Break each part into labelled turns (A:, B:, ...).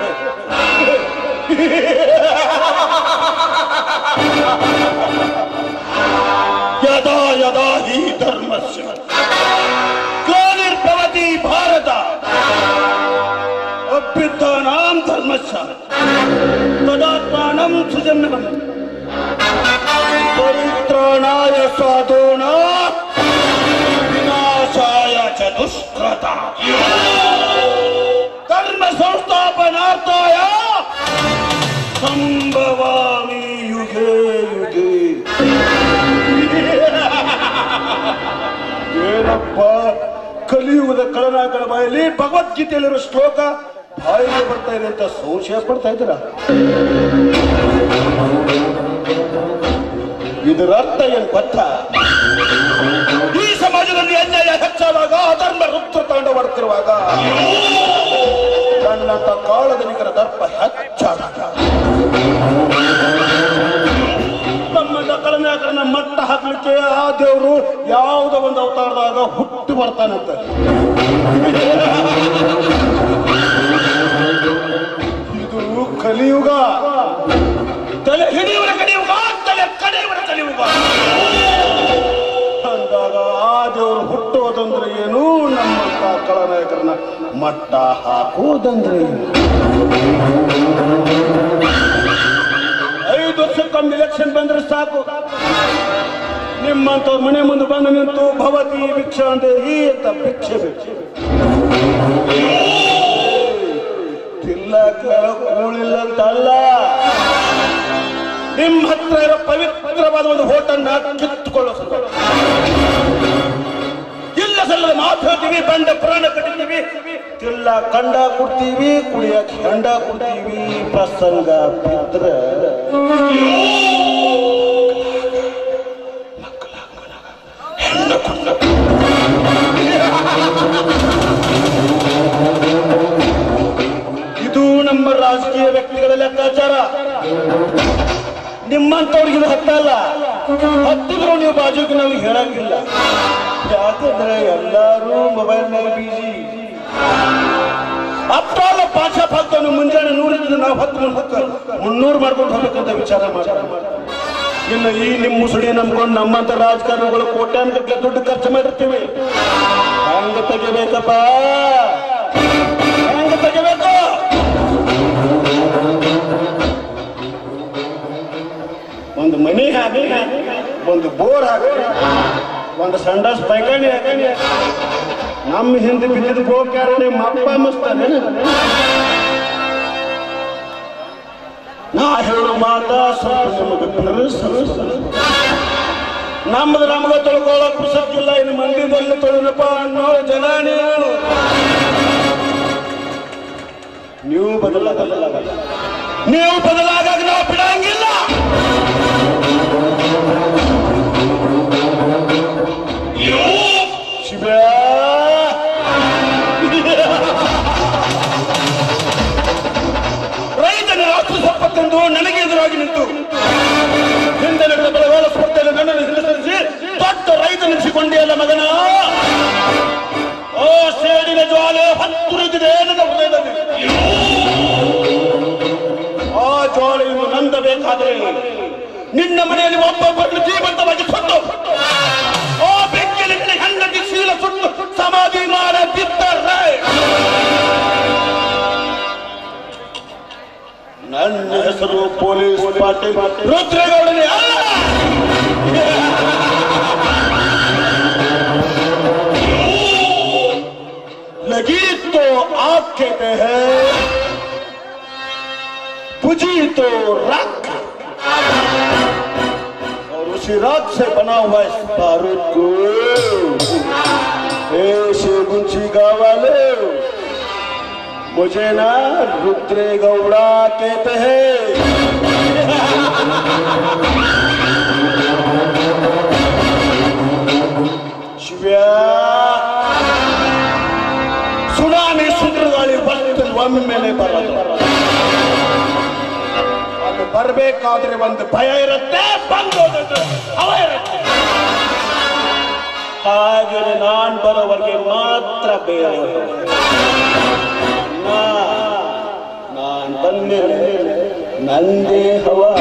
A: ಯದಾ ಯದಾ ಹಿ ಧರ್ಮಸ್ಯ ಗ್ಲಾನಿರ್ಭವತಿ ಭಾರತ ಅಭ್ಯುತ್ಥಾನಾಂ ಧರ್ಮಸ್ಯ ತದಾತ್ಮಾನಂ ಸುಜನ್ಮನಂ ಪರಿತ್ರಾಣಾಯ ಸಾಧೂನ ವಿನಾಶಾಯ ಚ ದುಷ್ಕೃತ ಧರ್ಮ ಸಂಸ್ಥಾಪನಾರ್ಥಾಯ ಸಂಭವಾಮಿ ಯುಗೆ ಯುಗೆ ಏನಪ್ಪ ಕಲಿಯುಗದ ಕಳನಾಕನ ಬಾಯಲ್ಲಿ ಭಗವದ್ಗೀತೆಯಲ್ಲಿರೋ ಶ್ಲೋಕ ಬಾಯಿಗೆ ಬರ್ತಾ ಇದೆ ಅಂತ ಸಂಶಯ ಪಡ್ತಾ ಇದ್ದೀರಾ ಇದರ ಅರ್ಥ ಏನ್ ಗೊತ್ತಾ ಈ ಸಮಾಜದಲ್ಲಿ ಅನ್ಯಾಯ ಹೆಚ್ಚಾದಾಗ ಅಧರ್ಮ ರುದ್ರ ತಾಂಡವಾಡುತ್ತಿರುವಾಗ ನನ್ನಂತ ಕಾಳಧನಿಕರ ದರ್ಪ ಹೆಚ್ಚಾದಾಗ ನಮ್ಮನ್ನ ಕಳನಾಕರನ್ನ ಮಟ್ಟ ಹಾಕ್ಲಿಕ್ಕೆ ಆ ದೇವರು ಯಾವುದೋ ಒಂದು ಅವತಾರದಾಗ ಹುಟ್ಟು ಬರ್ತಾನಂತೆ ಇದು ಕಲಿಯುಗ ತಲೆ ಹಿಡಿಯುವ ಕಲಿಯುಗ ತಲೆ ಕಡಿಯುವ ಕಲಿಯುಗ ಅಂದಾಗ ಆ ದೇವರು ಹುಟ್ಟುವುದಂದ್ರೆ ಏನು ನಮ್ಮಂತ ಕಳನಾಯಕರನ್ನ ಮಟ್ಟ ಹಾಕುವುದಂದ್ರೆ ಏನು ಐದು ವರ್ಷಕ್ಕೊಮ್ಮೆ ಎಲೆಕ್ಷನ್ ಬಂದ್ರೆ ಸಾಕು ನಿಮ್ಮಂತ ಮನೆ ಮುಂದೆ ಬಂದು ನಿಂತು ಭವತಿ ಭಿಕ್ಷಾ ಅಂತ ಈ ಅಂತ ಭಿಕ್ಷೆ ಭಿಕ್ಷೆ ತಿಲ್ಲಕ ಕೂಳಿಲ್ಲ ಅಂತ ಅಲ್ಲ ನಿಮ್ಮ ಹತ್ರ ಇರೋ ಪವಿತ್ರವಾದ ಒಂದು ಹೋಟನ್ನ ಕಿತ್ತುಕೊಳ್ಳೋ ಸಲುವಾಗಿ. ಇಲ್ಲ ಸಲ್ಲದ ಮಾತು ಹೇಳ್ತೀವಿ ಬಂಡ ಪುರಾಣ ಕಟ್ಟಿದ್ದೀವಿ ತಿಲ್ಲ ಕಂಡ ಕೊಡ್ತೀವಿ ಕುಡಿಯಕ್ ಹೆಂಡ ಕೊಡ್ತೀವಿ ಪ್ರಸಂಗ ಬಿದ್ರ ಇದು ನಮ್ಮ ರಾಜಕೀಯ ವ್ಯಕ್ತಿಗಳ ಲೆಕ್ಕಾಚಾರ ನಿಮ್ಮಂತವ್ರಿಗೆ ಇದು ಹತ್ತಲ್ಲ ಹತ್ತಿದ್ರು ನೀವು ಬಾಜುಗೆ ನಾವು ಹೇಳಂಗಿಲ್ಲ ಯಾಕಂದ್ರೆ ಎಲ್ಲರೂ ಮೊಬೈಲ್ನಾಗ ಬಿಜಿ ಅಪ್ಪಾಲ ಪಾಠ ಫಲ್ತನು ಮುಂಜಾನೆ ನೂರಿಂದ ನಾವು ಹತ್ತು ಮುಂದೆ ಹತ್ತು ಮುನ್ನೂರು ಮಾಡ್ಕೊಂಡು ಹೋಗ್ಬೇಕಂತ ವಿಚಾರ ಮಾಡ ಇನ್ನು ಈ ನಿಮ್ಮ ಮುಸುಡಿ ನಂಬ್ಕೊಂಡು ನಮ್ಮಂತ ರಾಜಕಾರಣಿಗಳು ಕೋಟ್ಯಾನುಗಟ್ಟಲೆ ದುಡ್ಡು ಖರ್ಚು ಮಾಡಿರ್ತೀವಿ ಹೆಂಗ ತೆಗಿಬೇಕಪ್ಪ ಹೆಂಗ ತೆಗಿಬೇಕು ಒಂದು ಮನಿ ಹಾಕಿ ಒಂದು ಬೋರ್ ಹಾಕಿ ಒಂದು ಸಂಡಾಸ್ ಪೈಕಾಣಿ ಹಾಕಿ ನಮ್ಮ ಹಿಂದೆ ಬಿದ್ದಿದ್ದು ಗೋಕ್ಯಾರ ನಿಮ್ಮ ಅಪ್ಪ ಮಸ್ತಾನೆ ನಾ ಹೇಳೋ ಮಾತ ಸ್ವಲ್ಪ ನಿಮಗೆ ಪ್ರವೇಶಿಸಲ್ಲ. ನಮ್ಮದು ನಮ್ಗೆ ತೊಳ್ಕೊಳ್ಳೋಕೆ ಪುಸ್ತಕಿಲ್ಲ ಇನ್ನು ಮಂದಿದಲ್ಲಿ ತೊಳೆದಪ್ಪ ಅನ್ನೋ ಜನ ನೀವು ನೀವು ಬದಲಾಗಲ್ಲ ನೀವು ಬದಲಾಗಾಗ ನಾವು ಬಿಡಂಗಿಲ್ಲ ಶಿವ ರೈತನ ಆಸ್ತಿ ಸಂಪತ್ತೆಂದು ನನಗೆ ಎದುರಾಗಿ ನಿಂತು ಹಿಂದೆ ನಡೆದ ಬಲಗಾಲ ಸ್ಪರ್ಧೆಯಲ್ಲಿ ನನ್ನನ್ನು ಹಿಂದರಿಸಿ ದೊಡ್ಡ ರೈತನೆನಿಸಿಕೊಂಡೆಯಲ್ಲ ಮಗನ ಓ ಸೇಡಿನ ಜ್ವಾಲೆ ಹತ್ತುರಿದಿದೆ ನನ್ನ ಹೃದಯದಲ್ಲಿ ಆ ಜ್ವಾಲೆಯನ್ನು ನಂದಬೇಕಾದರೆ ನಿನ್ನ ಮನೆಯಲ್ಲಿ ಒಬ್ಬೊಬ್ಬರನ್ನು ಜೀವಂತವಾಗಿ ಸುಟ್ಟು ಆ ಬೆಂಕಿಯಲ್ಲಿ ನಿನ್ನ ಹೆಂಡತಿ ಶೀಲ ಸುಟ್ಟು ಸಮಾಧಿ ಮಾಡದಿದ್ದರೆ ನನ್ನ ಹೆಸರು ಪೊಲೀಸ್ ಪಾಟೀಲ್ ರುದ್ರೇಗೌಡನೇ ಅಲ್ಲ लगी तो आग कहते हैं बुझी तो राख और उसी राख से बना हुआ इस बारूद को ऐसे गुंची गावाले मुझे ना रुद्रे गौड़ा कहते हैं ಶಿವ್ಯಾ ಸುನಾಮಿ ಸುಂದರಗಾಳಿ ಬರ್ತದೆ ಒಮ್ಮೆಲೆ ಬರೋದು ಅದು ಬರಬೇಕಾದ್ರೆ ಒಂದು ಭಯ ಇರುತ್ತೆ ಬಂದೋದಕ್ಕೆ ಭಯ ಇರುತ್ತೆ ಹಾಗೆ ನಾನ್ ಬರೋವರೆಗೆ ಮಾತ್ರ ಬೇರೆ ನಾ- ನಾನ್ ಬಂದಿಲ್ಲ ನಂದೇ ಹವಾ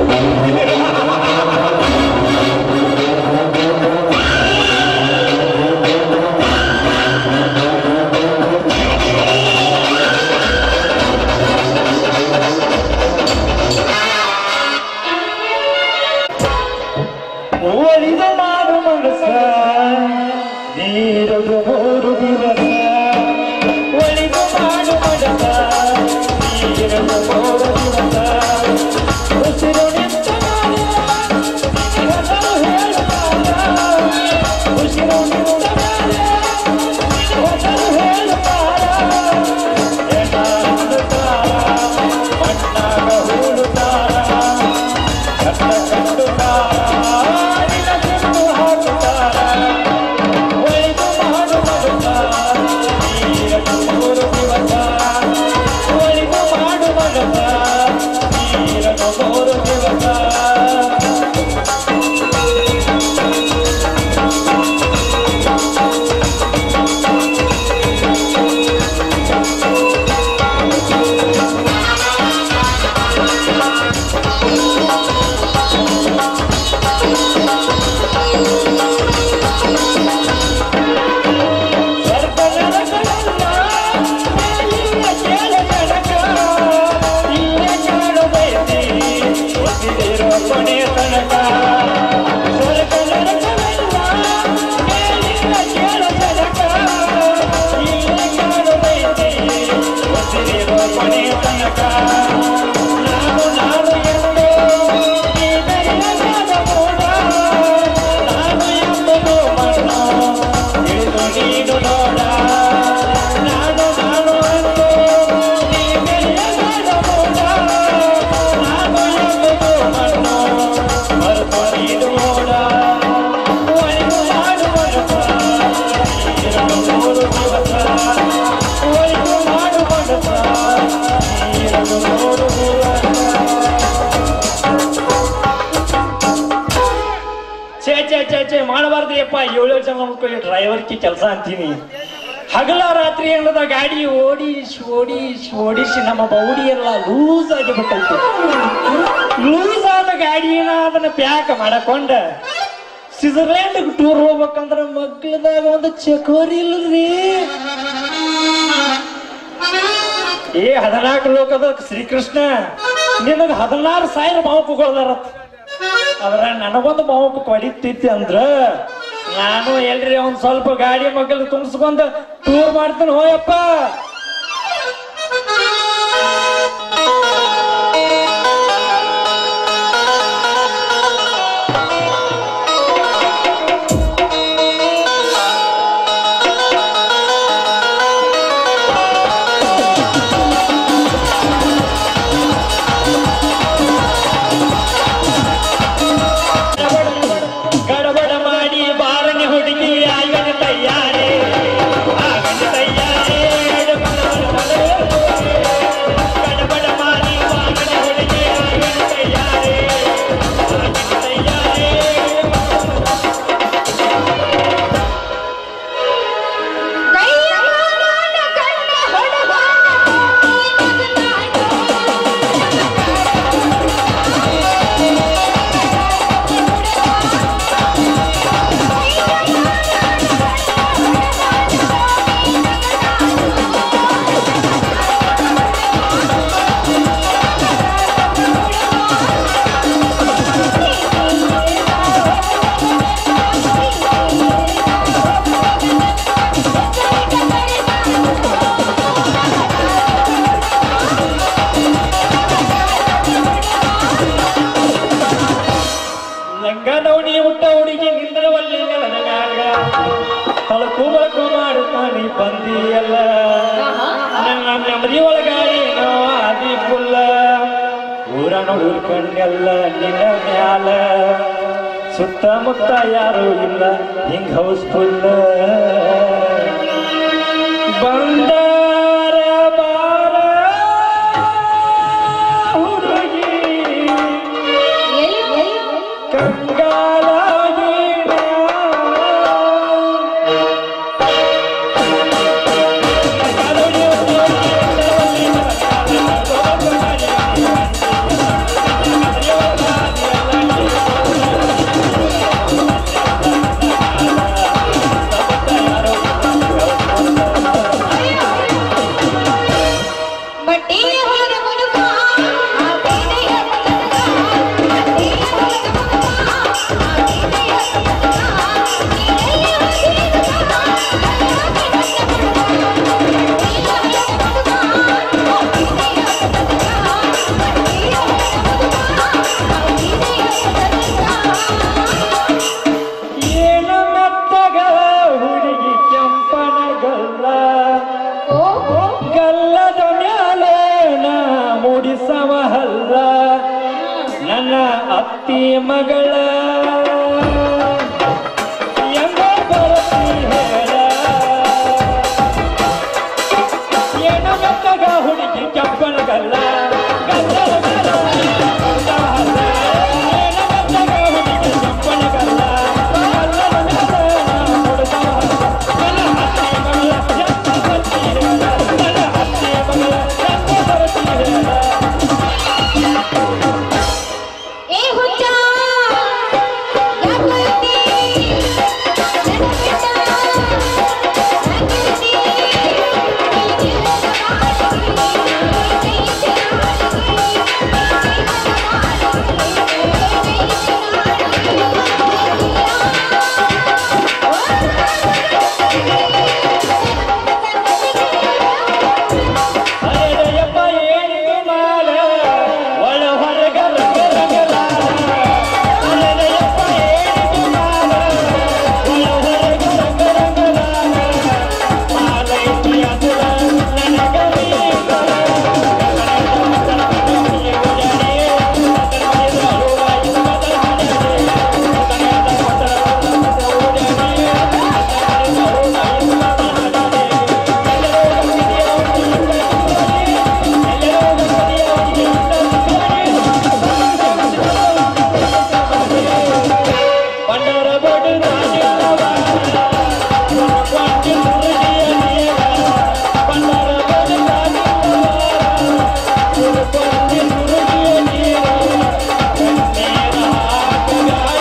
B: ಒಳಿದ ಮಾಡು ಮನಸ ನೀರದು ಮೂರು ದಿವಸ ಒಳಿದು ಮಾಡು ಮನಸ ನೀರದು ಮೂರು ದಿವಸ ಉಸಿರು ನಿಂತ ಹೆಸರು ಹೇಳುವಾಗ ಉಸಿರು ನಿಂತ ಹೆಸರು ಹೇಳುವಾಗ ಎಣ್ಣ ಹುಡುಕಾರ ಮಣ್ಣಾಗ ಹೂಡುತ್ತಾರ ಕಟ್ಟ ಕಟ್ಟುತ್ತಾರ ನಿನ್ನ ಸುಟ್ಟು ಹಾಕುತ್ತಾರ ಒಯ್ದು ಮಾಡು ಮಡುತ್ತ ನೀರನ್ನು ಮೂರು ದಿವಸ ಒಯ್ದು ಮಾಡು ಮಡುತ್ತ ನೀರನ್ನು ಮೂರು ದಿವಸ ನಾನು ನಾನು ಎಂದು ಈ ಬೆಳೆಯಲಾದ ಮೂಡ ನಾನು ಎಂಬುದು ಮಣ್ಣು ತಿಳಿದು ನೀನು ನೋಡ ನಾನು ನಾನು ಎಂದು ನೀ ಬೆಳೆಯಲಾದ ಮೂಡ ನಾನು ಎಂಬುದು ಮಣ್ಣು ಮರೆತು ನೀನು ನೋಡ ಒಳಿದು ಮಾಡು ಮನಸ ನೀರನ್ನು ಮೂರು ದಿವಸ ಒಳಿದು ಮಾಡು ಮನಸ ನೀರನ್ನು ಮೂರು ದಿವಸ ಛೇ ಛೇ ಛೇ ಛೇ ಮಾಡಬಾರ್ದು ಯಪ್ಪ ಏಳು ಜನ ಮಕ್ಕಳು ಡ್ರೈವರ್ಗೆ ಕೆಲಸ ಅಂತೀನಿ ಹಗಲ ರಾತ್ರಿ ಅನ್ನದ ಗಾಡಿ ಓಡಿಸಿ ಓಡಿಸಿ ಓಡಿಸಿ ನಮ್ಮ ಬೌಡಿ ಎಲ್ಲ ಲೂಸ್ ಆಗಿ ಬಿಟ್ಟೈತಿ ಲೂಸ್ ಆದ ಗಾಡಿನ ಅದನ್ನ ಪ್ಯಾಕ್ ಮಾಡಕೊಂಡ ಸ್ವಿಟ್ಜರ್ಲ್ಯಾಂಡ್ ಟೂರ್ ಹೋಗ್ಬೇಕಂದ್ರ ಮಗ್ಲದಾಗ ಒಂದು ಚಕೋರಿ ಇಲ್ರಿ ಏ ಹದಿನಾಲ್ಕು ಲೋಕದ ಶ್ರೀಕೃಷ್ಣ ನಿನಗ ಹದಿನಾರು ಸಾವಿರ ಮಾವುಕುಗಳದಾರತ್ ಅದ್ರ ನನಗೊಂದು ಮಾವುಕು ಕೊಡಿತೈತಿ ಅಂದ್ರ ನಾನು ಎಲ್ರಿ ಒಂದ್ ಸ್ವಲ್ಪ ಗಾಡಿ ಮಗಲ್ ತುಂಬಿಸ್ಕೊಂಡ್ ಟೂರ್ ಮಾಡ್ತೀನಿ ಹೋಯಪ್ಪ ಗಡಬಡ ಮಾಡಿ ಬಾರನೆ ಹುಡುಗಿ ಆಗನ ತಯ್ಯಾರೆ ಆಗನ ತಯ್ಯಾರೆ ಗಡಬಡ ಮಾಡಿ ಬಾರನೆ ಹುಡುಗಿ ಆಗನ ತಯ್ಯಾರೆ ಆಗನ ತಯ್ಯಾರೆ ಲಂಗ ನವಣಿ ಹುಟ್ಟ ಹುಡುಗಿ ನಿಂದ್ರವಲ್ಲಿ ನೆಲದಾಗ ತಳಕು ಬಳಕು ಮಾಡುತ್ತಾನೆ ಬಂದಿಯಲ್ಲ ನನ್ನ ನೆಮ್ಮದಿ ಒಳಗಾಡೇನೋ ಆದಿ ಫುಲ್ಲ ಊರ ನೋಡ್ಕೊಂಡೆಲ್ಲ ನಿನ್ನ ಮ್ಯಾಲ ಸುತ್ತಮುತ್ತ ಯಾರು ಇಲ್ಲ ಹಿಂಗ್ ಹೌಸ್ಫುಲ್ಲ ಬಂದಾರ ಬಾರ ಹುಡುಗಿ ಕಂಗಾಲಾಗಿನ
C: ಬಟ್ಟೆ ಹೊರ ಮುಡುಕ ಆ ಬೇನೆಯ ಮುಡುಕ ಬಟ್ಟೆ ಹೊರ ಮುಡುಕ ಆ ಬೇನೆಯ ಮುಡುಕ ನೀರಲ್ಲಿ ಹೋಗಿರುತ್ತ
B: ಏನು ಮೆತ್ತಗ ಹುಡುಗಿ ಕೆಂಪನ ಗಲ್ಲ ಗಲ್ಲದ ಮ್ಯಾಲೆ ನಾ ಮೂಡಿಸವ ಹಲ್ಲ ನನ್ನ ಅತ್ತಿ ಮಗಳ ಎಂಬ ಬರತಿ ಹೇಳ ಏನು ಮೆತ್ತಗ ಹುಡುಗಿ ಕೆಂಪನ ಗಲ್ಲ ಗಲ್ಲದ ಮ್ಯಾಲೆ ಮೂಡಿಸವ ಹಲ್ಲ. ಏನು ಮೆತ್ತಗ ಹುಡುಗಿ ಕೆಂಪನ ಗಲ್ಲ ಗಲ್ಲದ ಮ್ಯಾಲೆ ನಾ ಮೂಡಿಸವ ಹಲ್ಲ. ನನ್ನ ಅತ್ತಿ ಮಗಳ ಎಂಬ ಬರತಿ ಹೇಳ ನನ್ನ ಅತ್ತಿ ಮಗಳ ಎಂಬ ಬರತಿ ಹೇಳ
C: ಏ ಹುಚ್ಚ ಯಾಕಂತಿ ನನ್ನ ಬಿಟ್ಟ ಯಾಕಂತಿ
B: ಅರೆಯಪ್ಪ ಏನಿದು ಮಾಲ ಒಳ ಹೊರಗ ರಂಗ ರಂಗಲಾಲ ಅರೆಯಪ್ಪ ಏನಿದು ಮಾಲ ಒಳ ಹೊರಗ ರಂಗ ರಂಗಲಾಲ ಮಾಲೈತಿ ಅಸುರ ನನಗ ಮೀಸಲ ಬಂಡರ ಬಡು ರಾಜವ ಕ್ವಾಂಟಿ ಮುರುಗಿಯ ಬಂಡರ ಬಡು ರಾಜವ ಕ್ವಾಂಟಿ ಮುರುಗಿಯ ಕಣ್ಣೇರ ಹಾಕಗಾಡ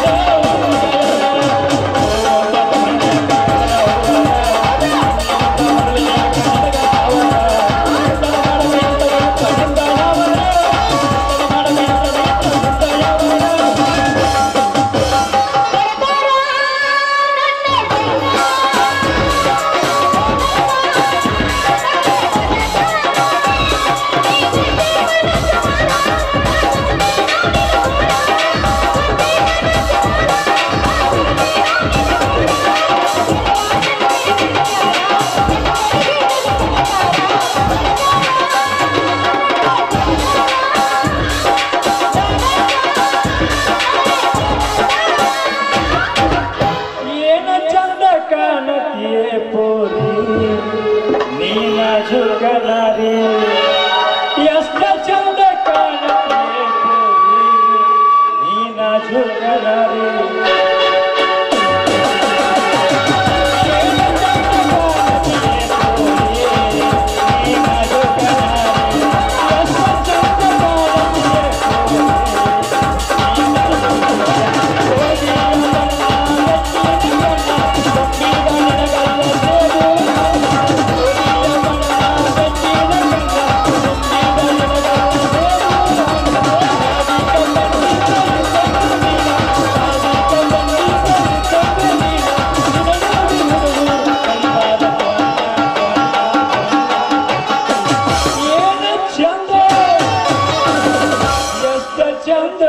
B: ಏನ ಚಂದ ಕಾಣತಿಯೇ ಪೋರಿ ನೀನ ಜುಗಲಾರಿ ಎಷ್ಟ ಚಂದ ಕಾಣತಿಯೇ ಪೋರಿ ನೀನ ಜುಗಲಾರಿ ಏನ ಚಂದ ಕಾಣತಿಯೇ ಪೋರಿ, ನೀನ ಜುಗಲಾರಿ. ಎಷ್ಟ ಚಂದ ಕಾಣತಿಯೇ ಪೋರಿ, ಚಂದ ಎಷ್ಟ ಚಂದ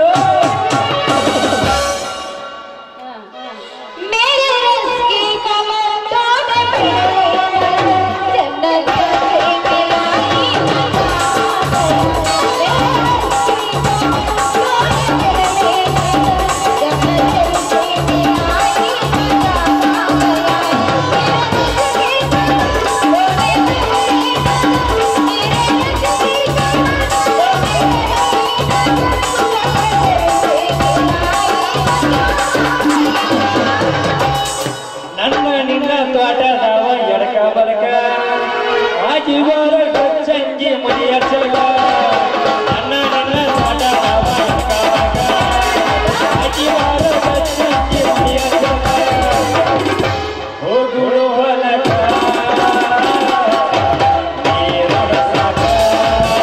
C: मेरे रस्के कमर तोड़ जन्नत से मिलाई जन्नत से मिलाई
B: ನನ್ನ ನಿನ್ನ ತೋಟದವ ಎಡಕ ಬಲಕ ಆಜಿವಾರ ಗಚ್ಚಂಗಿ ಮನೆಯ ಚಲ ನನ್ನ ನಿನ್ನ ತೋಟದವ ಎಡಕ ಬಲಕ ಆಜಿವಾರ ಗಚ್ಚಂಗಿ ಮನೆಯ ಚಲ ಹೋಗುಳು ಹೊಲಕ ನೀರೊಳ ಸಾಕ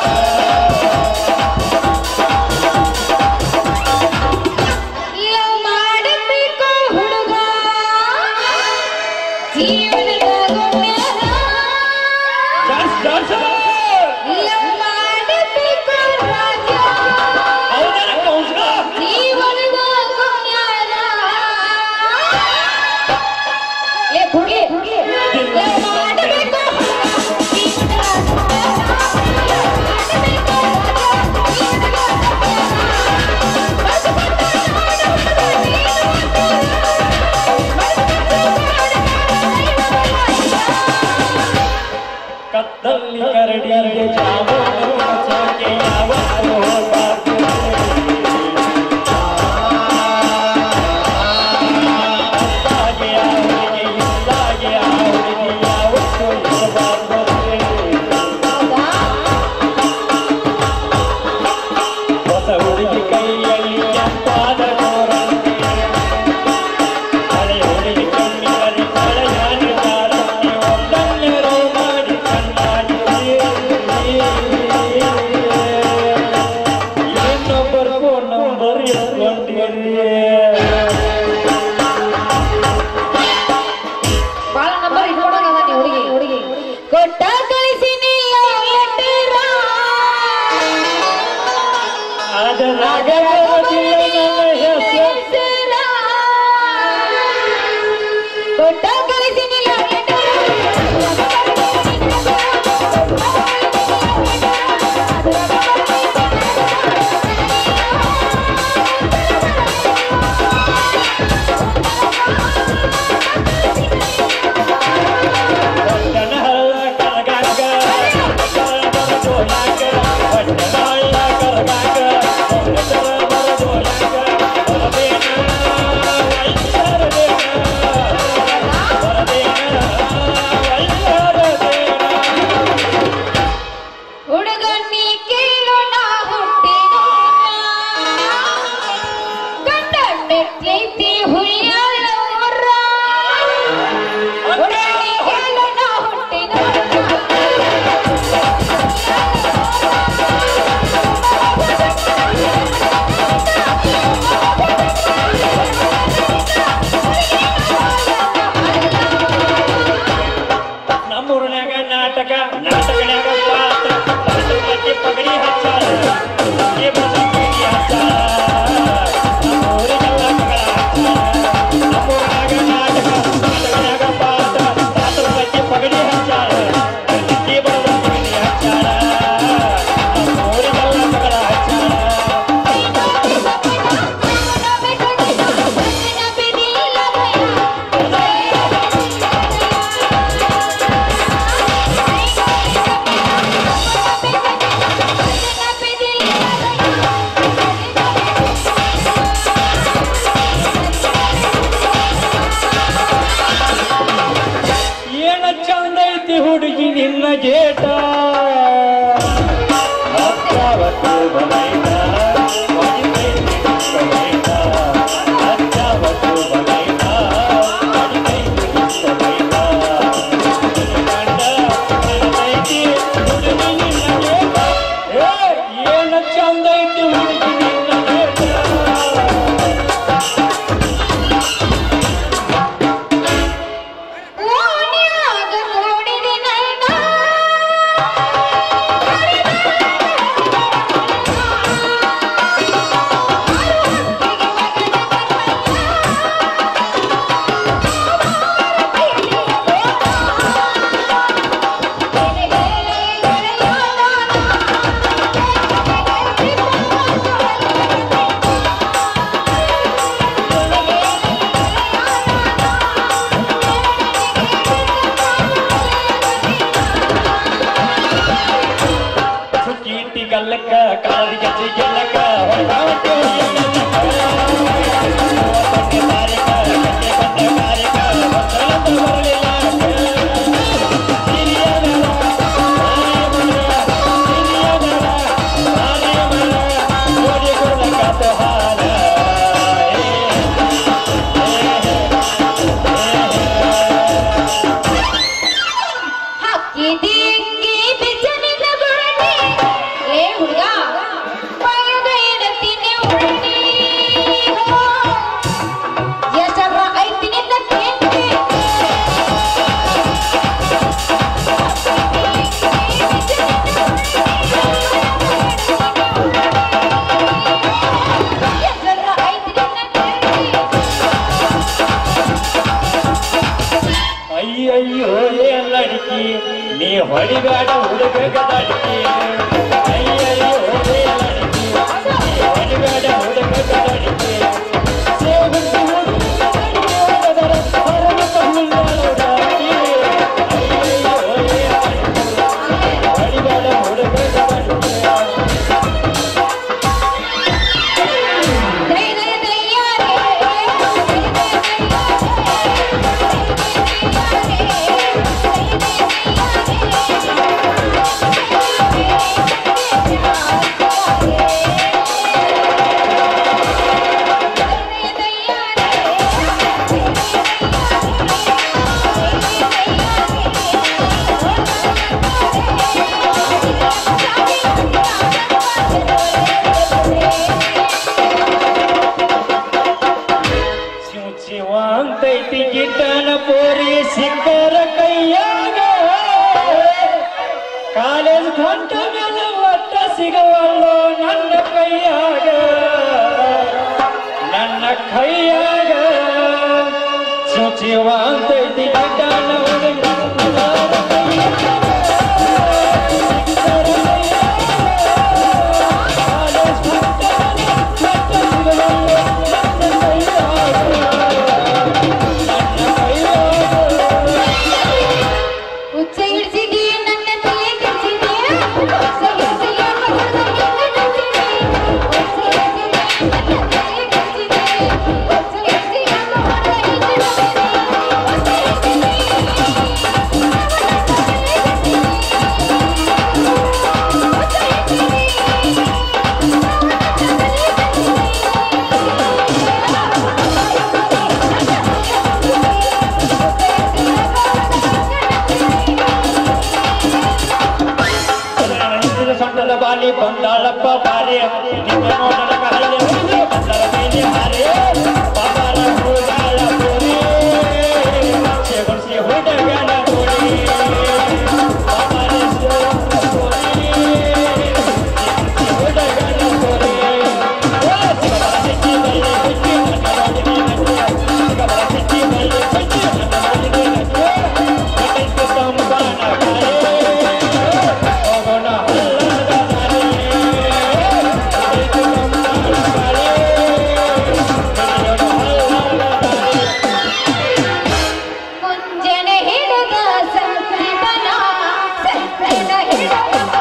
B: ಅದರಾಗ ಬರೋದಿಲ್ಲ ನನ್ನ ಹೆಸರು
C: ಕೊಟ್ಟ ಕಳಿಸಿನಿಲ್ಲ
B: ಒಟ್ಟನ ಹಳ್ಳ ಕರಗಾಕ ಬರದೋಲಾಕ ಒಟ್ಟನ ಹಳ್ಳ ಕರಗಾಕ ಬರದೋಲಾಕ ಬರಬೇಕ ವೈದ್ಯರಬೇಕ ಬರಬೇಕ ವೈದ್ಯರಬೇಕ
C: ಹುಡುಗನ್ನಿ ಕೇಳು ನಾ ಹುಟ್ಟಿನ ಗಂಡ ಮೆಟ್ಲೈತಿ ಹುಯ್ಯಾಳ ಊರ. ಹುಡುಗನ್ನಿ ಕೇಳು ನಾ ಹುಟ್ಟಿನ
B: ನಮ್ಮೂರಿನಾಗ ನಾಟಕ ನಾಟಕನ್ಯಾಗ ಪಾತ್ರ ಪಾತ್ರಕ್ಕೆ ಪಗಡಿ ಹಚ್ಚಾರ ಈ ಬಸವನಿಗೆ ಹಚ್ಚಾರ ನಮ್ಮೂರಿಗೆಲ್ಲ ಮಗಳ ಹಚ್ಚಾರ ನಮ್ಮೂರಿನಾಗ ನಾಟಕ ನಾಟಕನ್ಯಾಗ ಪಾತ್ರ ಪಾತ್ರಕ್ಕೆ ಪಗಡಿ ಹಚ್ಚಾರ ಈ ಬಸವನಿಗೆ ಹಚ್ಚಾರ ನಮ್ಮೂರಿಗೆಲ್ಲ ಮಗಳ ಹಚ್ಚಾರ ಏನ ಚಂದ ಐತಿ ಹುಡುಗಿ ನಿನ್ನ ಗೇಟ ಹತ್ತಾವತ್ತು ಬಲೈತ ಹೊಡಿತೈತಿ ಬಲೈತ ಹತ್ತಾವತ್ತು ಬಲೈತ ಹೊಡಿತೈತಿ ಬಲೈತ ಕಂಡ ಕಾಣತೈತಿ ಹುಡುಗಿ ನಿನ್ನ ಗೇಟ ಏ, ಏನ ಚಂದ ಐತಿ ಹುಡುಗಿ ನಿನ್ನ ಗೇಟ
C: ಓಣ್ಯಾಗ ನೋಡಿದೆ ನನ್ನ
B: ಸುಕೀರ್ತಿ ಗಲ್ಲಕ್ಕ ಕಾಲದಿ ಗಜ್ಜಿ ಗೆಲ್ಲಕ್ಕ ಹೊರಟಾವಟ್ಟು ಹೊಟ್ಟೆ ತಾರಿಕ ಗಂಟೆ ಬಂದ ಕಾರಿಕ ಹೊತ್ತಳಂತ ಬರಲಿಲ್ಲ ಹಿರಿಯರ ಹಿರಿಯರ ಓಡಿ ಕೊಡಲಕ್ಕ ಹಾರ
C: ಹಾಕಿದಿಂಗಿ ಬಿಚ್ಚನಿದ ಗುರುಣಿ ಏ ಹುಡುಗ ಪಯದ ಎಡತಿನಿ ಉರುಣಿ
B: ಕೈಯಾಗ ಶುಚಿವಾಂತೈತಿ ಗಿಡ್ಡ
C: ಹುಚ್ಚ ಹಿಡ್ಸಿದಿ ನನ್ನ ತಲೆ ಕೆಡ್ಸಿದಿ ಹುಚ್ಚ ಹಿಡ್ಸಿ ಯಾಕ ಹೊಡ್ದ ಹಿಂಗ ನಗ್ಸಿದಿ? ಹುಚ್ಚ ಹಿಡ್ಸಿದಿ ನನ್ನ ತಲೆ ಕೆಡ್ಸಿದಿ ಹುಚ್ಚ ಹಿಡ್ಸಿ ಯಾಕ ಹೊಡ್ದ ಹಿಂಗ ನಗ್ಸಿದಿ? ಹುಚ್ಚ ಹಿಡ್ಸಿದಿ ನನ್ನ ತಲೆ ಕೆಡ್ಸಿದಿ ಹುಚ್ಚ ಹಿಡ್ಸಿದಿ
B: ಸೊಂಟದ ಬಾಲಿ ಬಂದಾಳಪ್ಪ ಬಾರಿ ನಿನ್ನ ನೋಡಲ ಕಾಲಿ ಬಂದರ ಮೇಲೆ ಹಾರಿ ಬಾಬಾರ ಹೂಗಾಳ ಪೂರಿ ಸೇವಸಿ ಹುಡುಗನ ಪೂರಿ ಬಾಬಾರ ಸೇವಸಿ ಪೂರಿ ಹುಡುಗನ ಪೂರಿ
C: ಮುಂಜಾನೆ ಹಿಡಿದ ಸಂಸ್ಕೃತನ ಸಂಸ್ಕೃತ ಹಿಡಿದ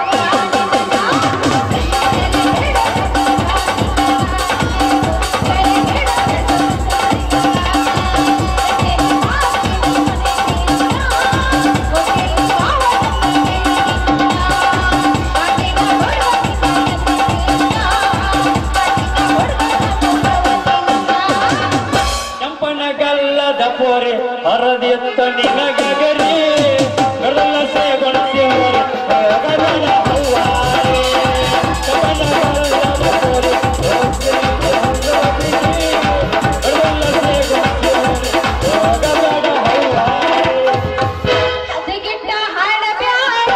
B: ಕೆಂಪನ ಗಲ್ಲದ ಪೋರೆ ಹರದಿತ್ತ ನಿನಗರಿ ಗರಲ ಸೇಗೊಳಿಸಿ ಹೊರ ಗಗನ ಹೂವಾರೆ. ಕೆಂಪನ ಗಲ್ಲದ ಪೋರೆ ಗರಲ ಸೇಗೊಳಿಸಿ ಹೊರ ಗಗನ ಹೂವಾರೆ.
C: ಅದಗಿಟ್ಟ ಹಾಡಬ್ಯಾಡ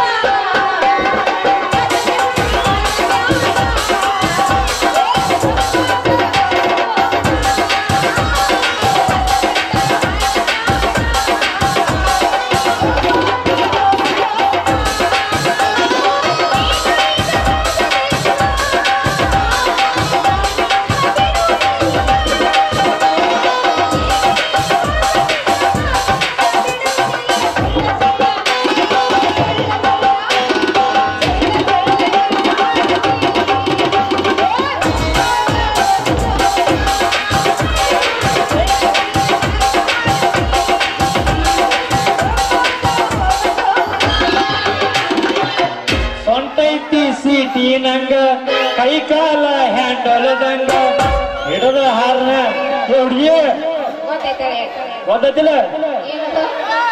B: ಸೊಂಟೈತಿ ಸೀಟಿ ನಂಗ ಕೈ ಕಾಲ ಹ್ಯಾಂಡಲ್ದಂಗ ಹಿಡಿದ ಹಾರ್ನ ಹುಡುಗಿ
C: ಗೊತ್ತೈತೆ
B: ಓದತಿಲ್ಲ
C: ಏನದು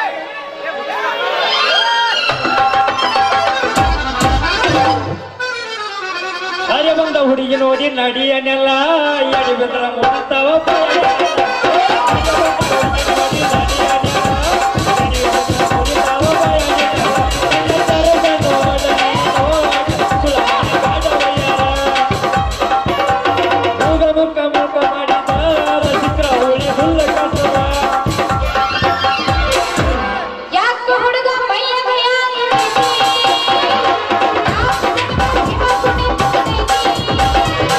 B: ಅರೆ ಬಂದ ಹುಡುಗಿ ನೋಡಿ ನಡಿಯನೆಲ್ಲ ಎಡಿ ಬಿದ್ರ ಮುಡ್ತಾವ ಮುಖ ಮುಖ ಮಾಡಿದ ಚಿತ್ರ ಹುಳಿ ಹುಲ್ಲ ಕಸವ
C: ಯಾಕ ಹುಡುಗ ಮೈಯಾಗ ಯಾಕಿರ್ತೈತಿ? ಯಾಕ ಹುಡುಗ ಇವ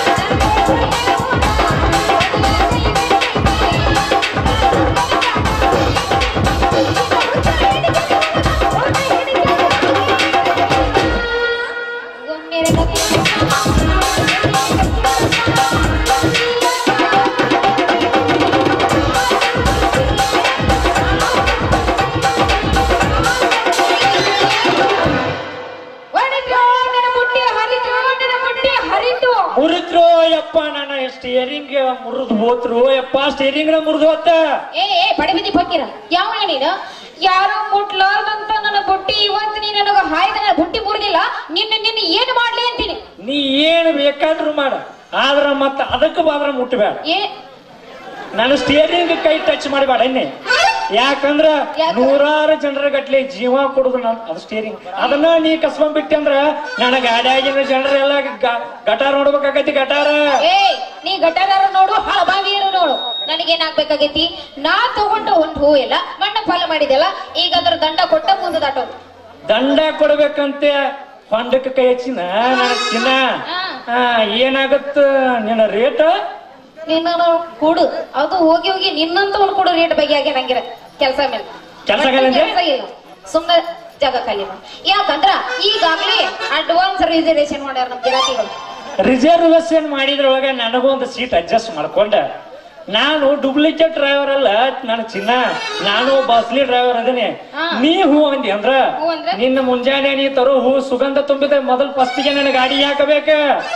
C: ಒಡೆದು ನನ್ನ ಮುಟ್ಟಿ ಹರಿದು ನನ್ನ ಮುಟ್ಟಿ ಹರಿದು
B: ಮುರಿದ್ರು ಯಪ್ಪ ನನ್ನ ಸ್ಟೇರಿಂಗ್ ಮುರಿದು ಹೋತ್ರು ಯಪ್ಪ ಸ್ಟೇರಿಂಗ್ ಮುರಿದು ಹೋತ
C: ಏ ಏ ಬಡಬಿದಿ ಫಕೀರ ಯಾವ ನೀನು ಯಾರೋ ಮುಟ್ಲಾರ್ದಂತ ನನ್ನ ಬುಟ್ಟಿ ಇವತ್ತು ನೀ ನನಗ ಹಾಯ್ದ ನನ್ನ ಬುಟ್ಟಿ ಮುರಿದಿಲ್ಲ ನಿನ್ನ ನಿನ್ನ ಏನು ಮಾಡ್ಲಿ ಅಂತೀನಿ
B: ನೀ ಏನು ಬೇಕಾದ್ರೂ ಮಾಡ ಆದ್ರ ಮತ್ತ ಅದಕ್ಕೆ ಬಾದ್ರ ಮುಟ್ಟಬೇಡ
C: ಏ
B: ನನ್ನ ಸ್ಟೇರಿಂಗ್ ಕೈ ಟಚ್ ಮಾಡಬೇಡ ಇನ್ನೇ
C: ಆ?
B: ಯಾಕಂದ್ರ
C: ಯಾಕ?
B: ನೂರಾರು ಜನರ ಗಟ್ಲೆ ಜೀವ ಕೊಡುದು ನಾನು ಅದು ಸ್ಟೇರಿಂಗ್ ಅದನ್ನ ನೀ ಕಸ್ಕೊಂಡ್ಬಿಟ್ಟೆ ಅಂದ್ರ ನನ್ನ ಗಾಡಿಯಾಗಿನ ಜನರೆಲ್ಲ ಗ- ಗಟಾರ ನೋಡ್ಬೇಕಾಗೈತಿ ಗಟಾರ
C: ಏಯ್ ನೀ ಗಟಾರ ನೋಡು ಹಳಬಾವಿಯರು ನೋಡು ನನಗೇನಾಗ್ಬೇಕಾಗೈತಿ ನಾ ತಗೊಂಡು ಒಂದು ಹೂ ಎಲ್ಲ ಮಣ್ಣ ಫಲ ಮಾಡಿದೆಲ್ಲ ಈಗ ಅದ್ರ ದಂಡ ಕೊಟ್ಟ ಮುಂದೆ ದಾಟೋದು
B: ದಂಡ ಕೊಡ್ಬೇಕಂತೆ ಹೊಂಡಕ್ಕೆ ಕೈ ಹಚ್ಚಿನ ನನ್ನ ಚಿನ್ನ
C: ಹಾ.
B: ಆ, ಏನಾಗತ್ತ ನಿನ್ನ ರೇಟ್
C: ನಿನ್ನ ಕೊಡು ಅದು ಹೋಗಿ ಹೋಗಿ ನಿನ್ನಂತ ಒಂದು ಕೊಡು ರೇಟ್ ಬಗ್ಗೆ ಆಗಿ ನಂಗಿರ ಕೆಲಸ ಮೇಲೆ
B: ಕೆಲ್ಸ ಮೇಲೆ?
C: ಕೆಲ್ಸ ಇಲ್ಲ ಸುಮ್ಮನೆ ಜಾಗ ಖಾಲಿ ಮಾಡು. ಯಾಕಂದ್ರ ಈಗಾಗ್ಲೇ ಅಡ್ವಾನ್ಸ್ ರಿಸರ್ವೇಶನ್ ಮಾಡ್ಯಾರ ನಮ್ ಗಿರಾಕಿಗಳು
B: ರಿಸರ್ವೇಶನ್ ಮಾಡಿದ್ರೊಳಗ ನನಗೂ ಒಂದು ಸೀಟ್ ಅಡ್ಜಸ್ಟ್ ಮಾಡ್ಕೊಂಡ ನಾನು ಡೂಪ್ಲಿಕೇಟ್ ಡ್ರೈವರ್ ಅಲ್ಲ ನನ್ನ ಚಿನ್ನ ನಾನು ಒಬ್ಬ ಅಸಲಿ ಡ್ರೈವರ್ ಅದೀನಿ
C: ಹಾ.
B: ನೀ ಹೂ ಅಂದಿ ಅಂದ್ರ
C: ಹೂ ಅಂದ್ರೆ?
B: ನಿನ್ನ ಮುಂಜಾನೆ ನೀ ತರೋ ಹೂ ಸುಗಂಧ ತುಂಬಿದ ಮೊದಲ್ ಫಸ್ಟಿಗೆ ನನ್ನ ಗಾಡಿ ಹಾಕಬೇಕ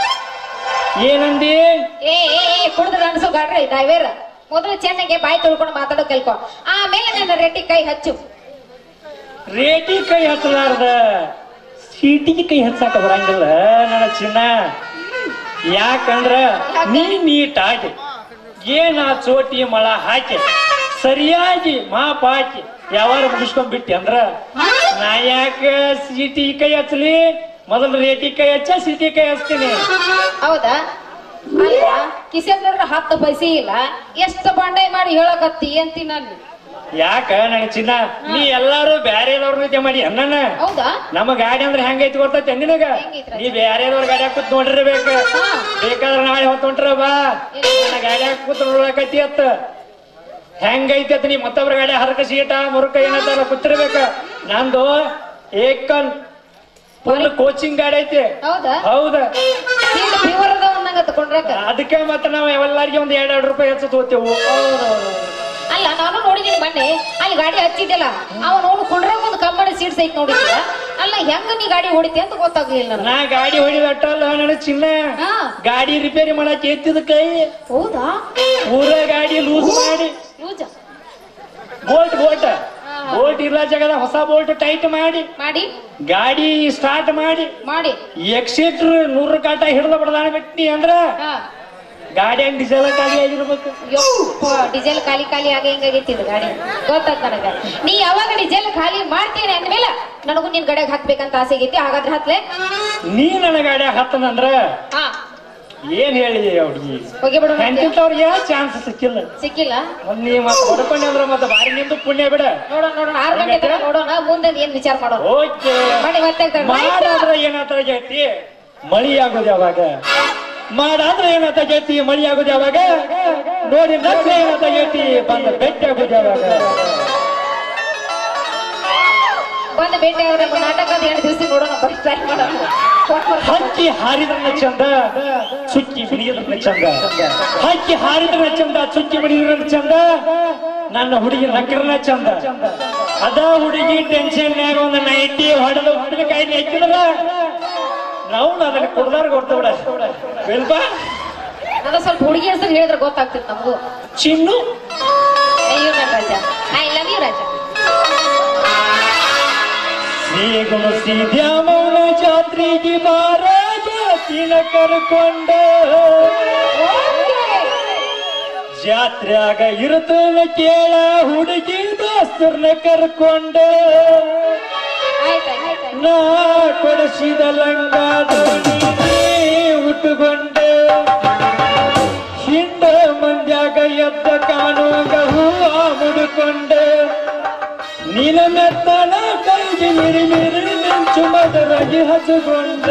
B: ಏನಂದಿ
C: ಏ ಏ ಏ ಕುಡಿದ್ರೆ ಅನ್ಸೋ ಗಾಡ್ರಿ ಡ್ರೈವರ್ ಮೊದಲು ಚೆನ್ನಾಗಿ ಬಾಯಿ ತೊಳ್ಕೊಂಡು ಮಾತಾಡೋ ಕಲ್ಕೊ ಆಮೇಲೆ ನನ್ನ ರೇಟಿ ಕೈ ಹಚ್ಚು
B: ರೇಟಿ ಕೈ ಹಚ್ಚಲಾರ್ದ ಸೀಟಿಗೆ ಕೈ ಹಚ್ಚಾಕ ಬರಂಗಿಲ್ಲ ನನ್ನ ಚಿನ್ನ ಯಾಕಂದ್ರ ನೀ ನೀಟಾಗಿ ಏನ ಚೋಟಿ ಮಳ ಹಾಕಿ ಸರಿಯಾಗಿ ಮಾಪ್ ಹಾಕಿ ಯಾವಾರ ಮುಗಿಸ್ಕೊಂಡ್ಬಿಟ್ಟಿ ಅಂದ್ರ ನಾ ಯಾಕ ಸೀಟಿ ಕೈ ಹಚ್ಚಲಿ ಮೊದಲು ರೇಟಿ ಕೈ ಹಚ್ಚ ಸೀಟಿ ಕೈ ಹಚ್ತೀನಿ
C: ಹೌದಾ ಅಲ್ಲ ಕಿಸೆದ್ರ ಹತ್ತು ಪೈಸೆ ಇಲ್ಲ ಎಷ್ಟು ಬಂಡಾಯ ಮಾಡಿ ಹೇಳಕತ್ತಿ ಅಂತೀನಿ ನಾನು
B: ಯಾಕ ನನ್ನ ಚಿನ್ನ ನೀ ಎಲ್ಲಾರು ಬ್ಯಾರೆದವ್ರ ರೀತಿ ಮಾಡಿ ಅಣ್ಣನ
C: ಹೌದಾ
B: ನಮ್ಮ ಗಾಡಿ ಅಂದ್ರೆ ಹೆಂಗೈತಿ ಗೊತ್ತೈತೆ ನಿನಗ
C: ಹೆಂಗೈತ್ರಿ?
B: ನೀ ಬೇರೆದವ್ರ ಗಾಡಿ ಕೂತ್ ನೋಡಿರ್ಬೇಕ
C: ಹಾ.
B: ಬೇಕಾದ್ರೆ ನಾಳೆ ಹೊತ್ತು ಹೊಂಟ್ರ ಬಾ ನನ್ನ ಗಾಡಿ ಕೂತ್ ನೋಡಕತ್ತಿ ಅತ್ತ ಹೆಂಗೈತಿ ಅತ್ತ ನೀ ಮತ್ತೊಬ್ರ ಗಾಡಿ ಹರಕ ಸೀಟ ಮುರುಕ ಏನಂತಾರ ಕೂತಿರ್ಬೇಕ ನಂದು ಏಕನ್ ಫುಲ್ ಕೋಚಿಂಗ್ ಗಾಡಿ ಐತಿ
C: ಹೌದಾ
B: ಹೌದ
C: ಸೀಟ್ ಪ್ಯೂರ್ ಅದ ಒಂದಂಗ ತಕೊಂಡ್ರಕ
B: ಅದಕ್ಕೆ ಮತ್ತೆ ನಾವು ಎಲ್ಲಾರ್ಗಿ ಒಂದ್ ಎರಡ್ ಎರಡು ರೂಪಾಯಿ ಹೆಚ್ಚು ತಗೋತೇವು
C: ಅಲ್ಲ ನಾನು ನೋಡಿದೀನಿ ಮೊನ್ನೆ ಅಲ್ಲಿ ಗಾಡಿ ಹಚ್ಚಿದ್ದಿಲ್ಲ ಅವ ನೋಡು ಕೊಂಡ್ರಾಗ ಒಂದು ಕಮ್ಮಡಿ ಸೀಟ್ಸ್ ಐತ್ ನೋಡಿದ್ದ ಅಲ್ಲ ಹೆಂಗ ನೀ ಗಾಡಿ ಹೊಡಿತಿ ಅಂತ ಗೊತ್ತಾಗ್ಲಿಲ್ಲ ನನಗೆ
B: ನಾ ಗಾಡಿ ಹೊಡಿದ ಅಟ್ಟಲ್ಲ ನನ್ನ ಚಿನ್ನ
C: ಹಾ.
B: ಗಾಡಿ ರಿಪೇರಿ ಮಾಡಕ್ ಎತ್ತಿದ ಕೈ
C: ಹೌದಾ
B: ಊರ ಗಾಡಿ ಲೂಸ್ ಮಾಡಿ
C: ಯೂಜ
B: ಬೋಲ್ಟ್ ಬೋಲ್ಟ್
C: ಹಾ.
B: ಬೋಲ್ಟ್ ಇಲ್ಲ ಜಾಗದ ಹೊಸ ಬೋಲ್ಟ್ ಟೈಟ್ ಮಾಡಿ
C: ಮಾಡಿ
B: ಗಾಡಿ ಸ್ಟಾರ್ಟ್ ಮಾಡಿ
C: ಮಾಡಿ
B: ಎಕ್ಸಿಟ್ರ್ ನೂರು ಕಾಟ ಹಿಡಿದ ಬಡದಾನ ಬಿಟ್ಟಿ ಅಂದ್ರ
C: ಹಾ
B: ಗಾಡಿ ಹಂಗ್ ಡೀಸೆಲ್ ಖಾಲಿ ಆಗಿರ್ಬೇಕು
C: ಯಪ್ಪ ಡೀಸೆಲ್ ಖಾಲಿ ಖಾಲಿ ಆಗ ಹಿಂಗಾಗೈತಿ ಇದು ಗಾಡಿ ಗೊತ್ತಾತ್ ನನಗ ನೀ ಯಾವಾಗ ಡೀಸೆಲ್ ಖಾಲಿ ಮಾಡ್ತೀನಿ ಅಂದ್ಮೇಲೆ ನನಗೂ ನಿನ್ ಗಡೆಗೆ ಹಾಕ್ಬೇಕಂತ ಆಸೆ ಆಗೈತಿ ಹಾಗಾದ್ರೆ ಹತ್ಲೆ
B: ನೀ ನನ್ನ ಗಾಡಿ ಹತ್ತನಂದ್ರ
C: ಹಾ
B: ಏನ್ ಹೇಳಿ ಅವ್ರಿಗೆ
C: ಹೋಗಿ ಬಿಡು
B: ಹೆಂತಿಂತವ್ರಿಗೆ ಚಾನ್ಸ್ ಸಿಕ್ಕಿಲ್ಲ
C: ಸಿಕ್ಕಿಲ್ಲ
B: ಮತ್ತ್ ನೀ ಮತ್ತೆ ಹೊಡ್ಕೊಂಡೆ ಅಂದ್ರ ಮತ್ತೆ ಬಾರಿ ನಿಂದು ಪುಣ್ಯ ಬಿಡ
C: ನೋಡೋಣ ನೋಡೋಣ ಆರು ಗಂಟೆ ತನಕ ನೋಡೋಣ ಮುಂದೆ ಏನ್ ವಿಚಾರ ಮಾಡೋಣ
B: ಓಕೆ
C: ಮಾಡಿ ಮತ್ತೆ ಆಗ್ತದೆ.
B: ಮಾಡಾದ್ರ ಏನಾತ ಗೆಳತಿ ಮಳಿ ಆಗೋದು ಯಾವಾಗ ಮಾಡಾದ್ರ ಏನಾತ ಗೆಳತಿ ಮಳಿ ಆಗೋದು ಯಾವಾಗ ನೋಡಿ ನಗ್ರೆ ಏನಾತ ಗೆಳತಿ ಬಂದ ಭೇಟಿ ಆಗೋದು ಯಾವಾಗ
C: ಬಂದು ಭೇಟಿ ಆದ್ರೆ ನಾಟಕದ ಎರಡು ದಿವಸ ನೋಡೋಣ ಬರೀ ಟ್ರೈ ಮಾಡೋಣ ಕೊಟ್ ಕೊಟ್ ಕೊಟ್.
B: ಹಕ್ಕಿ ಹಾರಿದ್ರನ್ನ ಚಂದ ಚುಕ್ಕಿ ಹಿಡಿಯದ್ರನ್ನ ಚಂದ ಹಕ್ಕಿ ಹಾರಿದ್ರನ್ನ ಚಂದ ಚುಕ್ಕಿ ಹಿಡಿದ್ರನ್ನ ಚಂದ ನನ್ನ ಹುಡುಗಿ ನಕ್ಕರನ್ನ ಚಂದ ಅದ ಹುಡುಗಿ ಟೆನ್ಷನ್ ಒಂದು ನೈಟಿ ಹೊಡೆದು ಹುಡುಗ ಕೈ ಹಾಕಿದ್ರ ನಾವು ಅದನ್ನ ಕುಡ್ದಾರ ಕೊಡ್ತ ಬಿಡ ಬಿಲ್ಬಾ
C: ಅದು ಸ್ವಲ್ಪ ಹುಡುಗಿ ಹೆಸರು ಹೇಳಿದ್ರೆ ಗೊತ್ತಾಗ್ತಿತ್ತು ನಮಗೂ
B: ಚಿನ್ನು
C: ಅಯ್ಯೋ ನನ್ನ ರಾಜ ಐ ಲವ್ ಯು ರಾಜ
B: ಶ್ರೀಗುಣ ಸಿದ್ಯಾಮೌನ ಜಾತ್ರೆಗೆ ಬಾರ ಜಾತಿನ ಕರ್ಕೊಂಡ ಜಾತ್ರ್ಯಾಗ ಇರ್ತನ ಕೇಳ ಹುಡುಗಿ ದೋಸ್ತರ್ನ ಕರ್ಕೊಂಡ
C: ಆಯ್ತಾಯ್ತು
B: ನಾ ಕೊಡಿಸಿದ ಲಂಗ ಉಟ್ಟುಕೊಂಡ ಹಿಂಡ ಮಂದ್ಯಾಗ ಎದ್ದ ಕಾಣುವಾಗ ಹೂವ ಮುಡುಕೊಂಡ ನೀಲ ಮೆತ್ತನ ಕೈಗೆ ಮಿರಿ ಮಿರಿ ಮಿಂಚು ಮದರಾಗಿ ಹಚ್ಚಿಕೊಂಡ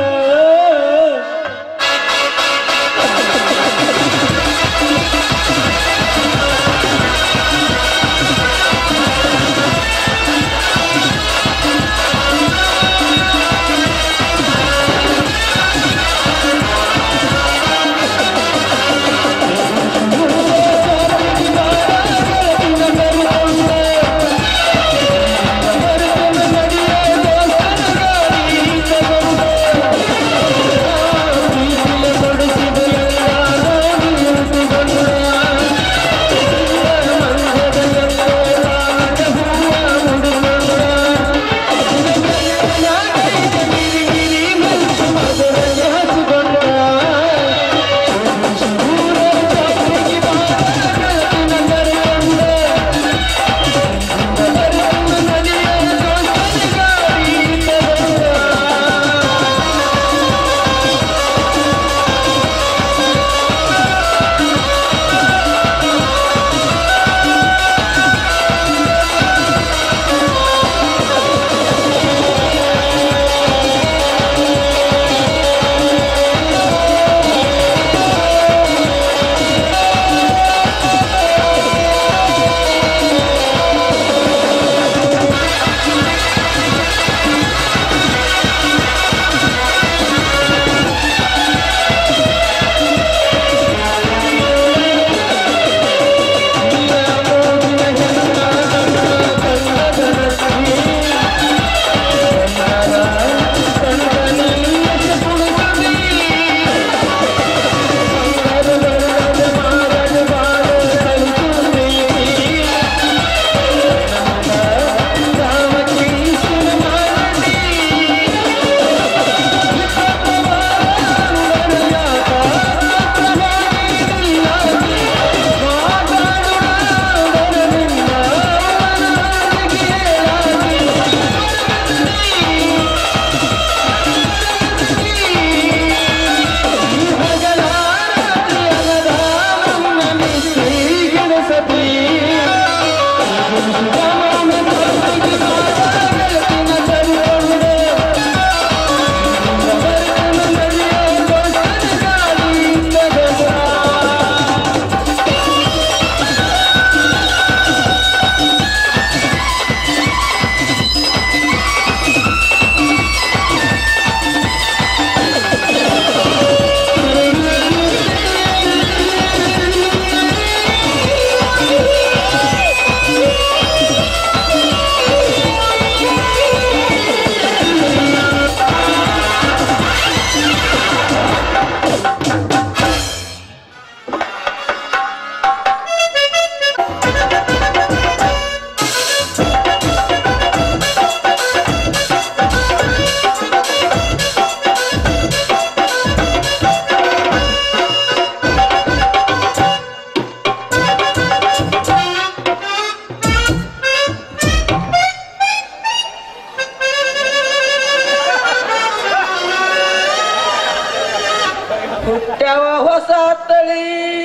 D: ಹುಟ್ಟ್ಯಾವ ಹೊಸ ತಳಿ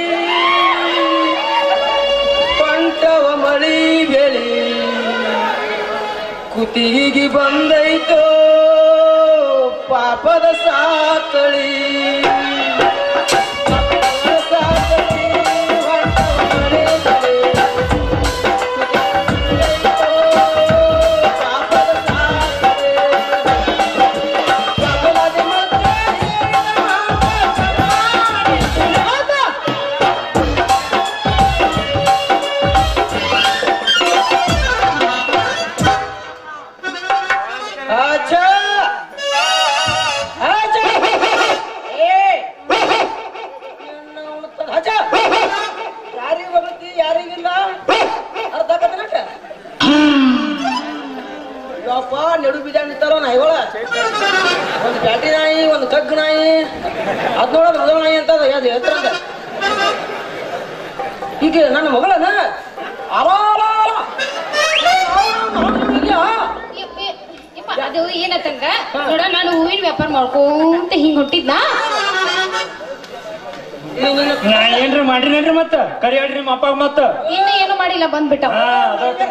D: ಪಂಟವ ಮಳಿ ಬೆಳಿ ಕುತ್ತಿಗೆ ಬಂದೈತೋ ಪಾಪದ ಸಾತಳಿ ಪಾಪದ ಸಾತಳಿ, ಹೊಂಟವ ಮಳಿ ಬೆಳಿ. ಪಾಪದ ಸಾತಳಿ. ಪಾಪದ ಮತ್ತೆ ಆಚಾ ಆಚಾ ಏ ಆಚಾ ಯಾರಿಗೆ ಬರುತ್ತೆ ಯಾರಿಗಿಲ್ಲ ಅರ್ಧ ಕತ್ತನಕ ಯಪ್ಪ ನಡು ಬೀಜ ನಿಂತಾರೋ ನಾಯಿಗಳ ಒಂದು ಬ್ಯಾಟಿ ನಾಯಿ ಒಂದು ಕಗ್ಗ ನಾಯಿ ಅದ್ ನೋಡೋದು ಮದುವೆ ನಾಯಿ ಅಂತ ಅದು ಯಾವ್ದು ಹೇಳ್ತಾರಂತ ಈಗ ನನ್ನ ಮಗಳನ ಅಲಾಲ
C: ಅದು ಏನತ್ತಂಗ ನೋಡ ನಾನು ಹೂವಿನ ವ್ಯಾಪಾರ ಮಾಡ್ಕೊಂತ ಹಿಂಗ್ ಹೊಂಟಿದ್ನಾ
B: ನಾ ಏನ್ರಿ ಮಾಡಿರೇನ್ರಿ ಮತ್ತ ಕರಿ ಹೇಳ್ರಿ ನಿಮ್ಮ ಅಪ್ಪ ಮತ್ತ
C: ಇನ್ನ ಏನು ಮಾಡಿಲ್ಲ ಬಂದ್ಬಿಟ್ಟ
B: ಹಾ ಅದ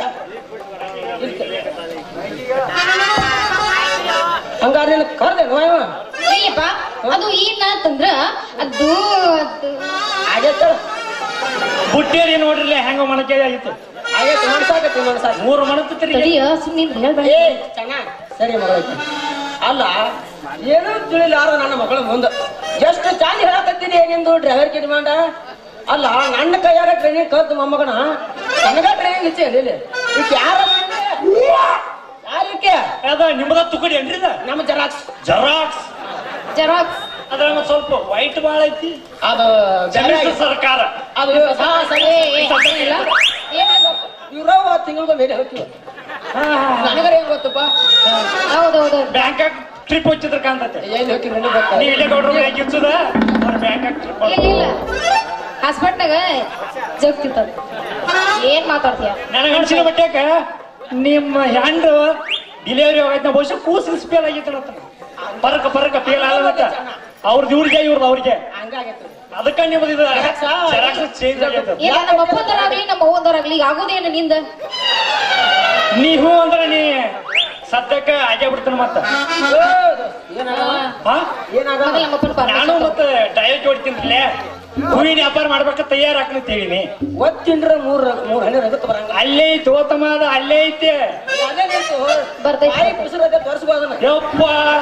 D: ಹಂಗಾರೆ ನಿನ್ನ ಕರ್ದೆ ನೋಯವ
C: ಏಯಪ್ಪ ಅದು ಏನಂತಂದ್ರ ಅದು ಅದು
D: ಆಗೈತೆ
B: ಬುಟ್ಟಿಯರಿ ನೋಡ್ರಿ ಹೆಂಗ ಮಣಕೆ ಆಗಿತ್ತು
D: ಆಗೈತೆ ಮನ್ಸಾಕತಿ ಮನ್ಸಾಕ
B: ಮೂರು ಮಣತ್ರಿ
C: ತಡಿಯ ಸುಮ್ಮನೆ ಹೇಳ್ಬೇಡ
D: ಏ ಚೆನ್ನ ಸರಿ ಮಗಳೈತೆ ಅಲ್ಲ ಏನೂ ತಿಳಿಲಾರ ನನ್ನ ಮಗಳ ಮುಂದೆ ಎಷ್ಟು ಚಾಲಿ ಹೇಳಕತ್ತೀನಿ ನಿಂದು ಡ್ರೈವರ್ ಕಿಟ್ ಮಾಡ ಅಲ್ಲ ನನ್ನ ಕೈಯಾಗ ಟ್ರೈನಿಂಗ್ ಕಲ್ತು ಮೊಮ್ಮಗನ ನನಗ ಟ್ರೈನಿಂಗ್ ಇಚ್ಚೆ ಇಲ್ಲಿ ಈಗ ಯಾರ ಯಾರಕ್ಕೆ
B: ಅದ ನಿಮ್ಮದ ತುಕಡಿ ಏನ್ರಿ ಇದ
D: ನಮ್ಮ ಜರಾಕ್ಸ್
B: ಜರಾಕ್ಸ್
C: ಜೆರಾಕ್ಸ್
B: ಅದ್ರ ಒಂದ್ ಸ್ವಲ್ಪ ವೈಟ್ ಬಾಳ ಐತಿ
D: ಅದು
B: ಸಮ್ಮಿಶ್ರ ಸರ್ಕಾರ
D: ಅದು ಹಾ ಸರಿ
C: ಏ ಏ, ಇಲ್ಲ ಏನಾದ್ರು
D: ಇವ್ರವ ತಿಂಗಳಿಗೆ ಮೇಲೆ ಹೋಗ್ತೀವಿ ನನಗರ ಹೆಂಗ್ ಗೊತ್ತಪ್ಪ
C: ಹೌದೌದು
B: ಬ್ಯಾಂಕಾಕ್ ಟ್ರಿಪ್ ಹಚ್ಚಿದ್ರ ಕಾಣ್ತೈತೆ
D: ಎಲ್ಲಿ ಹೋಗ್ತೀವಿ ನನಗೆ ಗೊತ್ತ
B: ನೀವ್ ಇಲ್ಲೇ ಗೌಡ್ರ ಮನ್ಯಾಗ ಇರ್ಸುದ ಅವ್ರ ಬ್ಯಾಂಕಾಕ್ ಟ್ರಿಪ್
C: ಇಲ್ಲ ಇಲ್ಲ ಹಾಸ್ಪಿಟ್ನಾಗ ಜಗ್ತಿತ್ತದ ಏನ್ ಮಾತಾಡ್ತೀಯ
B: ನನಗೆ ಅನ್ಸಿನ ಬಟ್ಟಾಕ ನಿಮ್ಮ ಹ್ಯಾಂಡ್ ಡಿಲಿವರಿ ಆಗೈತೆ ಬಹುಶಃ ಕೂಸು ಸ್ಪೇಲ್ ಆಗೈತೆ ಪರಕ ಪರಕ ಫೇಲ್ ಆಗತ್ತ ಅವ್ರದ್ದು ಇವ್ರಿಗೆ ಇವ್ರದ್ದು ಅವ್ರಿಗೆ
D: ಹಂಗಾಗೈತೆ
B: ಅದಕ್ಕ ನಿಮ್ಮದು ಇದು ಚೇಂಜ್ ಆಗೈತೆ
C: ಇಲ್ಲ ನಮ್ಮ ಅಪ್ಪಂದರಾಗ್ಲಿ ನಮ್ಮ ಅವ್ವಂದರಾಗ್ಲಿ ಈಗ ಆಗೋದೇನು ನಿಂದ
B: ನೀವು ಅಂದ್ರೆ ನೀ ಸದ್ಯಕ್ಕ ಆಗೇ ಬಿಡ್ತಾನ ಮತ್ತ
D: ಏನಾಗಲ್ಲ
B: ಹಾ
D: ಏನಾಗಲ್ಲ
C: ಮೊದಲು ನಮ್ಮ ಅಪ್ಪನ
B: ನಾನು
C: ಪರ್ಮಿಷನ್
B: ಮತ್ತೆ ಡಯಟ್ ಹೊಡಿತೀನಿ ಹೂವಿನ ವ್ಯಾಪಾರ ಮಾಡ್ಬೇಕ ತಯಾರಾಗ್ಲಂತ ಹೇಳಿನಿ
D: ಒತ್ತಿಂದ್ರ ಮೂರ್ ಮೂರ್ ಹಣ್ಣು ರಗತ್ ಬರಂಗ
B: ಅಲ್ಲೇ ಐತಿ ಓತಮ್ಮ ಅದು ಅಲ್ಲೇ ಐತಿ
D: ಅದೇ ನಿಂತು
C: ಬರ್ತೈತಿ.
D: ಬಾಯಿ ಬಿಸಿಲದೆ ತೋರಿಸ್ಬೋದನ್ನ
B: ಯಪ್ಪ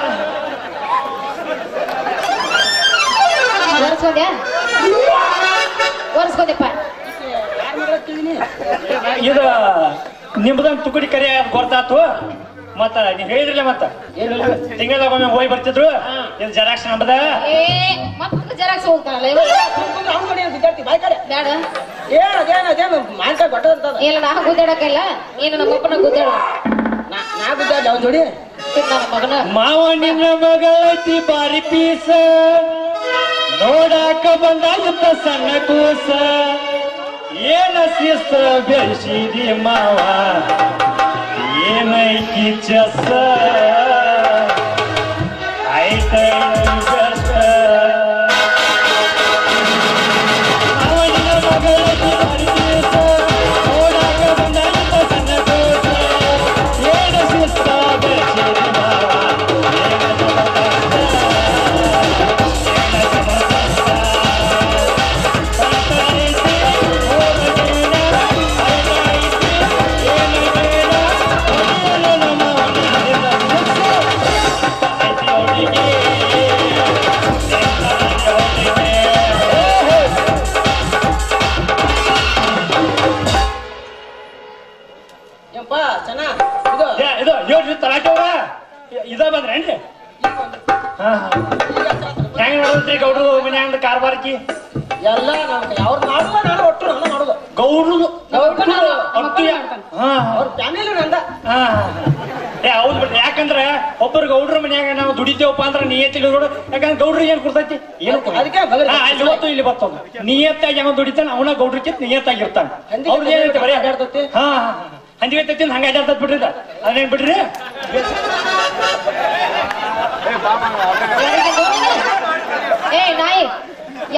C: ಒರೆಸ್ಕೊಂಡ್ಯಾ ಒರೆಸ್ಕೊಂಡೆಪ್ಪ
D: ಯಾರ ಮಗಳ ತಿಳಿನಿ
B: ಇದು ನಿಮ್ದೊಂದು ತುಕಡಿ ಕರೆ ಗೊತ್ತಾತು ಮತ್ತ ನೀವ್ ಹೇಳಿದ್ರಲ್ಲ ಮತ್ತ ತಿಂಗಳದಾಗ ಒಮ್ಮೆ ಹೋಗಿ ಬರ್ತಿದ್ರು ಇದು ಜೆರಾಕ್ಸ್ ನಮ್ದ
C: ಏ ಮತ್ತೆ ಜೆರಾಕ್ಸ್ ಹೋಗ್ತಾನಲ್ಲ ಇವ
D: ಅವ್ನ ಕಡೆ ವಿದ್ಯಾರ್ಥಿ ಬಾಯ್ ಕಡೆ
C: ಬೇಡ
D: ಏನ್ ಅದೇನ್ ಅದೇನು ಮಾನ್ಕ ಗೊಟ್ಟದಂತದ
C: ಇಲ್ಲ ನಾ ಗುದ್ದಾಡಕ್ಕಲ್ಲ ಏನು ನಮ್ಮ ಅಪ್ಪನ ಗುದ್ದಾಡ
D: ನಾ ನಾ ಬಿದ್ದಾಡ್ಲಿ ಅವ್ನ ಜೋಡಿ
C: ನನ್ನ ಮಗನ
B: ಮಾವ ನಿನ್ನ ಮಗ ಐತಿ ಬಾರಿ ಪೀಸ ನೋಡಾಕ ಬಂದಾಗುತ್ತ ಸಣ್ಣ ಕೂಸ ಏನ ಶಿಸ್ತ ಬೆಳೆಸಿದಿ ಮಾವ ಏನೈತಿ ಚಸ ಐತೈ ಬೆಸ ಮಾವ ನಿನ್ನ ಮಗ ಐತಿ ಬಾರಿ ಪೀಸ ನೋಡಾಕ ಬಂದಾಗುತ್ತ ಸಣ್ಣ ಕೂಸ ಏನ ಶಿಸ್ತ ಬೆಳೆಸಿದಿ ಮಾವ ಏನ
D: ಏನ್ಪ ಚೆನ್ನ ಇದು
B: ಇದು ಹೇಳ್ರಿ ತಲಾಟೆ ಅವ್ರ ಇದ ಬಂದ್ರೇನ್ರಿ ಹಾ ಹೆಂಗ್ ನೋಡಿದ್ರಿ ಗೌಡ್ರು ಮನ್ಯಾಂಗ ಕಾರ್ಬಾರ್ಕಿ
D: ಎಲ್ಲ ನಮ್ಗೆ ಅವ್ರು ಮಾಡುವ ನಾನು ಒಟ್ಟು ನಾನು ಮಾಡುದು
B: ಗೌಡ್ರು
D: ಅವ್ರು ನಾನು
B: ಒಟ್ಟು ಯಾ- ಹಾ
D: ಅವ್ರ ಫ್ಯಾಮಿಲಿ ನಂದ
B: ಹಾ ಏ ಹೌದ್ ಬಿಡ್ರಿ ಯಾಕಂದ್ರ ಒಬ್ಬರು ಗೌಡ್ರ ಮನ್ಯಾಗ ನಾವು ದುಡಿತೇವಪ್ಪ ಅಂದ್ರ ನಿಯತ್ತಿಲ್ಲ ನೋಡು ಯಾಕಂದ್ರೆ ಗೌಡ್ರಿಗೆ ಏನ್ ಕೊಡ್ತೈತಿ ಏನು ಕೊಡಲ್ಲ.
D: ಅದಕ್ಕೆ ಬಗಲ್
B: ಹಾ, ಅಲ್ಲಿ ಹೊತ್ತು ಇಲ್ಲಿ ಬರ್ತದ ನಿಯತ್ತಾಗಿ ಯಾವ ದುಡಿತಾನ ಅವನ ಗೌಡ್ರಕ್ಕಿಂತ ನಿಯತ್ತಾಗಿರ್ತಾನ
D: ಹಂದಿಗೆ
B: ಅವ್ರದ್ದು ಏನೈತಿ ಬರೀ
D: ಅಡ್ಡಾಡ್ತೈತಿ.
B: ಹಾ ಹಾ, ಹಾ. ಹಂದಿಗೆ ತತ್ತಿ ಹಂಗ ಅಡ್ಡಾಡ್ತದ ಬಿಡ್ರಿ ಇದ. ಅದೇನ್ ಬಿಡ್ರಿ
C: ಯಾರಿಗೆ ನೋಡಿದ? ಏ ನಾಯಿ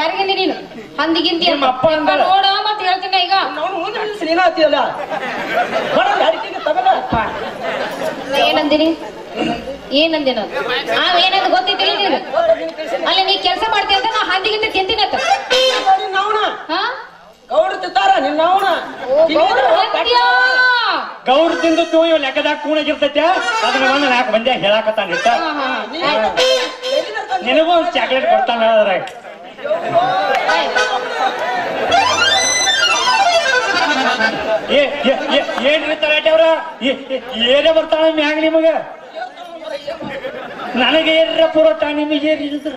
C: ಯಾರಿಗಂದಿ ನೀನು ಹಂದಿಗಿಂತಿ
B: ನಿಮ್ಮ ಅಪ್ಪ ಅಂದಾರ.
C: ನೋಡ ಮತ್ತೆ ಹೇಳ್ತೀನಿ ಈಗ
D: ನಾವು ಮುಂದೆ ನಿಲ್ಸಿ ನೀನ ಹತ್ತಿಯಲ್ಲ ಬಡ ಅಡಿಕೆಗೆ ತಗಲ
C: ಏನಂದಿನಿ ಏನಂದಿ ನಾನು ಆ ಏನಂದ ಗೊತ್ತಿದ್ದಿಲ್ಲ ನೀನು ಅಲ್ಲ ನೀ ಕೆಲಸ ಮಾಡ್ತೀಯ ಅಂತ ನಾ ಹಂದಿಗಿಂತ ತಿಂತೀನತ್ತ
D: ನಾವನ
C: ಹಾ
D: ಗೌಡ ತಿತ್ತಾರ ನಿನ್ನ ಅವನ
C: ಗೌಡ್ರು ಹಂದ್ಯಾ?
B: ಗೌಡ್ ತಿಂದದ್ದು ಇವ್ ಲೆಕ್ಕದಾಗ ಕೂಣಾಗಿರ್ತೈತೆ ಅದನ್ನ ಬಂದು ನಾಲ್ಕು ಮಂದಿ ಹೇಳಾಕತ್ತಾನ ಇಟ್ಟ
C: ಹಾ, ಹಾ, ಹಾ. ಆಯ್ತು.
B: ನಿನಗೂ ಒಂದು ಚಾಕ್ಲೇಟ್ ಕೊಡ್ತಾನ ಅದ್ರಾಗ ಏ ಏ- ಏ- ಏನ್ರಿ ತರಾಟೆ ಅವ್ರ ಏ- ಏ- ಏನೇ ಬರ್ತಾಳ ಮ್ಯಾಗ ನಿಮಗ ನನಗೆ ಏನ್ರ ಪುರೋಟ ನಿಮಗೆ ಏನಿದ್ರ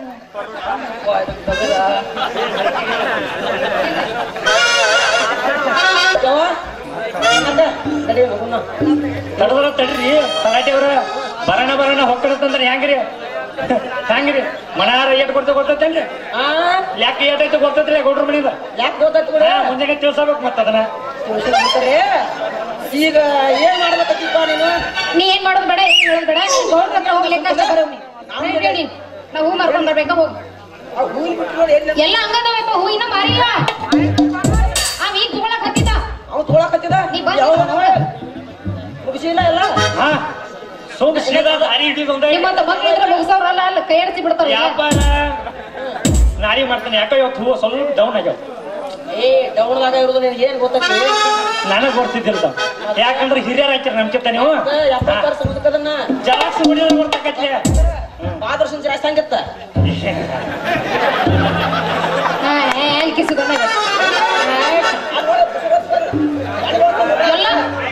B: ತಡದ್ರ ತಡ್ರಿ ತರಾಟೆ ಅವ್ರ ಬರೋಣ ಬರೋಣ ಹೊಕ್ಕಡತ್ತಂದ್ರೆ ಹೆಂಗ್ರಿ ಹೆಂಗ್ರಿ ಮನಾರ ಏಟ್ ಕೊಡ್ತಾ ಗೊತ್ತೇನ್ರಿ ಯಾಕೆ ಏಟೈತೆ ಗೊತ್ತೈತ್ರಿ ಗೌಡ್ರ ಮನಿದ
D: ಯಾಕೆ ಗೊತ್ತಾಯ್ತು ಬಿಡ
B: ಹಾ, ಮುಂಜಾನೆ ತಿಳ್ಸಬೇಕು ಮತ್ತ ಅದನ್ನ
D: ಈಗ ಏನ್ ಮಾಡ್ಬೇಕಪ್ಪ ನೀನು
C: ನೀ ಏನ್ ಮಾಡೋದು ಬೇಡ ಏನ್ ಹೇಳೋದು ಬೇಡ ನೀನ್ ಗೌಡ್ರ ಹತ್ರ ಹೋಗಿ ಲೆಕ್ಕ ಹಾಕ್ತಾ ಬರೋವ್ ನೀ. ನಡಿ, ನಡಿ. ನಾ ಹೂ ಮಾರ್ಕೊಂಡ್ ಬರ್ಬೇಕ ಹೋಗಿ
D: ಆ ಹೂವಿನ ಬಿಟ್ಟು ನೋಡಿ ಎಲ್ಲಿ
C: ಎಲ್ಲ ಹಂಗದವಪ್ಪ ಹೂವಿನ ಮಾರಿಲ್ಲ ಅವ್ ಈಗ ತಗೊಳಕ್ ಹತ್ತಿದ್ದ
D: ಅವ ತೊಳಕತ್ತಿದ
C: ನೀ ಬಂದ್
D: ಯಾವಾಗ
C: ನೋಡು.
D: ಮುಗಿಸಿಲ್ಲ ಎಲ್ಲ
B: ಹಾ ಸೋಮ ಸೀದಾ ದಾರಿ ಹಿಡಿದು ಒಂದೇ
C: ನಿಮ್ಮಂತ ಮಕ್ಳಿದ್ರೆ ಮುಗಿಸೋರಲ್ಲ ಅಲ್ಲ ಕೈ ಆಡಿಸಿ ಬಿಡ್ತಾರ ಈಗ.
B: ವ್ಯಾಪಾರ ನಾರಿ ಮಾಡ್ತಾನೆ ಯಾಕೋ ಇವತ್ತು ಹೂವು ಸ್ವಲ್ಪ ಡೌನ್ ಆಗ್ಯಾವ
D: ಏ ಡೌನ್ದಾಗ ಇರೋದು ನಿನಗೆ ಏನ್ ಗೊತ್ತೈತಿ
B: ನನಗ್ ಗೊತ್ತಿದ್ದಿಲ್ಲ ಯಾಕಂದ್ರೆ ಹಿರಿಯರ್ ಹಾಕಿರ ನಮ್ಕಿಂತ ನೀವು
D: ಎಪ್ಪತ್ತು ವರ್ಷ ಮುದುಕದನ್ನ
B: ಜಲಾಕ್ಸ್ ಹೊಡಿಯೋದು ಗೊತ್ತಾಕತ್ಲೆ
D: ಪಾದರ್ಶನ ಜಾಸ್ತಿ ಹಂಗತ್ತ
C: ಹಾ, ಹೇ, ಅಲ್ಲಿ ಕಿಸು ಬಂದಾಗ. ಎಲ್ಲ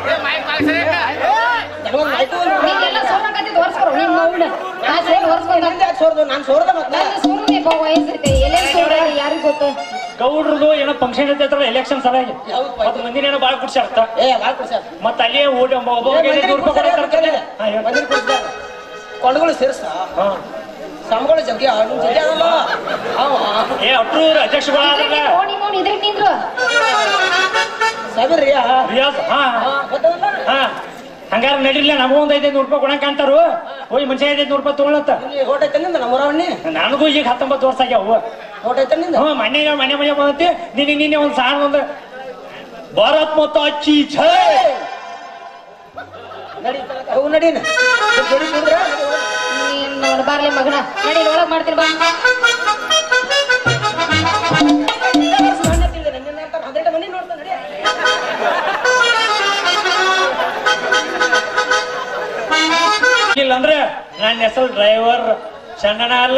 C: ನಿಂಗೆಲ್ಲ ಸೋರ್ನಾಕತ್ತಿದ್ ಒರ್ಸ್ಕೊರು, ನಿನ್ ಮೌನ. ಆ ಸೈಡ್ ಒರ್ಸ್ಕೊಂಡ್ ಬಂದ.
D: ಸೋರ್ದು ನಾನು ಸೋರ್ದ ಮತ್ತ
C: ನಂದು ಸೋರುದೆಪ್ಪ ವಯಸ್ಸೈತೆ ಎಲ್ಲೆಲ್ಲಿ ಸೋರ್ಯಾರ ಯಾರಿಗ್ ಗೊತ್ತು
B: ಗೌಡ್ರದು ಏನೋ ಫಂಕ್ಷನ್ ಇರ್ತೈತ್ರಲ್ಲ ಎಲೆಕ್ಷನ್ ಸಲುವಾಗಿ ಮತ್ ಮಂದಿನ ಏನೋ ಬಾಳ ಕುಡ್ಸಾರ್ತ
D: ಏ ಬಾಳ್ ಕೊಡ್ಸ
B: ಮತ್ತ ಅಲ್ಲೇ ಓಡಿ ಒಬ್ಬ ಒಬ್ಬರಿಗೆ ಐನೂರು ರೂಪಾಯಿ ಕೊಡ್ತಾರೆ ಹಾ, ಹೇಳು.
D: ಮಂದಿರ ಕೊಡ್ಸ ಕೊಂಡಗಳು ಸೇರ್ಸ
B: ಹಾ.
D: ಸಮಗಳು ಜಗ್ಗಿ ಅವ್ನು ಜಗ್ಗಿ ಅದಲ್ಲ ಅವ
B: ಏ ಅಟ್ರೂರ್ ಅಧ್ಯಕ್ಷಗಳಾದ್ರಲ್ಲ
C: ಓಣಿ ಮೌನ್ ಇದ್ರಿಗೆ ನಿಂದ್ರು
D: ಸಬಿರ್ರಿ
B: ರಿಯಾಜ್ ಹಾ
D: ಗೊತ್ತದಲ್ಲ
B: ಹಾ ಹಂಗಾರ ನಡಿಲ್ಲ ನಮಗೂ ಒಂದ್ ಐದೈದು ನೂರು ರೂಪಾಯಿ ಕೊಡಂಕ ಅಂತಾರು ಹೋಗಿ ಮನುಷ್ಯ ಐದೈದು ನೂರು ರೂಪಾಯಿ ತಗೊಳತ್ತ
D: ಇಲ್ಲಿ ಹೋಟ ಐತನಿಂದ ನಮ್ಮ ಊರವಣ್ಣಿ
B: ನನಗೂ ಈಗ ಹತ್ತೊಂಬತ್ತು ವರ್ಷ ಆಗ್ಯಾವ
D: ಹೋಟ ಐತನಿಂದ
B: ಹ್ಞೂ ಮನೆ ಮನೆ ಮನೆ ಬಂದೈತಿ ನಿನ್ನೆ ನಿನ್ನೆ ಒಂದು ಸಾಣ ಒಂದು ಭಾರತ್ ಮತ್ತು ಅಚ್ಚಿ ಛೇ
D: ನಡಿ ಅವು ನಡೀನ ಜೋಡಿ ಕುಂದ್ರ
C: ನೀನ್ ನೋಡು ಬಾರ್ಲೆ ಮಗನ ನಡಿ ಒಳಗ್ ಮಾಡ್ತೀನಿ ಬಾ
D: ಹದಿನೆಂಟು ಮನೆ ನೋಡ್ತಾನೆ ನಡಿ
B: ಇಲ್ಲ ಅಂದ್ರೆ ನನ್ನ ಹೆಸರು ಡ್ರೈವರ್ ಚಂದನ ಅಲ್ಲ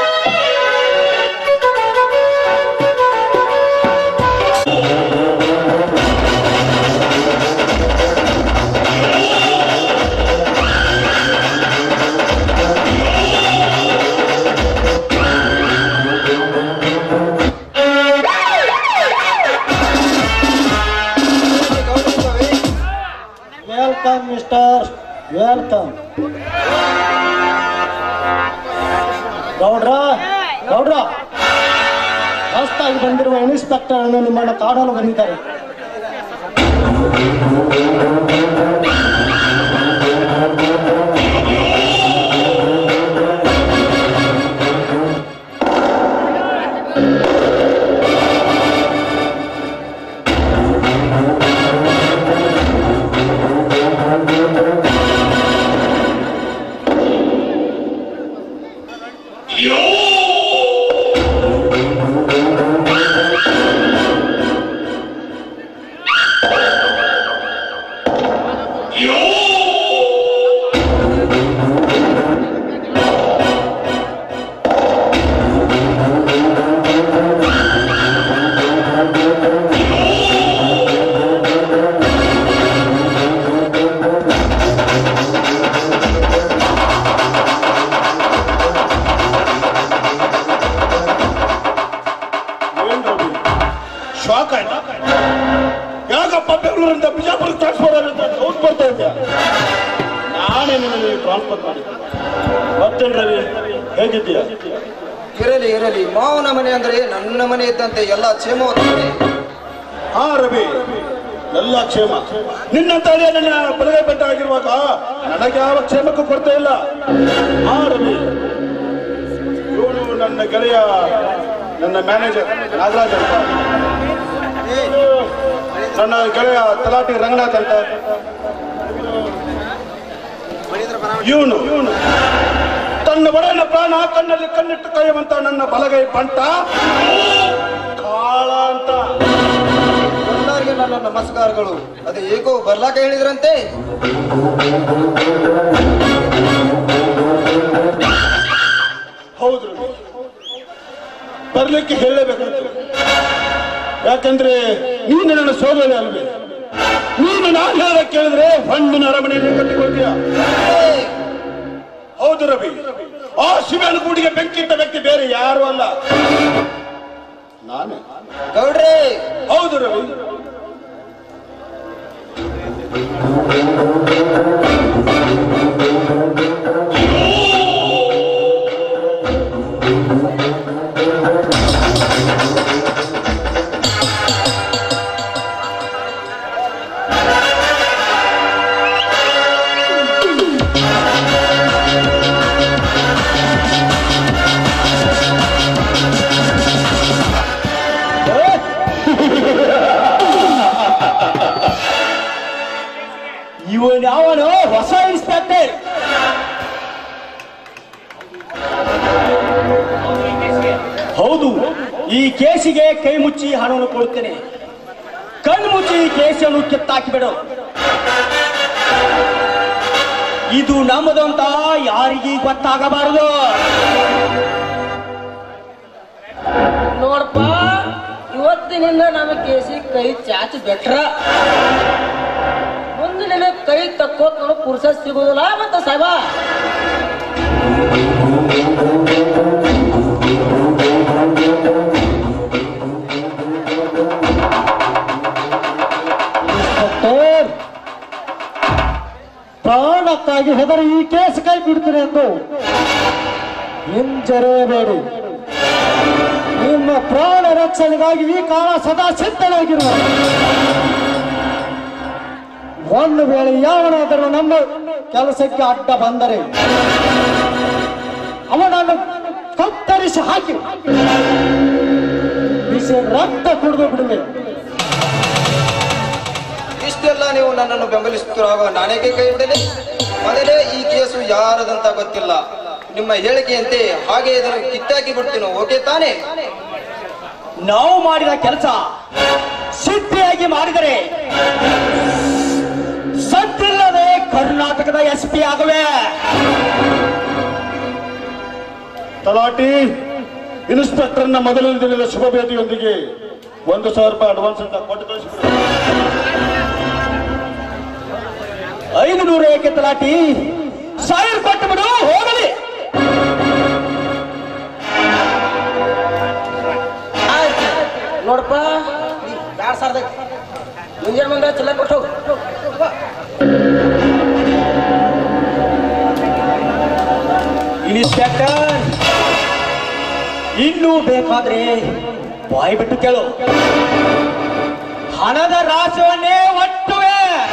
E: ವೆಲ್ಕಮ್ ಮಿಸ್ಟರ್ ವೆಲ್ಕಮ್ ಗೌಡ್ರ ಗೌಡ್ರ ಹೊಸ್ತಾಗಿ ಬಂದಿರುವ ಇನ್ಸ್ಪೆಕ್ಟರ್ ಅನ್ನು ನಿಮ್ಮನ್ನು ಕಾಣಲು ಬಂದಿದ್ದಾರೆ
A: ಏನ್ ರವಿ ಶಾಕ್ ಆಯ್ತಾ ಯಾಕಪ್ಪ ಬೆಂಗಳೂರಿಂದ ಬಿಜಾಪುರ ಟ್ರಾನ್ಸ್ಫರ್ ಆಗುತ್ತೆ ಔಟ್ ಬರ್ತಾ ಇದೆಯಾ ನಾನೇ ನಿನ್ನಲ್ಲಿ ಟ್ರಾನ್ಸ್ಫರ್ ಮಾಡಿದ್ದೆ ಮತ್ತೇನ್ ರವಿ ಹೇಗಿದ್ದೀಯಾ
F: ಇರಲಿ ಇರಲಿ ಮಾವನ ಮನೆ ಅಂದ್ರೆ ನನ್ನ ಮನೆ ಇದ್ದಂತೆ ಎಲ್ಲ ಕ್ಷೇಮವಾದ ಮನೆ
A: ಹಾ ರವಿ ಎಲ್ಲ ಕ್ಷೇಮ ನಿನ್ನಂತ ನನ್ನ ಬಲಗೈ ಬೆಟ್ಟ ಆಗಿರುವಾಗ ನನಗೆ ಯಾವ ಕ್ಷೇಮಕ್ಕೂ ಕೊಡ್ತಾ ಇಲ್ಲ ಹಾ ರವಿ ಇವನು ನನ್ನ ಗೆಳೆಯ ನನ್ನ ಮ್ಯಾನೇಜರ್ ನಾಗರಾಜ್ ಅಂತ ಇದು ನನ್ನ ಗೆಳೆಯ ತಲಾಟಿ ರಂಗನಾಥ್ ಅಂತ ಇವನು ಇವನು ತನ್ನ ಒಡೆಯನ ಪ್ರಾಣ ಕಣ್ಣಲ್ಲಿ ಕಣ್ಣಿಟ್ಟು ಕೈಯುವಂತ ನನ್ನ ಬಲಗೈ ಬಂಟ ಕಾಳ ಅಂತ
F: ಎಲ್ಲರಿಗೆ ನನ್ನ ನಮಸ್ಕಾರಗಳು ಅದು ಏಕೋ ಬರ್ಲಾಕ ಹೇಳಿದ್ರಂತೆ
A: ಹೌದು ಬರ್ಲಿಕ್ಕೆ ಹೇಳಲೇಬೇಕಂತ ಯಾಕಂದ್ರೆ ನೀನು ನನ್ನ ಸೋದರಿ ಅಲ್ವೇ ನೀನು ನಾನು ಹೇಳ ಕೇಳಿದ್ರೆ ಹಣ್ಣಿನ ಅರಮನೆಯನ್ನು ಕಟ್ಟಿಕೊಳ್ತೀಯ ಹೌದು ರವಿ ಆ ಶಿವನ ಗೂಡಿಗೆ ಬೆಂಕಿಟ್ಟ ವ್ಯಕ್ತಿ ಬೇರೆ ಯಾರು ಅಲ್ಲ ನಾನೇ
F: ಗೌಡ್ರೆ
A: ಹೌದು ರವಿ
B: ಇವನ್ ಯಾವನು ಹೊಸ ಇನ್ಸ್ಪೆಕ್ಟರ್ ಹೌದು ಈ ಕೇಸಿಗೆ ಕೈ ಮುಚ್ಚಿ ಹಣವನ್ನು ಕೊಡುತ್ತೇನೆ ಕಣ್ಣು ಮುಚ್ಚಿ ಈ ಕೇಸನ್ನು ಕಿತ್ತಾಕಿ ಬಿಡು ಇದು ನಮ್ಮದು ಅಂತ ಯಾರಿಗೂ ಗೊತ್ತಾಗಬಾರದು
D: ನೋಡಪ್ಪ ಇವತ್ತಿನಿಂದ ನಮ್ಮ ಕೇಸಿ ಕೈ ಚಾಚಿ ಬೆಟ್ರ ಮುಂದೆ ನಿನಗೆ ಕೈ ತಕ್ಕೋತ್ ನನಗೆ ಪುರುಷ ಸಿಗೋದಿಲ್ಲ ಮತ್ತೆ ಸಾಹೇಬ
E: ಇನ್ಸ್ಪೆಕ್ಟರ್ ಪ್ರಾಣಕ್ಕಾಗಿ ಹೆದರಿ ಈ ಕೇಸ್ ಕೈ ಬಿಡ್ತೀನಿ ಎಂದು ಹಿಂಜರಿಯಬೇಡಿ ನಿಮ್ಮ ಪ್ರಾಣ ರಕ್ಷಣೆಗಾಗಿ ಈ ಕಾಲ ಸದಾ ಸಿದ್ಧನಾಗಿರುವ ಒಂದು ವೇಳೆ ಯಾವನಾದರೂ ನಮ್ಮ ಕೆಲಸಕ್ಕೆ ಅಡ್ಡ ಬಂದರೆ ಅವನನ್ನು ಕತ್ತರಿಸಿ ಹಾಕಿ ಬಿಸಿ ರಕ್ತ ಕುಡಿದು ಬಿಡುವೆ
F: ಇಷ್ಟೆಲ್ಲ ನೀವು ನನ್ನನ್ನು ಬೆಂಬಲಿಸುತ್ತಿರುವಾಗ ನಾನೇಕೆ ಕೈ ಬಿಡಲಿ ಮೊದಲೇ ಈ ಕೇಸು ಯಾರದಂತ ಗೊತ್ತಿಲ್ಲ ನಿಮ್ಮ ಹೇಳಿಕೆಯಂತೆ ಹಾಗೆ ಇದನ್ನು ಕಿತ್ತಾಕಿ ಬಿಡ್ತೀನೋ ಓಕೆ ತಾನೇ
B: ನಾವು ಮಾಡಿದ ಕೆಲಸ ಸಿದ್ಧಿಯಾಗಿ ಮಾಡಿದರೆ ಸದ್ದಿಲ್ಲದೆ ಕರ್ನಾಟಕದ ಎಸ್ ಪಿ ಆಗುವೆ
A: ತಲಾಟಿ ಇನ್ಸ್ಪೆಕ್ಟರ್ನ ಮೊದಲನೇ ದಿನದ ಶುಭ ಭೇಟಿಯೊಂದಿಗೆ ಒಂದು ಸಾವಿರ ರೂಪಾಯಿ ಅಡ್ವಾನ್ಸ್ ಅಂತ ಕೊಟ್ಟು ಕಳಿಸಿಬಿಡಿ
B: ಐದು ನೂರು ಏಕೆ ತಲಾಟಿ ಸಾವಿರ ಕೊಟ್ಟು ಬಿಡು ಹೋಗಲಿ
D: ಆಯ್ತು ನೋಡಪ್ಪ ಯಾರು ಸರ್ದ ಮುಂಜಾನೆ ಮುಂದೆ ಚಿಲ್ಲ ಕೊಟ್ಟು ಹೋಗು.
B: ಇನ್ಸ್ಪೆಕ್ಟರ್ ಇನ್ನೂ ಬೇಕಾದ್ರೆ ಬಾಯಿ ಬಿಟ್ಟು ಕೇಳು ಹಣದ ರಾಶವನ್ನೇ ಒಟ್ಟುವೆ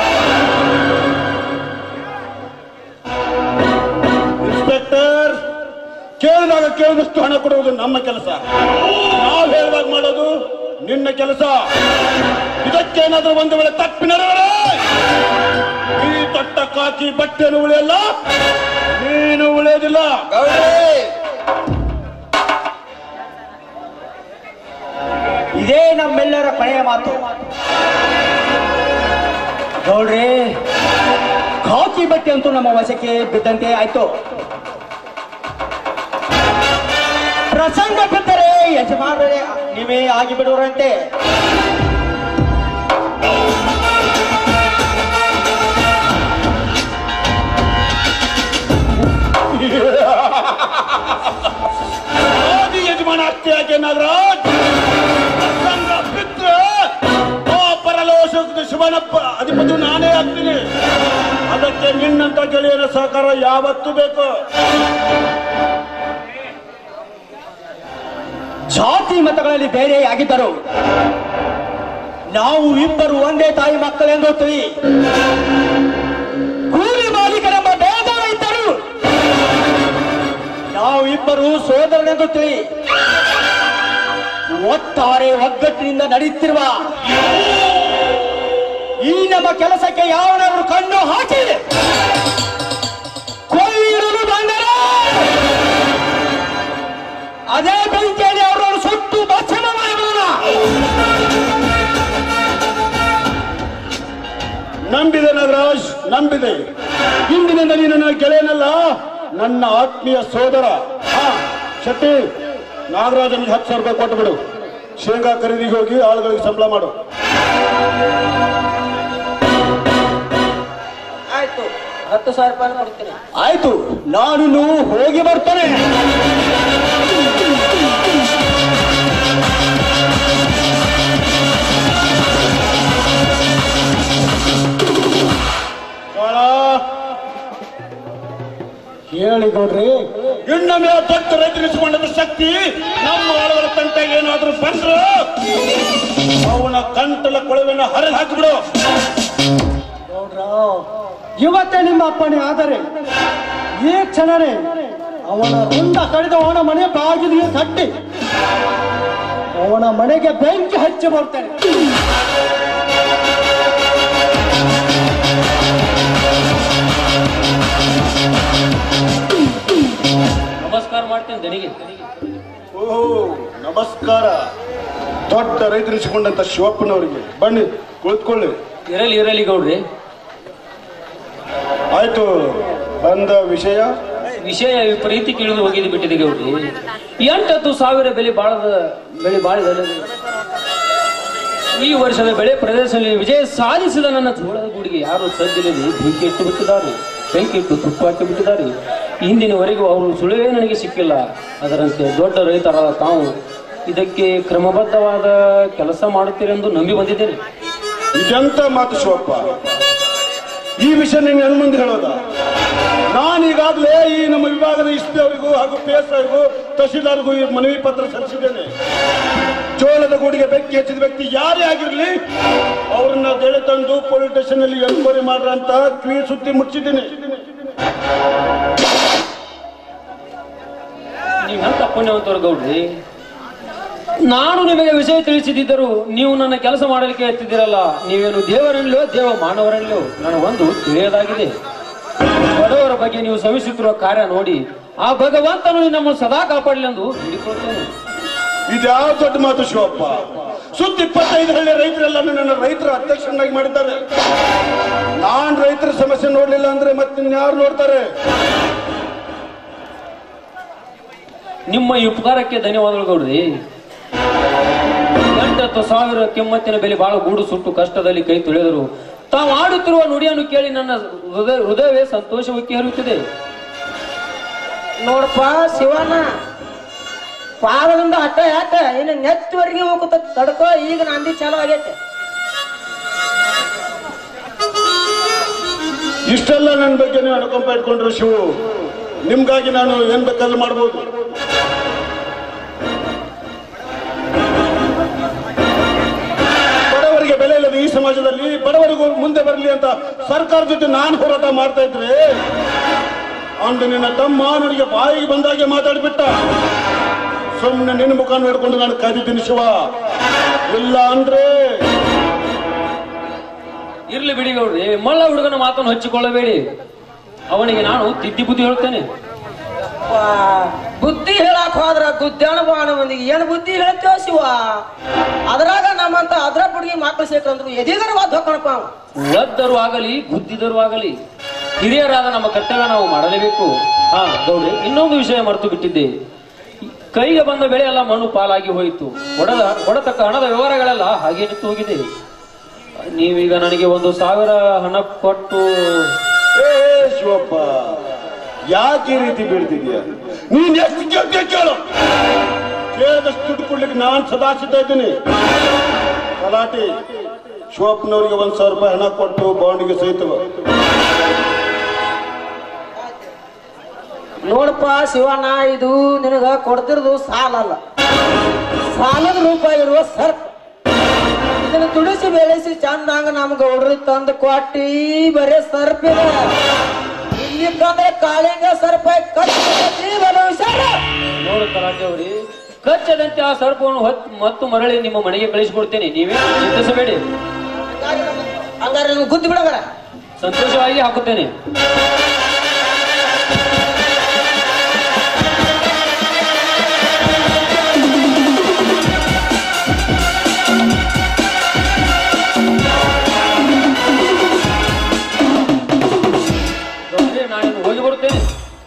A: ಇನ್ಸ್ಪೆಕ್ಟರ್ ಕೇಳಿದಾಗ ಕೇಳಿದಷ್ಟು ಹಣ ಕೊಡುವುದು ನಮ್ಮ ಕೆಲಸ ನಾವು ಹೇಳಿದಾಗ ಮಾಡೋದು ನಿನ್ನ ಕೆಲಸ ಇದಕ್ಕೇನಾದ್ರೂ ಒಂದು ವೇಳೆ ತಪ್ಪಿ ನಡೆದರೆ ಈ ತೊಟ್ಟ ಕಾಕಿ ಬಟ್ಟೆನು ಉಳಿಯಲ್ಲ ನೀನು ಉಳಿಯೋದಿಲ್ಲ
F: ಗೌಡ್ರೆ
B: ಇದೇ ನಮ್ಮೆಲ್ಲರ ಕೊನೆಯ ಮಾತು ಗೌಡ್ರೆ ಖಾಕಿ ಬಟ್ಟೆ ಅಂತೂ ನಮ್ಮ ವಶಕ್ಕೆ ಬಿದ್ದಂತೆ ಆಯ್ತು ಪ್ರಸಂಗ ಬಿದ್ದರೆ ಯಜಮಾನರೇ ನೀವೇ ಆಗಿ ಬಿಡುವರಂತೆ
A: ಆದಿ ಯಜಮಾನ ಆಸ್ತಿಯಾಗಿ ನಾಗರಾಜ್ ಪ್ರಸಂಗ ಬಿದ್ರೆ ಆ ಪರಲೋಕದ ಶಿವನಪ್ಪ ಅಧಿಪತಿ ನಾನೇ ಆಗ್ತೀನಿ ಅದಕ್ಕೆ ನಿನ್ನಂತ ಗೆಳೆಯನ ಸಹಕಾರ ಯಾವತ್ತೂ ಬೇಕು
B: ಜಾತಿ ಮತಗಳಲ್ಲಿ ಬೇರೆ ಆಗಿದ್ದರು ನಾವು ಇಬ್ಬರು ಒಂದೇ ತಾಯಿ ಮಕ್ಕಳೆಂದು ತಿಳಿ ಕೂಲಿ ಮಾಲೀಕರೆಂಬ ಭೇದ ಇದ್ದರು ನಾವು ಇಬ್ಬರು ಸೋದರನೆಂದು ತಿಳಿ
E: ಒಟ್ಟಾರೆ ಒಗ್ಗಟ್ಟಿನಿಂದ ನಡೆಯುತ್ತಿರುವ ಈ ನಮ್ಮ ಕೆಲಸಕ್ಕೆ ಯಾವನಾದ್ರೂ ಕಣ್ಣು ಹಾಕಿ ಕೊಲ್ಲಿಡಲು ಬಂದರೆ ಅದೇ ಬೆಂಕಿಯಲ್ಲಿ ಅವರನ್ನು ಸುಟ್ಟು ಭಕ್ಷಣ ಮಾಡಬಹುದು
A: ನಂಬಿದೆ ನಾಗರಾಜ್ ನಂಬಿದೆ ಇಂದಿನಿಂದ ನೀನು ನನ್ನ ಗೆಳೆಯನಲ್ಲ ನನ್ನ ಆತ್ಮೀಯ ಸೋದರ ಹಾ ಶೆಟ್ಟಿ ನಾಗರಾಜನಿಗೆ ಹತ್ತು ಸಾವಿರ ರೂಪಾಯಿ ಕೊಟ್ಟು ಬಿಡು ಶೇಂಗಾ ಖರೀದಿಗೆ ಹೋಗಿ ಆಳುಗಳಿಗೆ ಸಂಬಳ ಮಾಡು
D: ಆಯ್ತು ಹತ್ತು ಸಾವಿರ ರೂಪಾಯಿ ಕೊಡ್ತೀನಿ
E: ಆಯ್ತು ನಾನು ಹೋಗಿ ಬರ್ತೇನೆ
A: ಕಾಳ
E: ಹೇಳಿ ಗೌಡ್ರಿ
A: ಇನ್ನೊಮ್ಮೆ ಆ ದೊಡ್ಡ ರೈತರಿಸಿಕೊಂಡದ ಶಕ್ತಿ ನಮ್ಮ ಆಳುಗಳ ತಂಟೆಗೆ ಏನಾದ್ರೂ ಬಂದ್ರು ಅವನ ಕಂಟಲ ಕೊಳವೆನ ಹರಿದು ಹಾಕಿಬಿಡು
E: ಗೌಡ್ರ ಇವತ್ತೇ ನಿಮ್ಮ ಅಪ್ಪಣೆ ಆದರೆ ಈ ಕ್ಷಣನೇ ಅವನ ರುಂಡ ಕಡಿದ ಅವನ ಮನೆ ಬಾಗಿಲಿಗೆ ಕಟ್ಟಿ ಅವನ ಮನೆಗೆ ಬೆಂಕಿ ಹಚ್ಚಿ ಬರ್ತೇನೆ
B: ನಮಸ್ಕಾರ ಮಾಡ್ತೇನೆ ದಣಿಗೆ
A: ಓಹೋ ನಮಸ್ಕಾರ ದೊಡ್ಡ ರೈತರಿಸಿಕೊಂಡಂತ ಶಿವಪ್ಪನವರಿಗೆ ಬನ್ನಿ ಕುಳಿತುಕೊಳ್ಳಿ
B: ಇರಲಿ ಇರಲಿ ಗೌಡ್ರಿ
A: ಆಯ್ತು ಬಂದ ವಿಷಯ
B: ವಿಷಯ ವಿಪರೀತಿ ತಿಳಿದು ಹೋಗಿದ್ದು ಬಿಟ್ಟಿದೆ ಗೌಡ್ರಿ ಎಂಟತ್ತು ಸಾವಿರ ಬೆಲೆ ಬಾಳದ ಬೆಳೆ ಬಾಳಿದ ಈ ವರ್ಷದ ಬೆಳೆ ಪ್ರದರ್ಶನದಲ್ಲಿ ವಿಜಯ ಸಾಧಿಸಿದ ನನ್ನ ಜೋಳದ ಗೂಡಿಗೆ ಯಾರು ಸದ್ದಿಲ್ಲದೆ ಬೆಂಕಿ ಇಟ್ಟು ಬಿಟ್ಟಿದ್ದಾರೆ ಬೆಂಕಿ ಇಟ್ಟು ತುಪ್ಪ ಹಾಕಿ ಬಿಟ್ಟಿದ್ದಾರೆ ಇಂದಿನವರೆಗೂ ಅವರು ಸುಳಿವೇ ನನಗೆ ಸಿಕ್ಕಿಲ್ಲ ಅದರಂತೆ ದೊಡ್ಡ ರೈತರಾದ ತಾವು ಇದಕ್ಕೆ ಕ್ರಮಬದ್ಧವಾದ ಕೆಲಸ ಮಾಡುತ್ತೀರೆಂದು ನಂಬಿ ಬಂದಿದ್ದೇನೆ
A: ಇದೆಂತ ಮಾತು ಶಿವಪ್ಪ ಈ ವಿಷಯ ನಿಂಗೆ ನನ್ನ ಮುಂದೆ ಹೇಳೋದ ನಾನೀಗಾಗಲೇ ಈ ನಮ್ಮ ವಿಭಾಗದ ಇಸ್ಪಿ ಅವರಿಗೂ ಹಾಗೂ ಪಿ ಎಸ್ ಅವರಿಗೂ ತಹಶೀಲ್ದಾರ್ಗೂ ಈ ಮನವಿ ಪತ್ರ ಸಲ್ಲಿಸಿದ್ದೇನೆ ಜೋಳದ ಗೂಡಿಗೆ ಬೆಂಕಿ ಹಚ್ಚಿದ ವ್ಯಕ್ತಿ ಯಾರೇ ಆಗಿರ್ಲಿ ಅವ್ರನ್ನ ಗೆಳೆ ತಂದು ಪೊಲೀಸ್ ಸ್ಟೇಷನ್ ಅಲ್ಲಿ ಎನ್ಕ್ವೈರಿ ಮಾಡ್ರ ಅಂತ ಕಿವಿ ಸುತ್ತಿ ಮುಚ್ಚಿದ್ದೀನಿ
B: ನೀವು ಎಂತ ಪುಣ್ಯವಂತರು ಗೌಡ್ರಿ ನಾನು ನಿಮಗೆ ವಿಷಯ ತಿಳಿಸಿದ್ದರು ನೀವು ನನ್ನ ಕೆಲಸ ಮಾಡಲಿಕ್ಕೆ ಎತ್ತಿದ್ದೀರಲ್ಲ ನೀವೇನು ದೇವರಲ್ಲೋ ದೇವ ಮಾನವರಲ್ಲೋ ನನಗೊಂದು ತಿಳಿಯದಾಗಿದೆ ಬಡವರ ಬಗ್ಗೆ ನೀವು ಶ್ರಮಿಸುತ್ತಿರುವ ಕಾರ್ಯ ನೋಡಿ ಆ ಭಗವಂತನು ನಮ್ಮನ್ನು ಸದಾ ಕಾಪಾಡಲಿ ಎಂದು ಬೇಡಿಕೊಳ್ಳುತ್ತೇನೆ
A: ಇದ್ಯಾವ ದೊಡ್ಡ ಮಾತು ಶಿವಪ್ಪ ಸುತ್ತ ಇಪ್ಪತ್ತೈದು ಹಳ್ಳಿ ರೈತರೆಲ್ಲ ನನ್ನ ರೈತರ ಅಧ್ಯಕ್ಷನಾಗಿ ಮಾಡಿದ್ದಾರೆ ನಾನ್ ರೈತರ ಸಮಸ್ಯೆ ನೋಡ್ಲಿಲ್ಲ ಅಂದ್ರೆ ಮತ್ತೆ ಯಾರು ನೋಡ್ತಾರೆ
B: ನಿಮ್ಮ ಈ ಉಪಕಾರಕ್ಕೆ ಧನ್ಯವಾದಗಳು ಗೌಡ್ರಿ ಎಂಟತ್ತು ಸಾವಿರ ಕೆಮ್ಮತ್ತಿನ ಬೆಲೆ ಬಹಳ ಗೂಡು ಸುಟ್ಟು ಕಷ್ಟದಲ್ಲಿ ಕೈ ತೊಳೆದರು ತಾವು ಆಡುತ್ತಿರುವ ನುಡಿಯನ್ನು ಕೇಳಿ ನನ್ನ ಹೃದಯ ಹೃದಯವೇ ಸಂತೋಷ ಉಕ್ಕಿ ಹರಿಯುತ್ತಿದೆ
D: ನೋಡಪ್ಪ ಶಿವಣ್ಣ ಪಾದದಿಂದ ಅಟ್ಟ ಯಾಕ ಇನ್ನು ನೆತ್ತವರೆಗೆ ಹೋಗುತ್ತ ತಡ್ಕೋ ಈಗ ನಂದಿ ಚಾಲು ಆಗೈತೆ
A: ಇಷ್ಟೆಲ್ಲ ನನ್ನ ಬಗ್ಗೆ ನೀವು ಅನುಕಂಪ ಇಟ್ಕೊಂಡ್ರು ಶಿವು ನಿಮ್ಗಾಗಿ ನಾನು ಏನ್ ಬೇಕಾದ್ರೂ ಮಾಡ್ಬೋದು ಬಡವರಿಗೆ ಬೆಲೆ ಇಲ್ಲದ ಈ ಸಮಾಜದಲ್ಲಿ ಬಡವರಿಗೂ ಮುಂದೆ ಬರಲಿ ಅಂತ ಸರ್ಕಾರ ಜೊತೆ ನಾನು ಹೋರಾಟ ಮಾಡ್ತಾ ಇದ್ರೆ ಅಂದು ನಿನ್ನ ತಮ್ಮ ನನಗೆ ಬಾಯಿಗೆ ಬಂದಾಗೆ ಮಾತಾಡ್ಬಿಟ್ಟ ಸುಮ್ಮನೆ ನಿನ್ನ ಮುಖ ನೋಡ್ಕೊಂಡು ನಾನು ಕಾದಿದ್ದೀನಿ ಶಿವ ಇಲ್ಲ ಅಂದ್ರೆ
B: ಇರ್ಲಿ ಬಿಡಿ ಗೌಡ್ರಿ ಮಳ್ಳ ಹುಡುಗನ ಮಾತನ್ನು ಹಚ್ಚಿಕೊಳ್ಳಬೇಡಿ ಅವನಿಗೆ ನಾನು ತಿದ್ದಿ ಬುದ್ಧಿ ಹೇಳ್ತೇನೆ
D: ಅಪ್ಪ, ಬುದ್ಧಿ ಹೇಳಕ್ ಹೋದ್ರ ಗುದ್ದಾಣ ಬಾಣ ಮಂದಿಗೆ ಏನ್ ಬುದ್ಧಿ ಹೇಳ್ತೇವ ಶಿವ ಅದ್ರಾಗ ನಮ್ಮಂತ ಅದ್ರ ಹುಡುಗಿ ಮಕ್ಳು ಸೇರ್ಕೊಂಡ್ರು ಎದಿಗರ ವಾದ್ ಹೊಕ್ಕಣಪ್ಪ ಅವ
B: ಒದ್ದರು ಆಗಲಿ ಗುದ್ದಿದರು ಆಗಲಿ ಹಿರಿಯರಾದ ನಮ್ಮ ಕರ್ತವ್ಯ ನಾವು ಮಾಡಲೇಬೇಕು ಹಾ ಗೌಡ್ರಿ ಇನ್ನೊಂದು ವಿಷಯ ಮರೆತು ಬಿಟ್ಟಿದ್ದೆ ಕೈಗೆ ಬಂದ ಬೆಳೆ ಎಲ್ಲ ಮಣ್ಣು ಪಾಲಾಗಿ ಹೋಯಿತು ಕೊಡದ ಕೊಡತಕ್ಕ ಹಣದ ವ್ಯವಹಾರಗಳೆಲ್ಲ ಹಾಗೆ ನಿಂತು ಹೋಗಿದೆ ನೀವೀಗ ನನಗೆ ಒಂದು ಸಾವಿರ ಹಣ ಕೊಟ್ಟು
A: ಏ ಶಿವಪ್ಪ ಯಾಕೆ ಈ ರೀತಿ ಬೀಳ್ತಿದ್ಯಾ ನೀನ್ ಎಷ್ಟು ಕೇಳ್ತೀಯ ಕೇಳು ಕೇಳಿದಷ್ಟು ದುಡ್ಡು ಕೊಡ್ಲಿಕ್ಕೆ ನಾನ್ ಸದಾ ಸಿದ್ಧ ಇದ್ದೀನಿ ಗಲಾಟೆ ಶಿವಪ್ಪನವರಿಗೆ ಒಂದ್ ಸಾವಿರ ರೂಪಾಯಿ ಹಣ ಕೊಟ್ಟು ಬಾಂಡಿಗೆ ಸಹಿತವ
D: ನೋಡಪ್ಪ ಶಿವಣ್ಣ ಇದು ನಿನಗ ಕೊಡ್ತಿರೋದು ಸಾಲ ಅಲ್ಲ ಸಾಲದ ರೂಪ ಇರುವ ಸರ್ಪ್ ಇದನ್ನ ತುಡಿಸಿ ಬೆಳೆಸಿ ಚಂದಂಗ ನಮ್ಗ ಹುಡ್ರಿ ತಂದು ಕೊಟ್ಟಿ ಬರೇ ಸರ್ಪ್ ಇದೆ ಇಲ್ಲಿ ತಂದ್ರೆ ಕಾಳಿಂಗ ಸರ್ಪ ಕತ್ತಿ ಬಲ ಹುಷಾರ
B: ನೋಡು ತಲಾಟೆ ಅವ್ರಿ
G: ಕಚ್ಚದಂತೆ ಆ ಸರ್ಪವನ್ನು ಹೊತ್ತು ಮತ್ತು ಮರಳಿ ನಿಮ್ಮ ಮನೆಗೆ ಕಳಿಸಿಕೊಡ್ತೇನೆ ನೀವೇ ಚಿಂತಿಸಬೇಡಿ
D: ಹಂಗಾರೆ ನೀವು ಗುದ್ದು ಬಿಡಂಗಾರ
G: ಸಂತೋಷವಾಗಿ ಹಾಕುತ್ತೇನೆ ಗೌರಿ, ನಾನು ಹೋಗಿ ಬರುತ್ತೇನೆ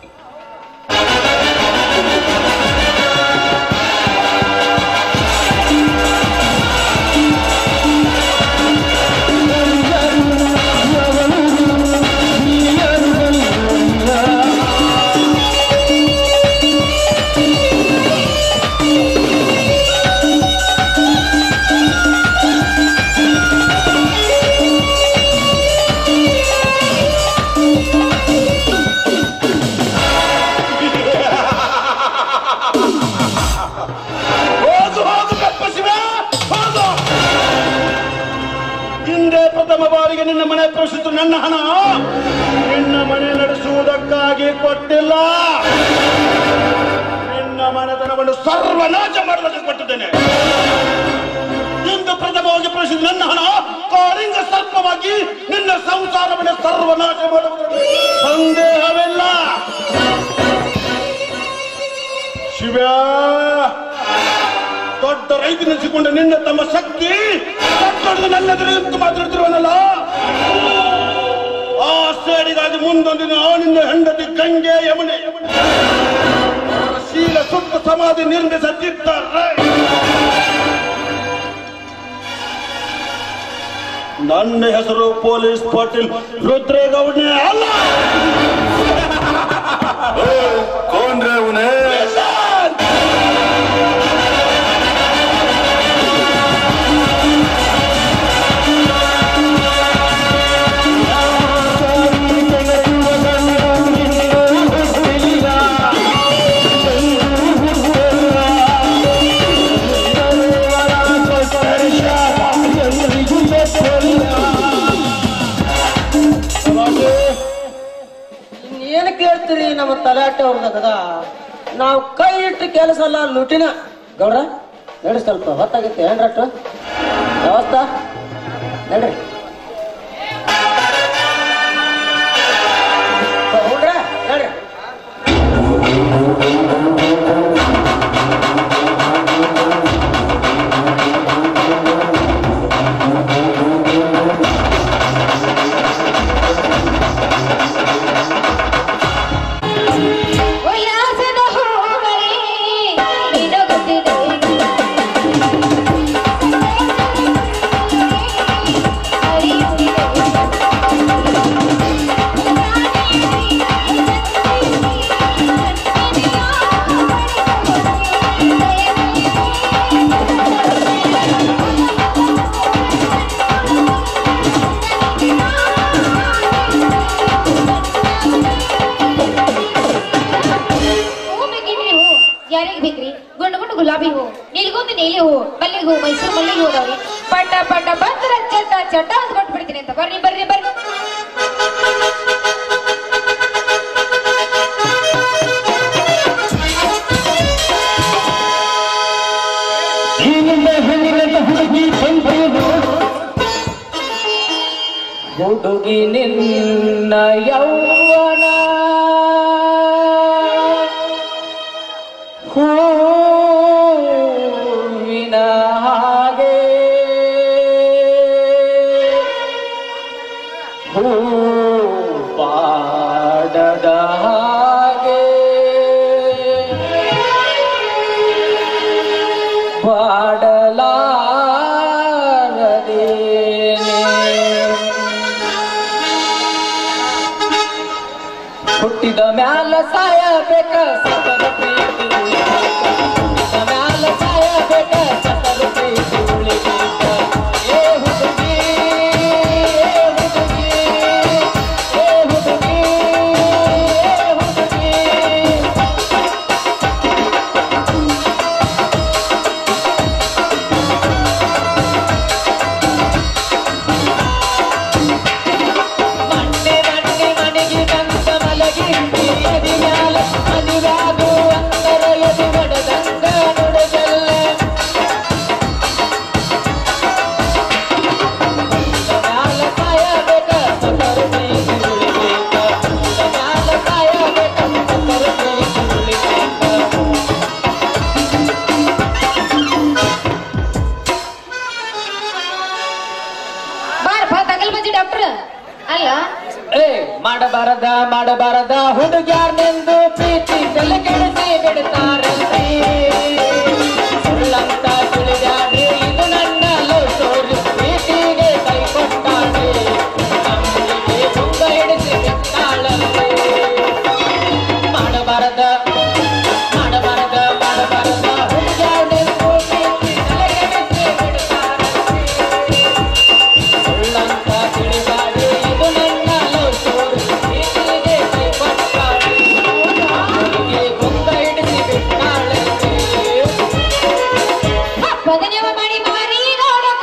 A: ಹೋಗು ಹೋಗು ಕಪ್ಪ ಶಿವ ಹೋಗು ಹಿಂದೆ ಪ್ರಥಮ ಬಾರಿಗೆ ನಿನ್ನ ಮನೆ ಪ್ರವೇಶಿಸಿತು ನನ್ನ ಹಣ ನಿನ್ನ ಮನೆ ನಡೆಸುವುದಕ್ಕಾಗಿ ಕೊಟ್ಟಿಲ್ಲ ನಿನ್ನ ಮನೆತನವನ್ನು ಸರ್ವನಾಶ ಮಾಡುವುದಕ್ಕೆ ಕೊಟ್ಟಿದ್ದೇನೆ ಇಂದು ಪ್ರಥಮವಾಗಿ ಪ್ರವೇಶಿಸಿದ ನನ್ನ ಹಣ ಕಾಳಿಂಗ ಸರ್ಪವಾಗಿ ನಿನ್ನ ಸಂಸಾರವನ್ನು ಸರ್ವನಾಶ ಮಾಡುವುದರಲ್ಲಿ ಸಂದೇಹವಿಲ್ಲ ಶಿವ ದೊಡ್ಡ ರೈತನೆನಿಸಿಕೊಂಡ ನಿನ್ನ ತಮ್ಮ ಶಕ್ತಿ ದೊಡ್ಡದು ನನ್ನೆದುರು ಮಾತಾಡ್ತಿರುವನಲ್ಲ ಆ ಸೇಡಿಗಾಗಿ ಮುಂದೊಂದಿನ ನಿನ್ನ ಹೆಂಡತಿ ಗಂಗೆ ಯಮುನೆ ಅವರ ಶೀಲ ಸುತ್ತ ಸಮಾಧಿ ನಿರ್ಮಿಸುತ್ತಿದ್ದಾರೆ ನನ್ನ ಹೆಸರು ಪೊಲೀಸ್ ಪಾಟೀಲ್ ರುದ್ರೇಗೌಡನೇ ಅಲ್ಲ
H: कौन रहे उन्हें
D: ಏನು ಕೇಳ್ತೀರಿ ನಮ್ಮ ತಲಾಟೆ ಅವ್ರದಾಗ ನಾವು ಕೈ ಇಟ್ಟು ಕೆಲಸ ಅಲ್ಲ ಲುಟಿನ ಗೌಡ್ರ ನಡಿ ಸ್ವಲ್ಪ ಹೊತ್ತಾಗೈತಿ ಏನ್ರಟ್ಟು ವ್ಯವಸ್ಥಾ ನಡ್ರಿ ಗೌಡ್ರ ನಡ್ರಿ
C: ಉಲ್ಲಾಸದ ಹೂಗಳೇ ನಿನಗೊತ್ತಿದೆ ಹೂ ಬೇಕಿದ್ರಿ ಹೂ ಯಾರಿಗೆ ಬೇಕ್ರಿ ಗುಂಡು ಗುಂಡು ಗುಲಾಬಿ ಹೂ ನಿಲ್ಗೊಂದು ನೀಲಿ ಹೂ ಮಲ್ಲಿಗೆ ಹೂ ಮೈಸೂರು ಮಲ್ಲಿಗೆ ಹೂ ಅದಾವ್ರಿ ಪಟ ಪಟ ಬಂದ್ರ ಚಟ ಚಟ ಅಂತ ಕೊಟ್ಟು ಬಿಡ್ತೀನಿ ಅಂತ ಬರ್ರಿ ಬರ್ರಿ ಬರ್ರಿ
G: ಹುಡುಗಿ ನಿನ್ನ ಯೌವನ ಹೂವಿನ ಹಾಗೆ ಹೂ ಪಾಡದ ಹಾಗೆ ಪಾಡಲಾರದೇನೆ ಹುಟ್ಟಿದ ಮ್ಯಾಲ ಸಾಯಬೇಕ ಸತರ ಪ್ರೀತಿ ಉಳಿಬೇಕ. ಹುಟ್ಟಿದ ಮ್ಯಾಲ ಸಾಯಬೇಕ ಸತರ ಪ್ರೀತಿ ಉಳಿಬೇಕ. ಏ ಹುಡುಗಿ, ಏ ಹುಡುಗಿ, ಏ ಹುಡುಗಿ, ಏ ಹುಡುಗಿ. ಮಣ್ಣೆ ಮಣ್ಣೆ ಮನೆಗೆ ಬಂದ ಮಲಗಿ ಎದಿ ಮ್ಯಾಲ
D: ಮಾಡಬಾರದ ಮಾಡಬಾರದ ಹುಡುಗ್ಯಾರ್ನೆಂದು ಪ್ರೀತಿ ತಲೆ ಕೆಡಿಸಿ ಬಿಡ್ತಾರಲ್ರಿ ಸುಳ್ಳಂತ ತಿಳಿದಾಡಿ ಇದು ನನ್ನ ಲವ್ ಸ್ಟೋರಿ ಪ್ರೀತಿಗೆ ಕೈ ಕೊಟ್ಟಾಡಿ ನಮ್ಮಿಗೆ ಮುಂಗ ಹಿಡಿಸಿ ಬಿಟ್ಟಾಳಲ್ರಿ ಮಾಡಬಾರದ ಮಾಡಬಾರದ ಮಾಡಬಾರದ ಹುಡುಗ್ಯಾರ್ನೆಂದು ಪ್ರೀತಿ ತಲೆ ಕೆಡಿಸಿ ಬಿಡ್ತಾರಲ್ರಿ ಸುಳ್ಳಂತ ತಿಳಿದಾಡಿ ಇದು ನನ್ನ ಲವ್ ಸ್ಟೋರಿ ಪ್ರೀತಿಗೆ ಕೈ ಕೊಟ್ಟಾಡಿ ನಮ್ಮಿಗೆ ಮುಂಗ ಹಿಡಿಸಿ ಬಿಟ್ಟಾಳಲ್ರಿ
C: ಬದನೆವ ಮಾಡಿ ಮಾರಿ ನೋಡಕ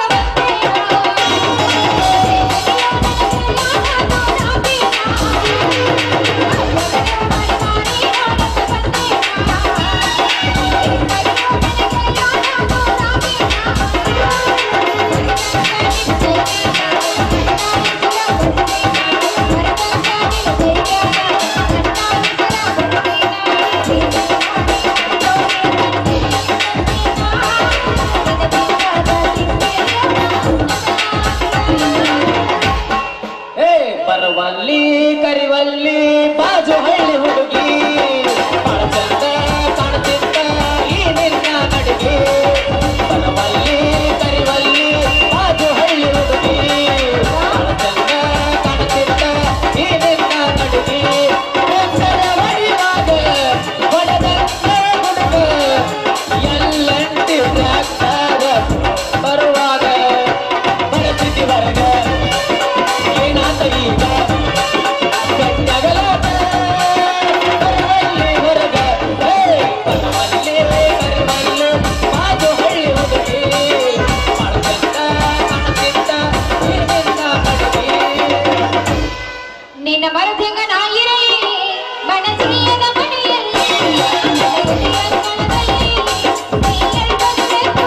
D: ಏ ಬರುವಲ್ಲಿ ಕರಿವಲ್ಲಿ ಬಾಜು ಹಳ್ಳಿ ಹುಡುಗಿ ಬಾಳ ಚಂದ ಕಾಣ್ತಿದ್ದ ಈ ನಿನ್ನ ನಡಿಗೆ ಬರುವಲ್ಲಿ ಕರಿವಲ್ಲಿ ಬಾಜು ಹಳ್ಳಿ ಹುಡುಗಿ ಬಾಳ ಚಂದ ಕಾಣ್ತಿದ್ದ ಈ ನಿನ್ನ ನಡಿಗೆ ಅಕ್ಷರ ಬಡಿವಾಗ ಹೊಡೆದಂತ ಹುಡುಗ ಎಲ್ಲಂಟಿ ಟ್ರ್ಯಾಕ್ಟರ್ ಬರುವಾಗ ಪರಿಸ್ಥಿತಿ ವರ್ಗ ಏನಾತ ಈಗ ಗಂಟಗಲಾಟ ಬರುವಲ್ಲಿ ಹೊರಗ ಹೇ, ಬರುವಲ್ಲಿ ಬರುವಲ್ಲಿ ಮಾತು ಹಳ್ಳಿ ಹುಡುಗಿ ಬಾಳ ಚಂದ ಕಾಣುತ್ತಿದ್ದ ನೀರಿನಿಂದ ನಡುವೆ
C: ನಿನ್ನ ಮರದಂಗ ನಾಯಿರಲಿ ಮನಸ್ಸಿಯದ ಮನೆಯಲ್ಲಿ ಮನೆಗುಡಿಯ ಸ್ಥಳದಲ್ಲಿ ನೀಯಲ್ ಬರಬೇಕು.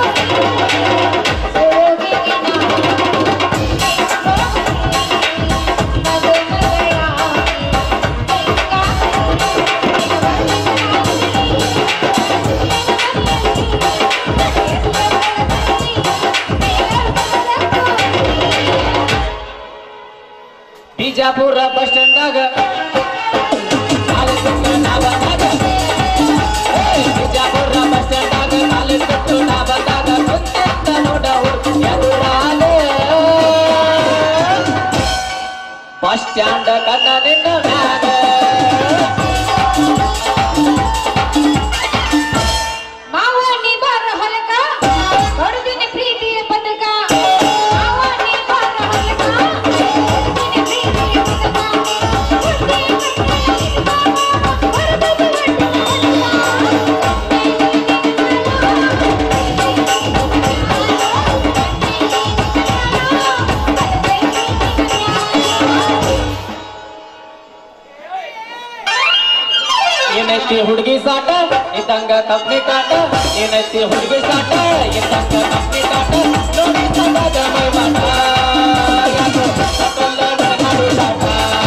C: ಹೋಗಿಗೆ ನಾನು
D: ಬಿಜಾಪುರ ಬಸ್ ಸ್ಟ್ಯಾಂಡ್ದಾಗ ಕಾಲೇಜ್ ಬಿಟ್ಟು ನಾ ಬಂದಾಗ ಏ, ಬಿಜಾಪುರ ಬಸ್ ಸ್ಟ್ಯಾಂಡ್ದಾಗ ಕಾಲೇಜ್ ಬಿಟ್ಟು ನಾ ಬಂದಾಗ ಕುಂತಿದ್ದ ನೋಡ ಹುಡ್ಗಿ ಎದುರಾಗ ಬಸ್ ಸ್ಟ್ಯಾಂಡ್ ಕನ್ನ ನಿನ್ನ ಮ್ಯಾಗ
C: ಮಾವ ನೀ ಬಾರ ಹೊಲಕ ಹೊಡೆದಿನ ಪ್ರೀತಿಯ ಪದಕ ಮಾವ ನೀ ಬಾರ ಹೊಲಕ ಹೊಡೆದಿನ ಪ್ರೀತಿಯ ಪದಕ
D: ಏನೈತಿ ಹುಡುಗಿ ಸಾಟ ಇದ್ದಂಗ ಕಂಪ್ನಿ ಕಾಟ ಏನೈತಿ ಹುಡುಗಿ ಸಾಟ ಇದ್ದಂಗ ಕಂಪ್ನಿ ಕಾಟ ನೋಡಿ ಸಂದಾಗ ಮೈ ಮಾಟ ಯಾಕೋ ಅಕ್ಕಲ್ಲ ನಡು ಸಾಟ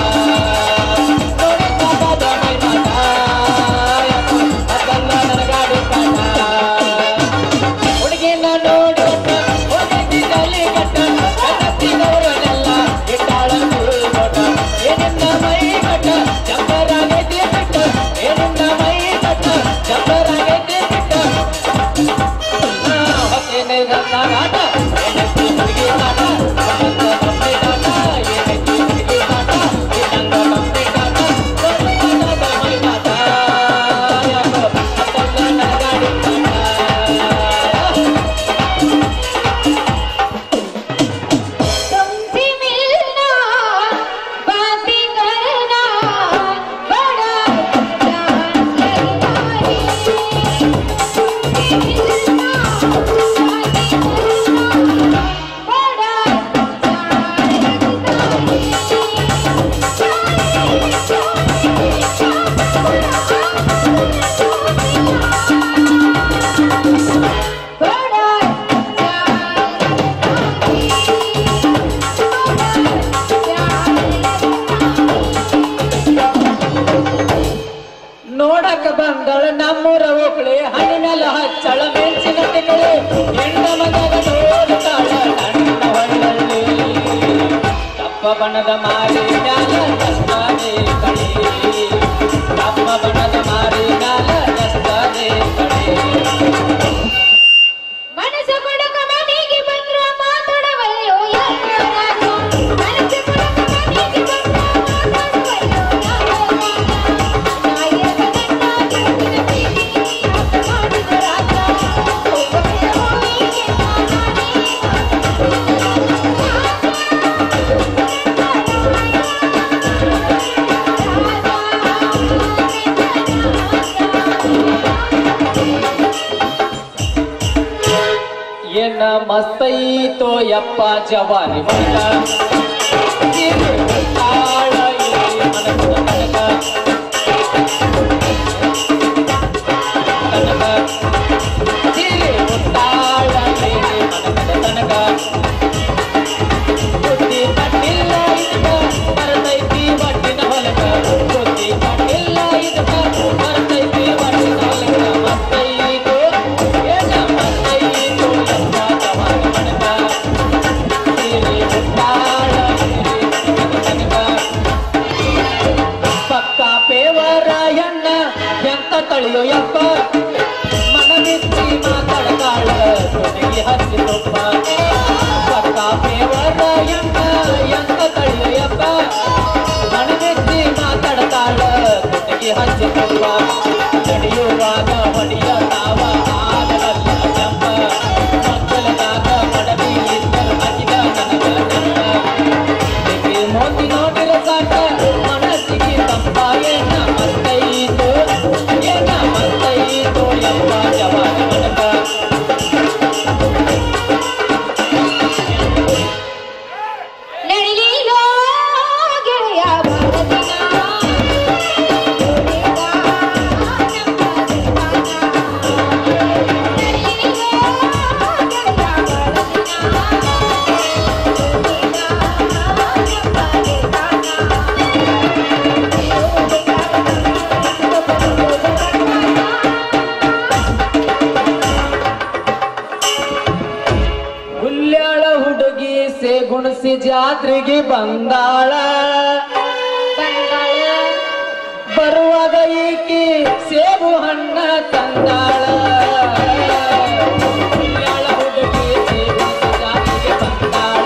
D: ನೋಡಿ ಸಂದಾಗ ಮೈ ಮಾಟ ಯಾಕೋ ಅಕ್ಕಲ್ಲ ನನಗಾಡು ಕಾಟ ಹುಡುಗಿನ ನೋಡಿ ಹೋಗಿ ಗಲಿ ಕಟ್ಟ ಕಟ್ಟಿದವರನ್ನೆಲ್ಲ ಇಟ್ಟಾಳ ನೋಟ ಏನಿನ್ನ ಮೈ ಕಟ್ಟ ಚಂಬರಾಗೈತಿ ಬಿಟ್ಟ ಏನಿನ್ನ ಮೈ ಕಟ್ಟ ಚಂಬರಾಗೈತಿ ಬಿಟ್ಟ ಹೊತ್ತೇನೆ ನನ್ನ ಆಟ ಏನೈತಿ ಹುಡುಗಿ ಆಟ ಒಂದೊಂದು ಕಂಪ್ಲೀಟ್ ಆಟ ಏನೈತಿ ಹುಡುಗಿ ಆಟ ಇನ್ನೊಂದು ಕಂಪ್ಲೀಟ್ ಆಟ ನೋಡಿ ಸಂದಾಗ ಮೈ ಮಾಟ ಯಾಕೋ ಅಕ್ಕಲ್ಲ ನನಗಾಡು ಕಾಟ
C: तुमसे मिलना बातें करना बड़ा जान लगता है तुमसे मिलना बातें करना बड़ा जान लगता है बड़ा
D: ನೋಡಕ ಬಂದಳ ನಮ್ಮೂರ ಓಕಳೆ ಹಣ್ಣಿನೆಲ್ಲ ಹಚ್ಚಳ ಮೆಣಸಿನ ತಿಂಗಳು ಹೆಣ್ಣ ಮಗನ ನೋಡುತ್ತಾಳ ನನ್ನ ಹೊಳ್ಳಲ್ಲಿ ಕಪ್ಪ ಬಣ್ಣದ ಮಾರಿ ಮ್ಯಾಲ ಚಸ್ಮಾನೆ
G: ಏನ ಮಸ್ತೈತೋ ಯಪ್ಪ ಜವಾನಿ ಮನಕ ಸೀರೆ ಉಟ್ಟಾಳ ಇಲ್ಲಿ ಮನಸ್ಸಿನ ತನಕ. ತನಕ. ಸೀರೆ ಉಟ್ಟಾಳ ಇಲ್ಲಿ ಮನಸ್ಸಿನ ತನಕ. ಬುದ್ಧಿ ಪಟ್ಟಿಲ್ಲ ಇದಕ್ಕ ಬರ್ತೈತಿ ಒಟ್ಟಿನ ಹೊಲಕ ಬುದ್ಧಿ ಪಟ್ಟಿಲ್ಲ ಇದಕ್ಕ ಬರ್ತೈತಿ ಒಟ್ಟಿನ ಹೊಲಕ ಮತ್ತೈತು ಏನ ಮತ್ತೈತು ಯಪ್ಪ ಜವಾನಿ ಮನಕ ಸೀರೆ ಉಟ್ಟಾಳ ಇಲ್ಲಿ ಮನಸ್ಸಿನ ತನಕ. ಪಕ್ಕ ಪೇವರ ಎಣ್ಣ ಎಂತ ತಳಿಯೋ ಯಪ್ಪ ಮನವಿಚ್ಚಿ ಮಾತಾಡತಾಳ ಕೊನೆಗೆ ಹಚ್ಚಿ ತುಪ್ಪ ಪಕ್ಕ ಪೇವರ ಎಣ್ಣ ಎಂತ ತಳಿಯೋ ಯಪ್ಪ ಮನವಿಚ್ಚಿ ಮಾತಾಡತಾಳ ಕೊನೆಗೆ ಹಚ್ಚಿ ತುಪ್ಪ ನಡೆಯುವಾಗ ಹೊಡೆಯ ತಾವ ಆಗಲಲ್ಲ ಜಂಪ ಮಕ್ಕಳದಾಗ ಮಡದಿ ಇದ್ದರು ಅಜಿಗ ನನಗ ನೆನಪ. ನಿಮಗೆ ಮೋತಿ ನೋಡಿರ ಸಾಕ ಮನಸ್ಸಿಗೆ ತಂಪ ಏನ ಮತ್ತೈತು ಏನ ಮತ್ತೈತು ಯಪ್ಪ ಜವಾನ ಮನಕ
C: ನಡಿಲೀಲೋ ಗೆಳೆಯ ಭಾರತಿನ ನುಡಿದ ನಮ್ಮ ದೇವನ. ನಡಿಲೀಲೋ ಗೆಳೆಯ ಭಾರತಿನ ನುಡಿದ
G: ಹುಲ್ಯಾಳ ಹುಡುಗಿ ಸೇ ಗುಣಸಿ ಜಾತ್ರೆಗೆ ಬಂದಾಳ
C: ಬಂದಾಳ
G: ಬರುವಾಗ ಈಕಿ ಸೇಬು ಹಣ್ಣ ತಂದಾಳ ಹುಲ್ಯಾಳ ಹುಡುಗಿ ಸೇ ಗುಣಸಿ ಜಾತ್ರೆಗೆ ಬಂದಾಳ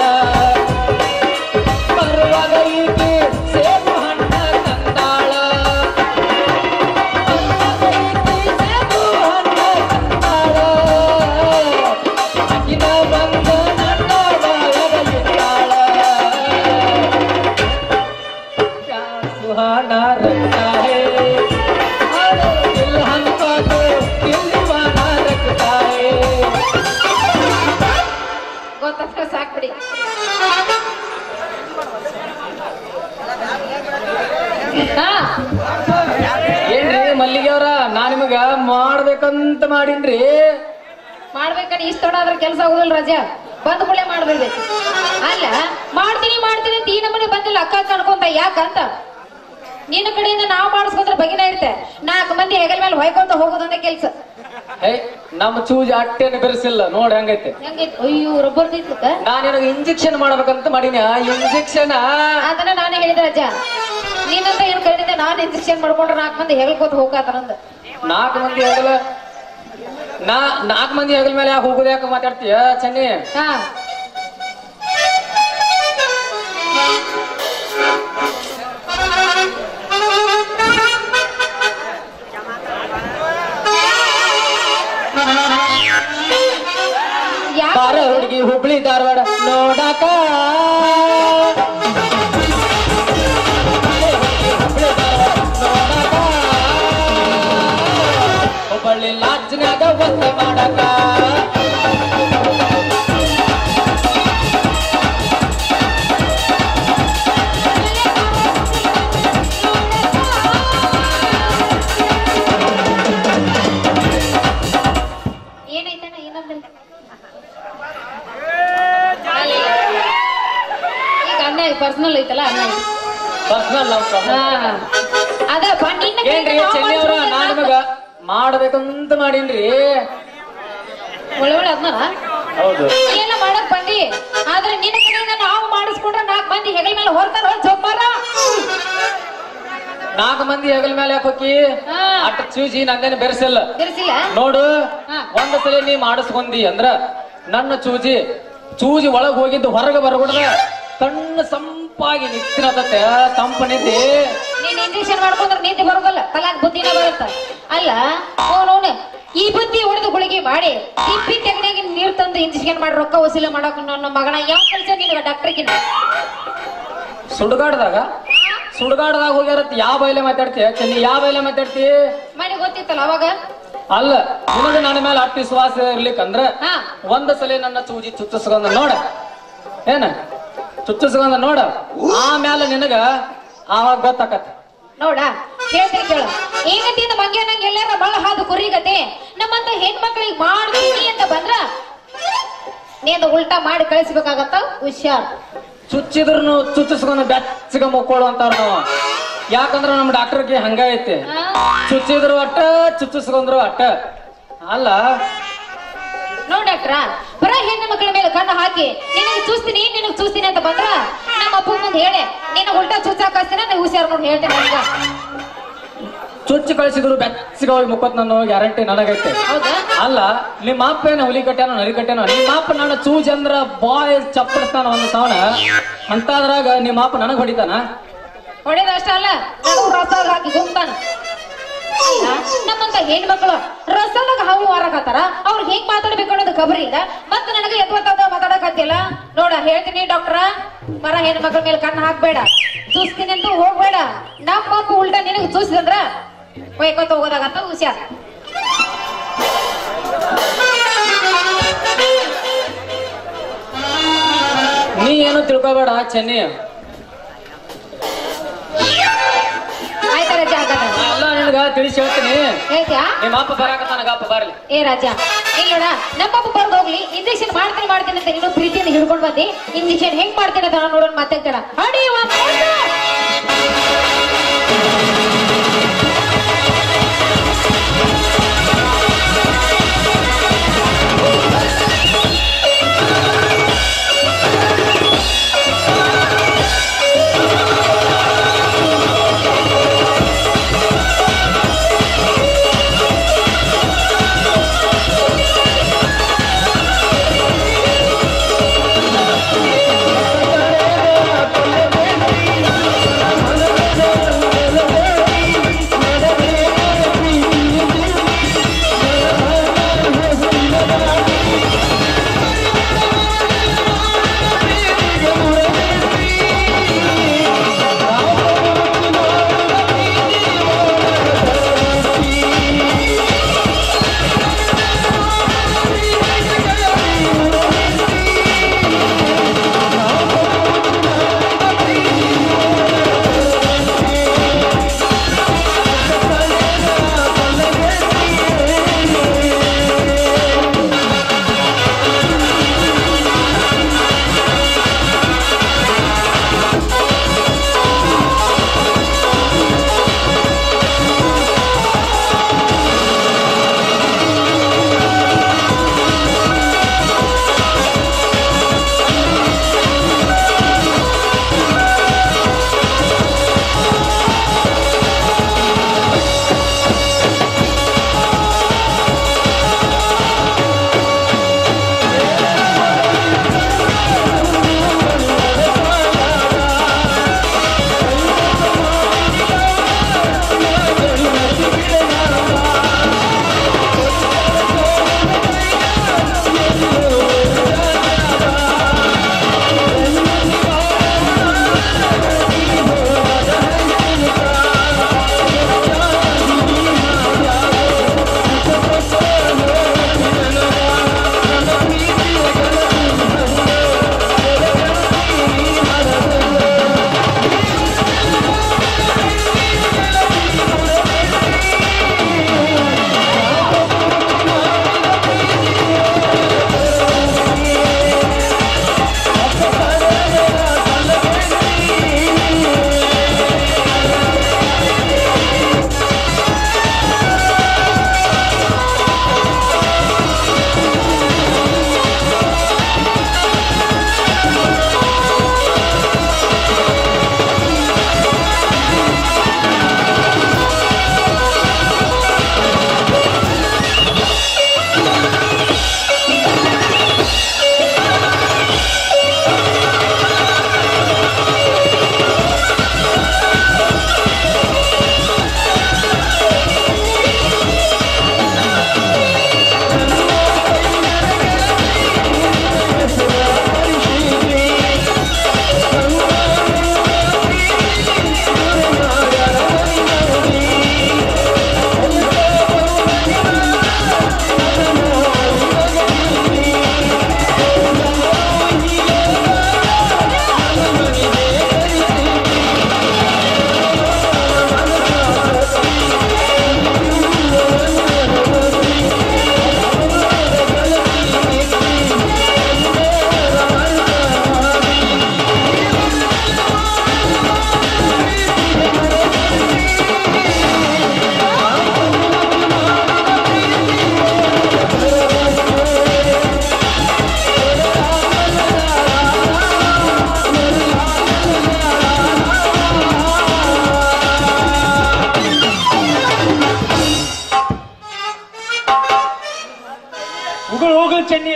G: ಬರುವಾಗ ಈಕಿ ಸೇಬು ಹಣ್ಣ ತಂದಾಳ ಬರುವಾಗ ಈಕಿ ಸೇಬು ಹಣ್ಣ ತಂದಾಳ ಅಕ್ಕಿನ ಬಂದ ನನ್ನ ಬಾಯಲ್ಲಿದ್ದಾಳ ಸುಹಾನ ರಕ್ತ ಹೇ ಅರೆ ದಿಲ್ಹನ್ ಕೋ ತೋ ದಿಲ್ವಾನ ರಕ್ತ ಹೇ
C: ಗೊತ್ತಷ್ಟ ಸಾಕ್ಬಿಡಿ ಹಾ
G: ಏನ್ರಿ ಮಲ್ಲಿಗೆ ಅವ್ರ ನಾ ನಿಮಗ ಮಾಡ್ಬೇಕಂತ ಮಾಡೀನ್ರಿ
C: ಮಾಡ್ಬೇಕಂದ್ರೆ ಇಷ್ಟೊಡ ಆದ್ರೆ ಕೆಲಸ ಆಗುದಿಲ್ಲ ರಜಾ ಬಂದ ಕೂಡಲೇ ಮಾಡ್ಬಿಡ್ಬೇಕು ಅಲ್ಲ ಮಾಡ್ತೀನಿ ಮಾಡ್ತೀನಿ ಅಂತ ಈ ನಮೂನಿ ಬಂದಿಲ್ಲ ಅಕ್ಕ ಕಣ್ಕೊಂತ ಯಾಕಂತ ನಿನ್ನ ಕಡೆಯಿಂದ ನಾವು ಮಾಡಿಸ್ಕೊಂಡ್ರೆ ಬಗಿನ ಇರುತ್ತೆ ನಾಲ್ಕು ಮಂದಿ ಹೆಗಲ ಮೇಲೆ ಹೊಯ್ಕೊಂತ ಹೋಗೋದಂತ ಕೆಲ್ಸ
G: ಹೇ ನಮ್ಮ ಚೂಜ್ ಅಟ್ಟೆನ ಬೆರೆಸಿಲ್ಲ ನೋಡ್ ಹೆಂಗೈತೆ
C: ಹೆಂಗೈತಿ ಅಯ್ಯೋ ರಬ್ಬರ್ ತಿನ್ಲಕ್ಕ
G: ನಾ ನಿನಗೆ ಇಂಜೆಕ್ಷನ್ ಮಾಡ್ಬೇಕಂತ ಮಾಡೀನಿ ಆ ಇಂಜೆಕ್ಷನ್
C: ಅದನ್ನ ನಾನೇ ಹೇಳಿದೆ ರಜಾ ನೀನಂತ ಏನ್ ಕರೆದಿದ್ದೆ ನಾನು ಇಂಜೆಕ್ಷನ್ ಮಾಡ್ಕೊಂಡ್ರೆ ನಾಲ್ಕು ಮಂದಿ ಹೆಗಲ್ಕೋತ ಹೋಗಾತಾರಂದ
G: ನಾಲ್ಕು ಮಂದಿ ಹೆಗಲ ನಾ ನಾಲ್ಕು ಮಂದಿ ಹೆಗಲ ಮೇಲೆ ಯಾಕೆ ಹೋಗುದು ಯಾಕೆ ಮಾತಾಡ್ತೀಯ ಚೆನ್ನಿ
C: ಹಾ ಯಾಕೆ
G: ಬಾರ ಹುಡುಗಿ ಹುಬ್ಳಿ ಧಾರವಾಡ ನೋಡಕ ಹುಬ್ಬಳ್ಳಿ ಲಾಡ್ಜ್ನ್ಯಾಗ ಒಂದ ಮಾಡಕ
C: ಏನಾಯ್ತಣ್ಣ ಏನಂದ್ರೆ ಈಗ ಅನ್ನ ಪರ್ಸನಲ್ ಐತಲ್ಲ ಅನ್ನ ಐತಿ.
G: ಪರ್ಸನಲ್
C: ಹಾ ಅದಪ್ಪ ನಿನ್ನ
G: ಏನ್ರಿ
C: ಕೈಯಿಂದ ನಾವು
G: ಚೆನ್ನಿ ಅವ್ರ
C: ಮಾಡಿಸ್ಕೊಂಡ್ರೆ
G: ನಾ ನಿಮಗ ಮಾಡ್ಬೇಕಂತ ಮಾಡೀನ್ರಿ
C: ಒಳ್ಳೆ ಒಳ್ಳೆ ಅದನ್ನ
G: ಹೌದು
C: ಏನ ಮಾಡಕ್ ಬಂದಿ ಆದ್ರೆ ನಿನ್ನ ಕಡೆಯಿಂದ ನಾವು ಮಾಡಿಸ್ಕೊಂಡ್ರೆ ನಾಲ್ಕು ಮಂದಿ ಹೆಗಲ ಮೇಲೆ ಹೊರ್ತಾರ ಜೋಗ್ಮಾರ
G: ನಾಲ್ಕು ಮಂದಿ ಹೆಗಲ ಮೇಲೆ ಯಾಕೆ ಹೋಗಿ
C: ಹಾ.
G: ಅಟ್ ಚೂಜಿ ನಂದೇನು ಬೆರೆಸಿಲ್ಲ
C: ತಿರ್ಸಿಲ್ಲ
G: ನೋಡು
C: ಹಾ.
G: ಒಂದ್ ಸಲ ನೀ ಮಾಡಿಸ್ಕೊಂಡಿ ಅಂದ್ರ ನನ್ನ ಚೂಜಿ ಚೂಜಿ ಒಳಗ್ ಹೋಗಿದ್ದು ಹೊರಗೆ ಬರಗುಡ್ದ ಕಣ್ಣು ಸಂಪಾಗಿ ನಿಂತಿರತ್ತೆ ತಂಪ ನಿಂತಿ
C: ನೀನ್ ಇಂಜೆಕ್ಷನ್ ಮಾಡ್ಕೊಂಡ್ರೆ ನಿದ್ದೆ ಬರೋದಲ್ಲ ತಲಾಕ್ ಬುದ್ಧಿನ ಬರುತ್ತ ಅಲ್ಲ ಅವನವನು ಈ ಬುದ್ಧಿ ಹೊಡೆದು ಗುಳಿಗೆ ಮಾಡಿ ತಿಪ್ಪಿ ತೆಗಣಿಗೆ ನೀರ್ ತಂದು ಇಂಜೆಕ್ಷನ್ ಮಾಡಿ ರೊಕ್ಕ ವಸೂಲಿ ಮಾಡಕ್ ನನ್ನ ಮಗನ ಯಾವ ಕೆಲಸ ನಿನಗ ಡಾಕ್ಟರ್ಗಿನ
G: ಸುಡುಗಾಡ್ದಾಗ ಸುಡುಗಾಡ್ದಾಗ ಹೋಗ್ಯಾರತ್ ಯಾವ ಬೈಲೆ ಮಾತಾಡ್ತೀಯ ಚೆನ್ನಿ ಯಾವ ಬೈಲೆ ಮಾತಾಡ್ತಿ
C: ಮನೆ ಗೊತ್ತಿತ್ತಲ್ಲ ಅವಾಗ
G: ಅಲ್ಲ ನಿನಗ ನನ್ನ ಮೇಲೆ ಅಷ್ಟು ವಿಶ್ವಾಸ ಇರ್ಲಿಕ್ಕಂದ್ರ
C: ಹಾ.
G: ಒಂದ್ ಸಲ ನನ್ನ ಚೂಜಿ ಚುಚ್ಚಿಸ್ಕೊಂಡ ನೋಡ ಏನ ಚುಚ್ಚಿಸ್ಕೊಂಡ ನೋಡ ಆಮೇಲೆ ನಿನಗ ಆವಾಗ ಗೊತ್ತಾಕತ್ತ
C: ನೋಡ ಹೇಳ್ತೀನಿ ಕೇಳು ಈಗತ್ತಿಂದ ಮಂಗ್ಯ ನಂಗೆ ಎಲ್ಲಾರ ಬಳ ಹಾದು ಕುರಿಗತೆ ನಮ್ಮಂತ ಹೆಣ್ಮಕ್ಳಿಗೆ ಮಾಡ್ತೀನಿ ಅಂತ ಬಂದ್ರ ನೀನು ಉಲ್ಟಾ ಮಾಡಿ ಕಳಿಸ್ಬೇಕಾಗತ್ತ ಹುಷಾರ್
G: ಚುಚ್ಚಿದ್ರು ಚುಚ್ಚಿಸ್ಕೊಂಡ್ ಬೆಚ್ಚಗ ಮುಕ್ಕೋಳು ಅಂತಾರ ನಾವು ಯಾಕಂದ್ರ ನಮ್ ಡಾಕ್ಟರ್ಗೆ ಹಂಗ ಐತಿ ಚುಚ್ಚಿದ್ರು ಅಟ್ಟ ಚುಚ್ಚಿಸ್ಕೊಂಡ್ರು ಅಟ್ಟ ಅಲ್ಲ
C: ನೋಡ್ ಡಾಕ್ಟ್ರ ಬರ ಹೆಣ್ಣು ಮಕ್ಕಳ ಮೇಲೆ ಕಣ್ಣು ಹಾಕಿ ನಿನಗೆ ಚೂಸ್ತೀನಿ ನಿನಗೆ ಚೂಸ್ತೀನಿ ಅಂತ ಬಂದ್ರ ನಮ್ಮ ಅಪ್ಪ ಮುಂದೆ ಹೇಳಿ ನಿನ್ನ ಉಲ್ಟಾ ಚುಚ್ಚಾಕ ಹಚ್ತೀನಿ ನೀವು ಹುಷಾರ್ ನೋಡಿ ಹೇಳ್ತೀನಿ ನನಗ
G: ಚುಚ್ಚಿ ಕಳಿಸಿದ್ರು ಬೆಚ್ಚಗ ಹೋಗಿ ಮುಕ್ಕೋತ್ ನಾನು ಗ್ಯಾರಂಟಿ ನನಗೈತೆ
C: ಹೌದಾ
G: ಅಲ್ಲ ನಿಮ್ಮ ಅಪ್ಪ ಏನು ಹುಲಿ ಕಟ್ಯಾನೋ ನರಿ ಕಟ್ಯಾನೋ ನಿಮ್ಮ ಅಪ್ಪ ನನ್ನ ಚೂಜ್ ಅಂದ್ರ ಬಾಯ್ ಚಪ್ಪಡಿಸ್ತಾನ ಒಂದು ಸವಣ ಅಂತಾದ್ರಾಗ ನಿಮ್ಮ ಅಪ್ಪ ನನಗ್ ಹೊಡಿತಾನ
C: ಹೊಡೆದ ಅಷ್ಟ ಅಲ್ಲ ನನಗೂ ರಸದಾಗ ಹಾಕಿ ಗುಮ್ತಾನ ಅಲ್ಲ, ನಮ್ಮಂತ ಹೆಣ್ಮಕ್ಳು ರಸದಾಗ ಹಾವು ಮಾರಕತ್ತಾರ ಅವ್ರು ಹೆಂಗ್ ಮಾತಾಡ್ಬೇಕು ಅನ್ನೋದು ಖಬರಿ ಇಲ್ಲ ಮತ್ತ ನನಗೆ ಎತ್ವತ್ತಾದ ಮಾತಾಡಕತ್ತಿಲ್ಲ ನೋಡ ಹೇಳ್ತೀನಿ ಡಾಕ್ಟ್ರ ಮರ ಹೆಣ್ಮಕ್ಳ ಮೇಲೆ ಕಣ್ಣು ಹಾಕ್ಬೇಡ ಚೂಸ್ತೀನಿ ಅಂತ ಹೋಗ್ಬೇಡ ನಮ್ಮ ಅಪ್ಪ ಉಲ್ಟಾ ನಿನಗೆ ಚೂಸಿದಂದ್ರ ಒಯ್ಕೊತ ಹೋಗೋದಾಗತ್ತ ಹುಷಾರ್
G: ನೀ ಏನು ತಿಳ್ಕೊಬೇಡ ಚೆನ್ನಿ
C: ಆಯ್ತಾ ರಜಾ ಹಾಗಾದ್ರೆ
G: ಎಲ್ಲ ನಿನಗ ತಿಳಿಸಿ ಹೇಳ್ತೀನಿ
C: ಹೇಳ್ತ್ಯಾ
G: ನಿಮ್ಮ ಅಪ್ಪ ಬರಾಕತ್ತಾನ ಗಪ್ಪ ಬರ್ಲಿ
C: ಏ ರಾಜ ಇಲ್ಲ ನೋಡ ನಮ್ಮಪ್ಪ ಬರ್ದು ಹೋಗ್ಲಿ ಇಂಜೆಕ್ಷನ್ ಮಾಡ್ತೀನಿ ಮಾಡ್ತೀನಿ ಅಂತ ನೀನು ಪ್ರೀತಿಯಿಂದ ಹಿಡ್ಕೊಂಡ್ ಬಂದಿ ಇಂಜೆಕ್ಷನ್ ಹೆಂಗ್ ಮಾಡ್ತೀನಿ ಅಂತ ನೋಡೋಣ ಮತ್ತೆ ಕೇಳ ಅಡಿ
A: ¡Vamos!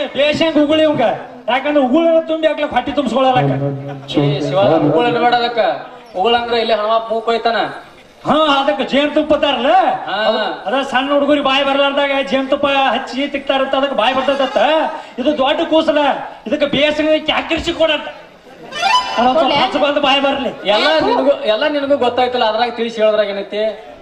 B: ಬೇಷಂಗ್ ಉಗುಳಿ ಇವಂಗ ಯಾಕಂದ್ರೆ ಉಗುಳ ತುಂಬಿ ಹಾಕ್ಲಕ್ ಹೊಟ್ಟಿ ತುಂಬಿಸ್ಕೊಳಲಕ್ಕ
G: ಏ ಶಿವ ಉಗುಳ ಇಡಬೇಡ ಅದಕ್ಕ ಉಗುಳಂದ್ರ ಇಲ್ಲಿ ಹಣವ ಮೂಕ್ ಹೋಯ್ತಾನ
B: ಹಾ ಅದಕ್ಕೆ ಜೇನ್ ತುಪ್ಪತಾರಲ್ಲ
G: ಹಾ.
B: ಅದ ಸಣ್ಣ ಹುಡುಗರಿ ಬಾಯಿ ಬರ್ಲಾರ್ದಾಗ ಜೇನ್ ತುಪ್ಪ ಹಚ್ಚಿ ತಿಕ್ತಾರಂತ ಅದಕ್ಕೆ ಬಾಯಿ ಬರ್ತದತ್ತ ಇದು ದೊಡ್ಡ ಕೂಸಲ ಇದಕ್ಕೆ ಬೇಸಂಗ ಕ್ಯಾಕಿರ್ಸಿ ಕೊಡಂತ ಅದೊಂದ್ ಸ್ವಲ್ಪ ಹಚ್ಚ ಬಂದು ಬಾಯಿ ಬರ್ಲಿ
G: ಎಲ್ಲ ನಿನಗೂ ಎಲ್ಲ ನಿನಗೂ ಗೊತ್ತಾಯ್ತಲ್ಲ ಅದ್ರಾಗ ತಿಳಿಸಿ ಹೇಳದ್ರಾಗ ಏನೈತಿ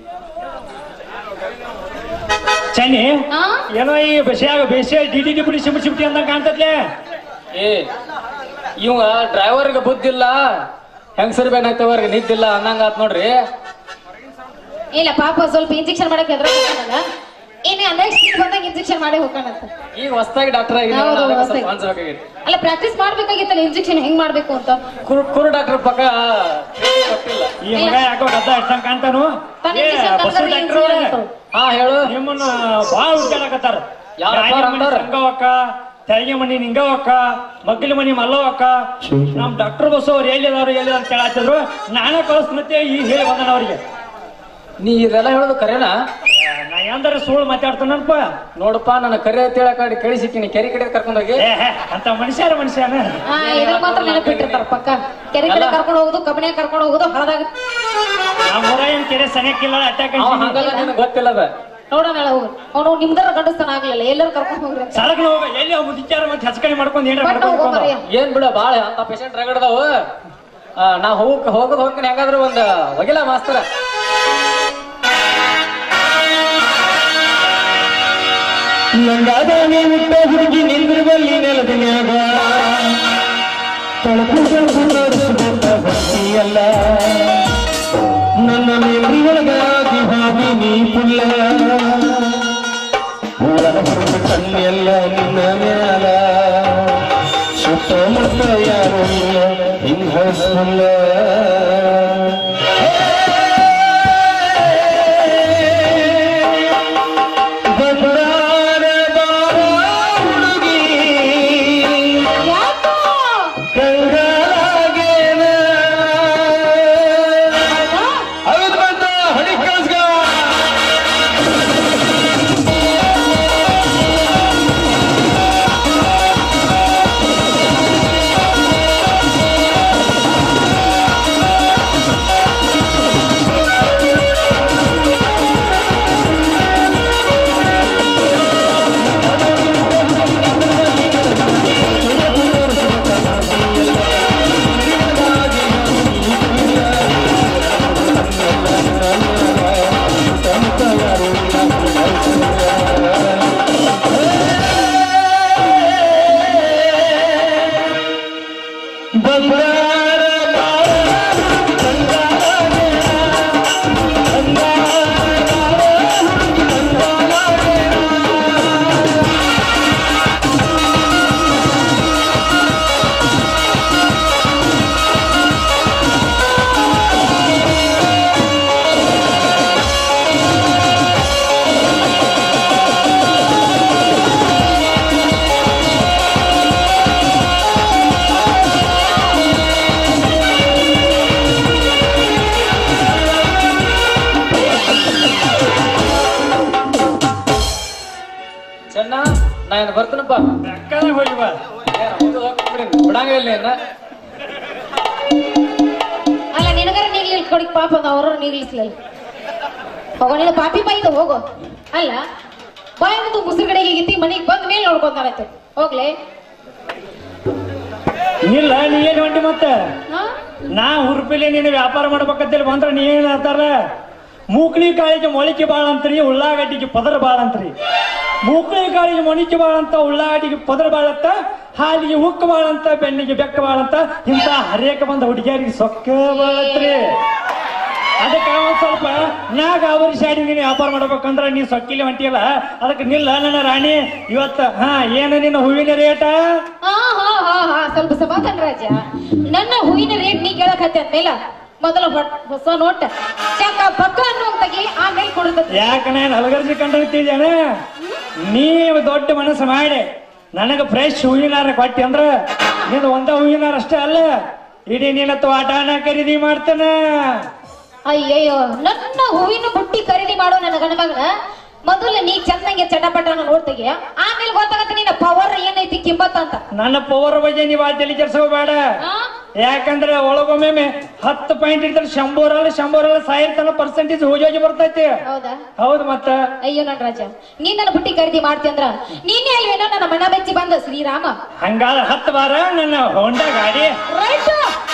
B: ಚನ್ನಿ
C: ಹಾ?
B: ಏನೋ ಈ ಬಸ್ಯಾಗ ಬೇಸಿಯ ಡಿ ಡಿ ಬಿಡಿ ಸಿಮ್ ಸಿಮ್ಟಿ ಅಂದಂಗ ಕಾಣ್ತದ್ಲೆ
G: ಏ ಇವ ಡ್ರೈವರ್ಗೆ ಬುದ್ಧಿಲ್ಲ ಹೆಂಗಸರ್ ಬೇನಾಯ್ತವ್ರಿಗೆ ನಿದ್ದಿಲ್ಲ ಅನ್ನಂಗ ಆತ್ ನೋಡ್ರಿ
C: ಇಲ್ಲ ಪಾಪ ಸ್ವಲ್ಪ ಇಂಜೆಕ್ಷನ್ ಮಾಡಕ್ ಎದ್ರ ಹೋಗ್ತಾನಲ್ಲ ಇನ್ನು ನೆಕ್ಸ್ಟ್ ಬಂದಾಗ ಇಂಜೆಕ್ಷನ್ ಮಾಡಿ ಹೋಗ್ತಾನಂತ
G: ಈಗ ಹೊಸದಾಗಿ ಡಾಕ್ಟರ್ ಆಗಿ
C: ಹೌದು,
G: ಅದಕ್ಕೆ
C: ಹೊಸ್ದಾಗಿ.
G: ಸ್ವಲ್ಪ ಅನ್ಸ್ಬೇಕಾಗೈತಿ
C: ಅಲ್ಲ ಪ್ರಾಕ್ಟೀಸ್ ಮಾಡ್ಬೇಕಾಗಿತ್ತಲ್ಲ ಇಂಜೆಕ್ಷನ್ ಹೆಂಗ್ ಮಾಡ್ಬೇಕು ಅಂತ
G: ಕುರು ಕುರು ಡಾಕ್ಟರ್ ಪಕ್ಕ ಗೊತ್ತಿಲ್ಲ
B: ಈ ಮಗ ಯಾಕೋ ಗದ್ದ ಇಡ್ಸಂಗ್ ಕಾಣ್ತಾನು
C: ತನ್ನ
B: ಏ
C: ಇಂಜೆಕ್ಷನ್
B: ಬಸ್ಸು
C: ತಂದ್ರೆ
B: ಡಾಕ್ಟ್ರು
C: ಏನ್ ಸಿಗಲ್ಲ
G: ಹಾ ಹೇಳು
B: ನಿಮ್ಮನ್ನ ಬಾಳ ಹುಡ್ಕಾಡಕತ್ತಾರ
G: ಯಾರಪ್ಪ
B: ರಾಗಿ ಮನಿ
G: ಅಂತಾರ?
B: ಸಂಗವಕ್ಕ ತೆರಿಗೆ ಮನಿ ನಿಂಗವಕ್ಕ ಮಗ್ಗಲ ಮನಿ ಮಲ್ಲವಕ್ಕ ನಮ್ ಡಾಕ್ಟರ್ ಬಸ್ಸು ಅವ್ರು ಎಲ್ಲಿದಾರು ಎಲ್ಲಿದಾರು ಕೇಳಾತಿದ್ರು ನಾನೇ ಕಳಿಸ್ ಮತ್ತೆ ಈಗ ಹೇಳಿ ಬಂದನ ಅವ್ರಿಗೆ
G: ನೀ ಇದೆಲ್ಲ ಹೇಳೋದು ಕರೆನಾ
B: ನಾ ಎಂದಾರ ಸುಳ್ಳು ಮಾತಾಡ್ತಾನಪ್ಪ
G: ನೋಡಪ್ಪ ನನ್ನ ಕರೆ ಅಂತ ಹೇಳಕ್ ಕೇಳಿ ಸಿಕ್ಕಿನಿ ಕೆರೆ ಕಡೆ ಕರ್ಕೊಂಡೋಗಿ
B: ಏ ಹೇ, ಅಂತ ಮನುಷ್ಯರ ಮನುಷ್ಯನ
C: ಹಾ ಇದ್ರ ಮಾತ್ರ ನೆನಪಿಟ್ಟಿರ್ತಾರ ಪಕ್ಕ ಕೆರೆ ಕಡೆ
G: ಅಲ್ಲ.
C: ಕರ್ಕೊಂಡು ಹೋಗುದು ಕಬ್ಬಣೆ ಕರ್ಕೊಂಡು ಹೋಗುದು ಹಳದಾಗ
B: ನಮ್ಮ ಊರ ಏನ್ ಕೆರೆ ಸನಿಯಕ್ಕಿಲ್ಲ ಅಟ್ಯಾಕ್
G: ಅವ ಹಂಗಲ್ಲ ನಿನಗೆ ಗೊತ್ತಿಲ್ಲ ಅದ
C: ನೋಡೋಣ ಹೋಗು ಅವನು ನಿಮ್ದರ ಗಂಡಸ್ತಾನ ಆಗ್ಲಿಲ್ಲ ಎಲ್ಲರೂ ಕರ್ಕೊಂಡು ಹೋಗ್ರಿ ಅಂತ
B: ಸಡಕ್ ಹೋಗ ಎಲ್ಲಿ ಅವ್ರು ಮುದಿಚಾರ ಮತ್ತೆ ಹಚ್ಕಣಿ ಮಾಡ್ಕೊಂಡು ಏನ್ರ
C: ಬಟ್ ಹೋಗೋ
B: ಮಾಡ್ಕೊಂಡು
C: ಮರ್ಯ.
G: ಏನ್ ಬಿಡ ಬಾಳ ಅಂತ ಪೇಷಂಟ್ ರಗಡದಾವು ನಾ ಹೋಗ್ ಹೋಗದ್ ಹೋಗ್ತೀನಿ ಹೆಂಗಾದ್ರು ಒಂದ್ ಒಗಿಲ ಮಾಸ್ತರ
E: ನಂಗಾದ ನೀವಿಟ್ಟ ಹುಡುಗಿ ನಿಂದಿರುವಲ್ಲಿ ನೆಲದಿನ್ಯಾಗ ತಳಕುಗಳಿಸುತ್ತ ಭಕ್ತಿಯಲ್ಲ ನನ್ನ ಮೇಲ್ರಿ ಒಳಗಾಗಿ ಹಾವಿ ನೀ ಪುಲ್ಲ ಊರನ ಹೊರಟ ಕಣ್ಣೆಲ್ಲ ನಿನ್ನ ಮ್ಯಾಲ ಸುತ್ತಮುತ್ತ ಯಾರು ಇಲ್ಲ ಹಿಂಗ ಸುಲ್ಲ ಬಂಗಾರ ಬಾರ ಹುಡುಗಿ
C: ಯಾಕೋ?
E: ಕಂಗಾಲಾಗೇನ ಹೌದು ಬಂತ ಹಳಿ ಕಳ್ಸ್ಗ ಬಂಗಾರ ಬಾರ ಕಂಗಾಲಾಗೇನ ಬಂಗಾರ ಬಾರ ಕಂಗಾಲಾಗೇನ
G: ಚೆನ್ನ ನಾ ಏನ್ ಬರ್ತೀನಪ್ಪ
B: ಬೆಕ್ಕದ ಹೋಗಿ ಬಾ
G: ಏನ್ ಹೋಗೋದ್ ಹೋಗ್ಬಿಡಿ. ಬಿಡಂಗ ಇಲ್ಲ ಇನ್ನ.
C: ಅಲ್ಲ ನಿನಗರ ನೀಗ್ಲಿಲ್ಲ ಕೊಡಿ ಪಾಪ ಅವ್ರ ನೀಗ್ಲಿಸ್ಲಿಲ್ಲ ಹೋಗೋ ನೀನು ಪಾಪಿ ಬಾಯಿದ ಹೋಗು ಅಲ್ಲ ಬಾಯಿ ಮುಂದೆ ಮುಸುರು ಕಡೆಗೆ ಗಿತ್ತಿ ಮನೆಗೆ ಬಂದ ಮೇಲೆ ನೋಡ್ಕೊಂತಾರೈತೆ ಹೋಗ್ಲಿ
B: ಇಲ್ಲ ನೀ ಏನ್ ಹೊಂಟಿ ಮತ್ತೆ
C: ಹಾ
B: ನಾ ಹುರುಪಿಲಿ ನೀನು ವ್ಯಾಪಾರ ಮಾಡ್ಬೇಕಂತೇಳಿ ಬಂದ್ರ ನೀ ಏನ್ ಹೇಳ್ತಾರ ಮೂಕ್ಳಿ ಕಾಳಿಗೆ ಮೊಳಿಕೆ ಬಾಳ ಅಂತ್ರಿ ಉಳ್ಳಾಗಡ್ಡಿಗೆ ಪದರ ಬಾಳ ಅಂತ್ರಿ ಮೂಕ್ಳಿ ಕಾಳಿಗೆ ಮೊಳಿಕೆ ಬಾಳ ಅಂತ ಉಳ್ಳಾಗಡ್ಡಿಗೆ ಪದರ ಬಾಳತ್ತ ಹಾಲಿಗೆ ಉಕ್ಕ ಬಾಳಂತ ಬೆನ್ನಿಗೆ ಬೆಕ್ಕ ಬಾಳಂತ ಇಂತ ಹರೇಕ ಬಂದ ಹುಡುಗಿಯರಿಗೆ ಸೊಕ್ಕ ಬಾಳತ್ರಿ ಅದಕ್ಕೆ ಒಂದ್ ಸ್ವಲ್ಪ ನಾ ಗಾಬರಿ ಶಾಡಿ ನೀನು ವ್ಯಾಪಾರ ಮಾಡ್ಬೇಕಂದ್ರ ನೀ ಸೊಕ್ಕಿಲಿ ಹೊಂಟಿಯಲ್ಲ ಅದಕ್ಕೆ ನಿಲ್ಲ ನನ್ನ ರಾಣಿ ಇವತ್ತ ಹಾ ಏನು ನಿನ್ನ ಹೂವಿನ ರೇಟ
C: ಹಾ ಹಾ ಹಾ ಹಾ ಸ್ವಲ್ಪ ಸಮಾಧಾನ ರಾಜ ನನ್ನ ಹೂವಿನ ರೇಟ್ ನೀ ಕೇಳಕ್ ಹತ್ತೆ ಅಂದ್ಮೇಲ ಮೊದಲ ಹೊಟ್- ಹೊಸ ನೋಟ್ ಚಕ್ಕ ಪಕ್ಕ ಅನ್ನುವಂತಾಗಿ ಆಮೇಲೆ ಕೊಡ್ತದೆ
B: ಯಾಕ ನಾನು ಹಲಗರ್ಜಿ ಕಂಡಿದ್ದೇನೆ ನೀವು ದೊಡ್ಡ ಮನಸ್ಸು ಮಾಡಿ ನನಗೆ ಫ್ರೆಶ್ ಹೂವಿನಾರ ಕೊಟ್ಟಿ ಅಂದ್ರ ನೀನು ಒಂದ ಹೂವಿನಾರ ಅಷ್ಟೇ ಅಲ್ಲ ಇಡೀ ನಿನ್ನ ತೋಟನ ಖರೀದಿ ಮಾಡ್ತಾನ
C: ಅಯ್ಯಯ್ಯೋ ನನ್ನ ಹೂವಿನ ಬುಟ್ಟಿ ಖರೀದಿ ಮಾಡೋ ನನ್ನ ಗಂಡ ಮಗನ ಮೊದಲು ನೀ ಚಂದಂಗೆ ಚಟಪಟನ ನೋಡ್ತೀಯ ಆಮೇಲೆ ಗೊತ್ತಾಗತ್ತೆ ನಿನ್ನ ಪವರ್ ಏನೈತಿ ಕಿಮ್ಮತ್ ಅಂತ
B: ನನ್ನ ಪವರ್ ಬಗ್ಗೆ ನೀವು ಆ ತಲೆ ಕೆಡ್ಸ್ಕೋಬೇಡ
C: ಆ?
B: ಯಾಕಂದ್ರೆ ಒಳಗೊಮ್ಮೆ ಹತ್ತು ಪಾಯಿಂಟ್ ಇರ್ತಾರೆ ಶಂಬೋರಲ್ಲಿ ಶಂಬೋರಲ್ಲಿ ಸಾವಿರ ತನ ಪರ್ಸೆಂಟೇಜ್ ಹೋಗಿ ಬರ್ತೈತಿ
C: ಹೌದಾ
B: ಹೌದು ಮತ್ತ
C: ಅಯ್ಯೋ ನನ್ ರಾಜ ನೀನ್ ನನ್ನ ಬುಟ್ಟಿ ಖರೀದಿ ಮಾಡ್ತಿ ಅಂದ್ರ ನೀನೇ ಅಲ್ವೇನೋ ನನ್ನ ಮನ ಬೆಚ್ಚಿ ಬಂದ ಶ್ರೀರಾಮ
B: ಹಂಗಾದ್ರೆ ಹತ್ತು ಬಾರ ನನ್ನ ಹೊಂಡ ಗಾಡಿ
C: ರೈಟ್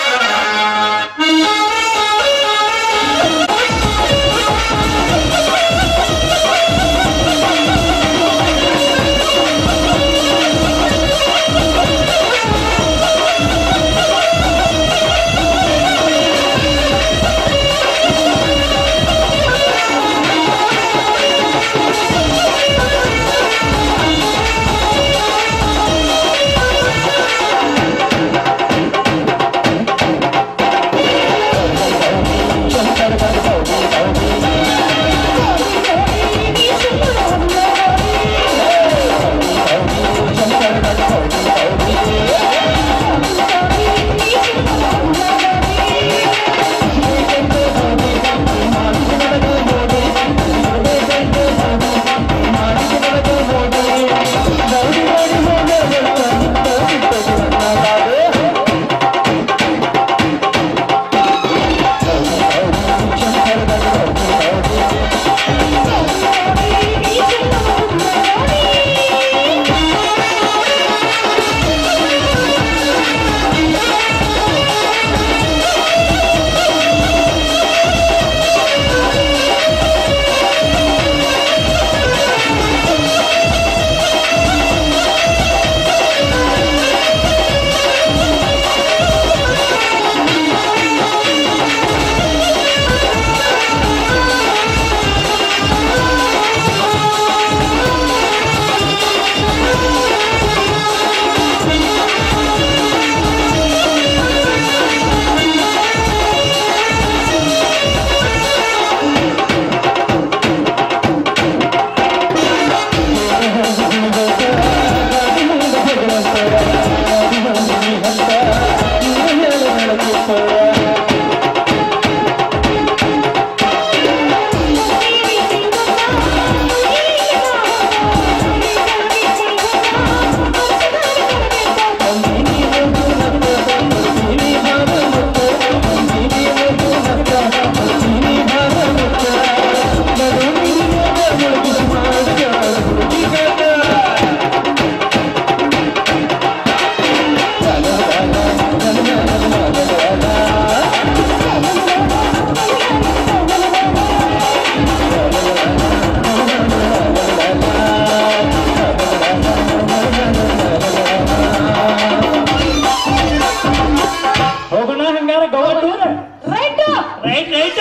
B: ಹೋಗೋಣ ಹಂಗಾರ Goa tour
C: right
B: right right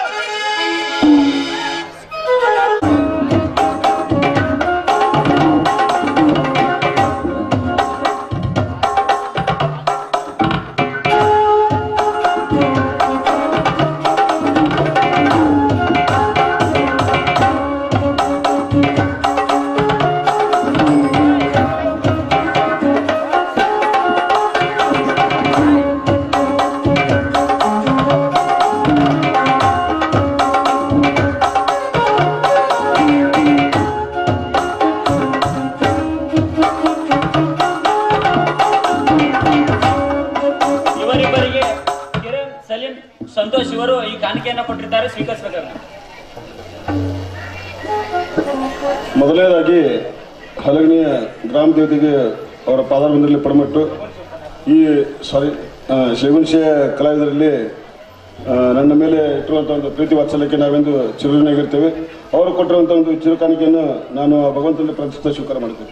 B: ಇವರಿಬ್ಬರಿಗೆ ಕಿರಣ್ ಸಲೀಂ ಸಂತೋಷ್ ಇವರು ಈ ಕಾಣಿಕೆಯನ್ನ ಕೊಟ್ಟಿದ್ದಾರೆ ಸ್ವೀಕರಿಸಬೇಕಾದ್ರೆ
H: ಮೊದಲನೇದಾಗಿ ಹಲಗಣಿಯ ಗ್ರಾಮ ದೇವತೆಗೆ ಅವರ ಪಾದಾರವಿಂದರಲ್ಲಿ ಪಡಮಟ್ಟು ಈ ಸಾರಿ ಶೇಗುಣಶೆಯ ಕಲಾವಿದರಲ್ಲಿ ಆ, ನನ್ನ ಮೇಲೆ ಇಟ್ಟಿರುವಂಥ ಒಂದು ಪ್ರೀತಿ ವಾತ್ಸಲ್ಯಕ್ಕೆ ನಾವೆಂದು ಚಿರಋಣಿಯಾಗಿರ್ತೇವೆ ಅವರು ಕೊಟ್ಟಿರುವಂಥ ಒಂದು ಚಿರುಕಾಣಿಕೆಯನ್ನು ನಾನು ಆ ಭಗವಂತನಲ್ಲಿ ಪ್ರತಿಷ್ಠ ಸ್ವೀಕಾರ ಮಾಡ್ತೇನೆ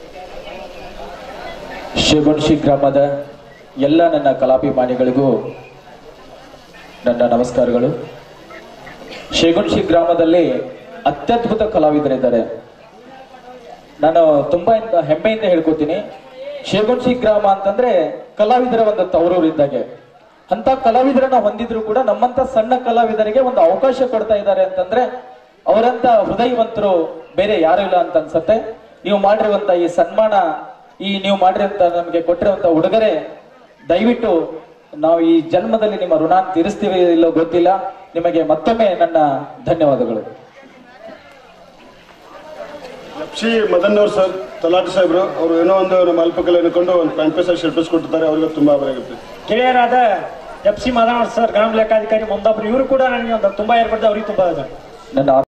I: ಶಿವಗುಣಶಿ ಗ್ರಾಮದ ಎಲ್ಲ ನನ್ನ ಕಲಾಭಿಮಾನಿಗಳಿಗೂ ನನ್ನ ನಮಸ್ಕಾರಗಳು ಶಿವಗುಣಶಿ ಗ್ರಾಮದಲ್ಲಿ ಅತ್ಯದ್ಭುತ ಕಲಾವಿದರಿದ್ದಾರೆ ನಾನು ತುಂಬಾ ಇಂದ- ಹೆಮ್ಮೆಯಿಂದ ಹೇಳ್ಕೊತೀನಿ ಶಿವಗುಣಶಿ ಗ್ರಾಮ ಅಂತಂದ್ರೆ ಕಲಾವಿದರ ಒಂದು ತವರೂರು ಇದ್ದಾಗೆ ಅಂತ ಕಲಾವಿದರನ್ನ ಹೊಂದಿದ್ರು ಕೂಡ ನಮ್ಮಂತ ಸಣ್ಣ ಕಲಾವಿದರಿಗೆ ಒಂದು ಅವಕಾಶ ಕೊಡ್ತಾ ಇದ್ದಾರೆ ಅಂತಂದ್ರೆ ಅವರಂತ ಹೃದಯವಂತರು ಬೇರೆ ಯಾರು ಇಲ್ಲ ಅಂತ ಅನ್ಸತ್ತೆ ನೀವು ಮಾಡಿರುವಂತ ಈ ಸನ್ಮಾನ ಈ ನೀವು ಮಾಡಿರುವಂತ ನಮಗೆ ಕೊಟ್ಟಿರುವಂತ ಉಡುಗೊರೆ ದಯವಿಟ್ಟು ನಾವು ಈ ಜನ್ಮದಲ್ಲಿ ನಿಮ್ಮ ಋಣ ತೀರಿಸ್ತೀವಿ ಇಲ್ಲೋ ಗೊತ್ತಿಲ್ಲ ನಿಮಗೆ ಮತ್ತೊಮ್ಮೆ ನನ್ನ ಧನ್ಯವಾದಗಳು
H: ಸಿ ಮದನ್ ಅವ್ರು ಸರ್ ತಲಾಟಿ ಸಾಹೇಬ್ರು ಅವರು ಏನೋ ಒಂದು ನಮ್ಮ ಅಲ್ಪಕಲೆ ಅನ್ಕೊಂಡು ಒಂದು ಪ್ಯಾಂಟ್ ಪೀಸ್ ಶರ್ಟ್ ಪೀಸ್ ಕೊಟ್ಟಿದ್ದಾರೆ ಅವ್ರಿಗೆ ತುಂಬಾ ಆಭಾರ ಆಗುತ್ತೆ
B: ಗೆಳೆಯರಾದ ಎಫ್ ಸಿ ಮಾಧವ ಸರ್ ಗ್ರಾಮ ಲೆಕ್ಕಾಧಿಕಾರಿ ಮೊಂದಾಪುರ ಇವರು ಕೂಡ ನನಗೆ ಒಂದು ತುಂಬಾ ಏರ್ಪಡ್ತಾರೆ ಅವ್ರಿಗೆ ತುಂಬಾ ಇದೆ
I: ನನ್ನ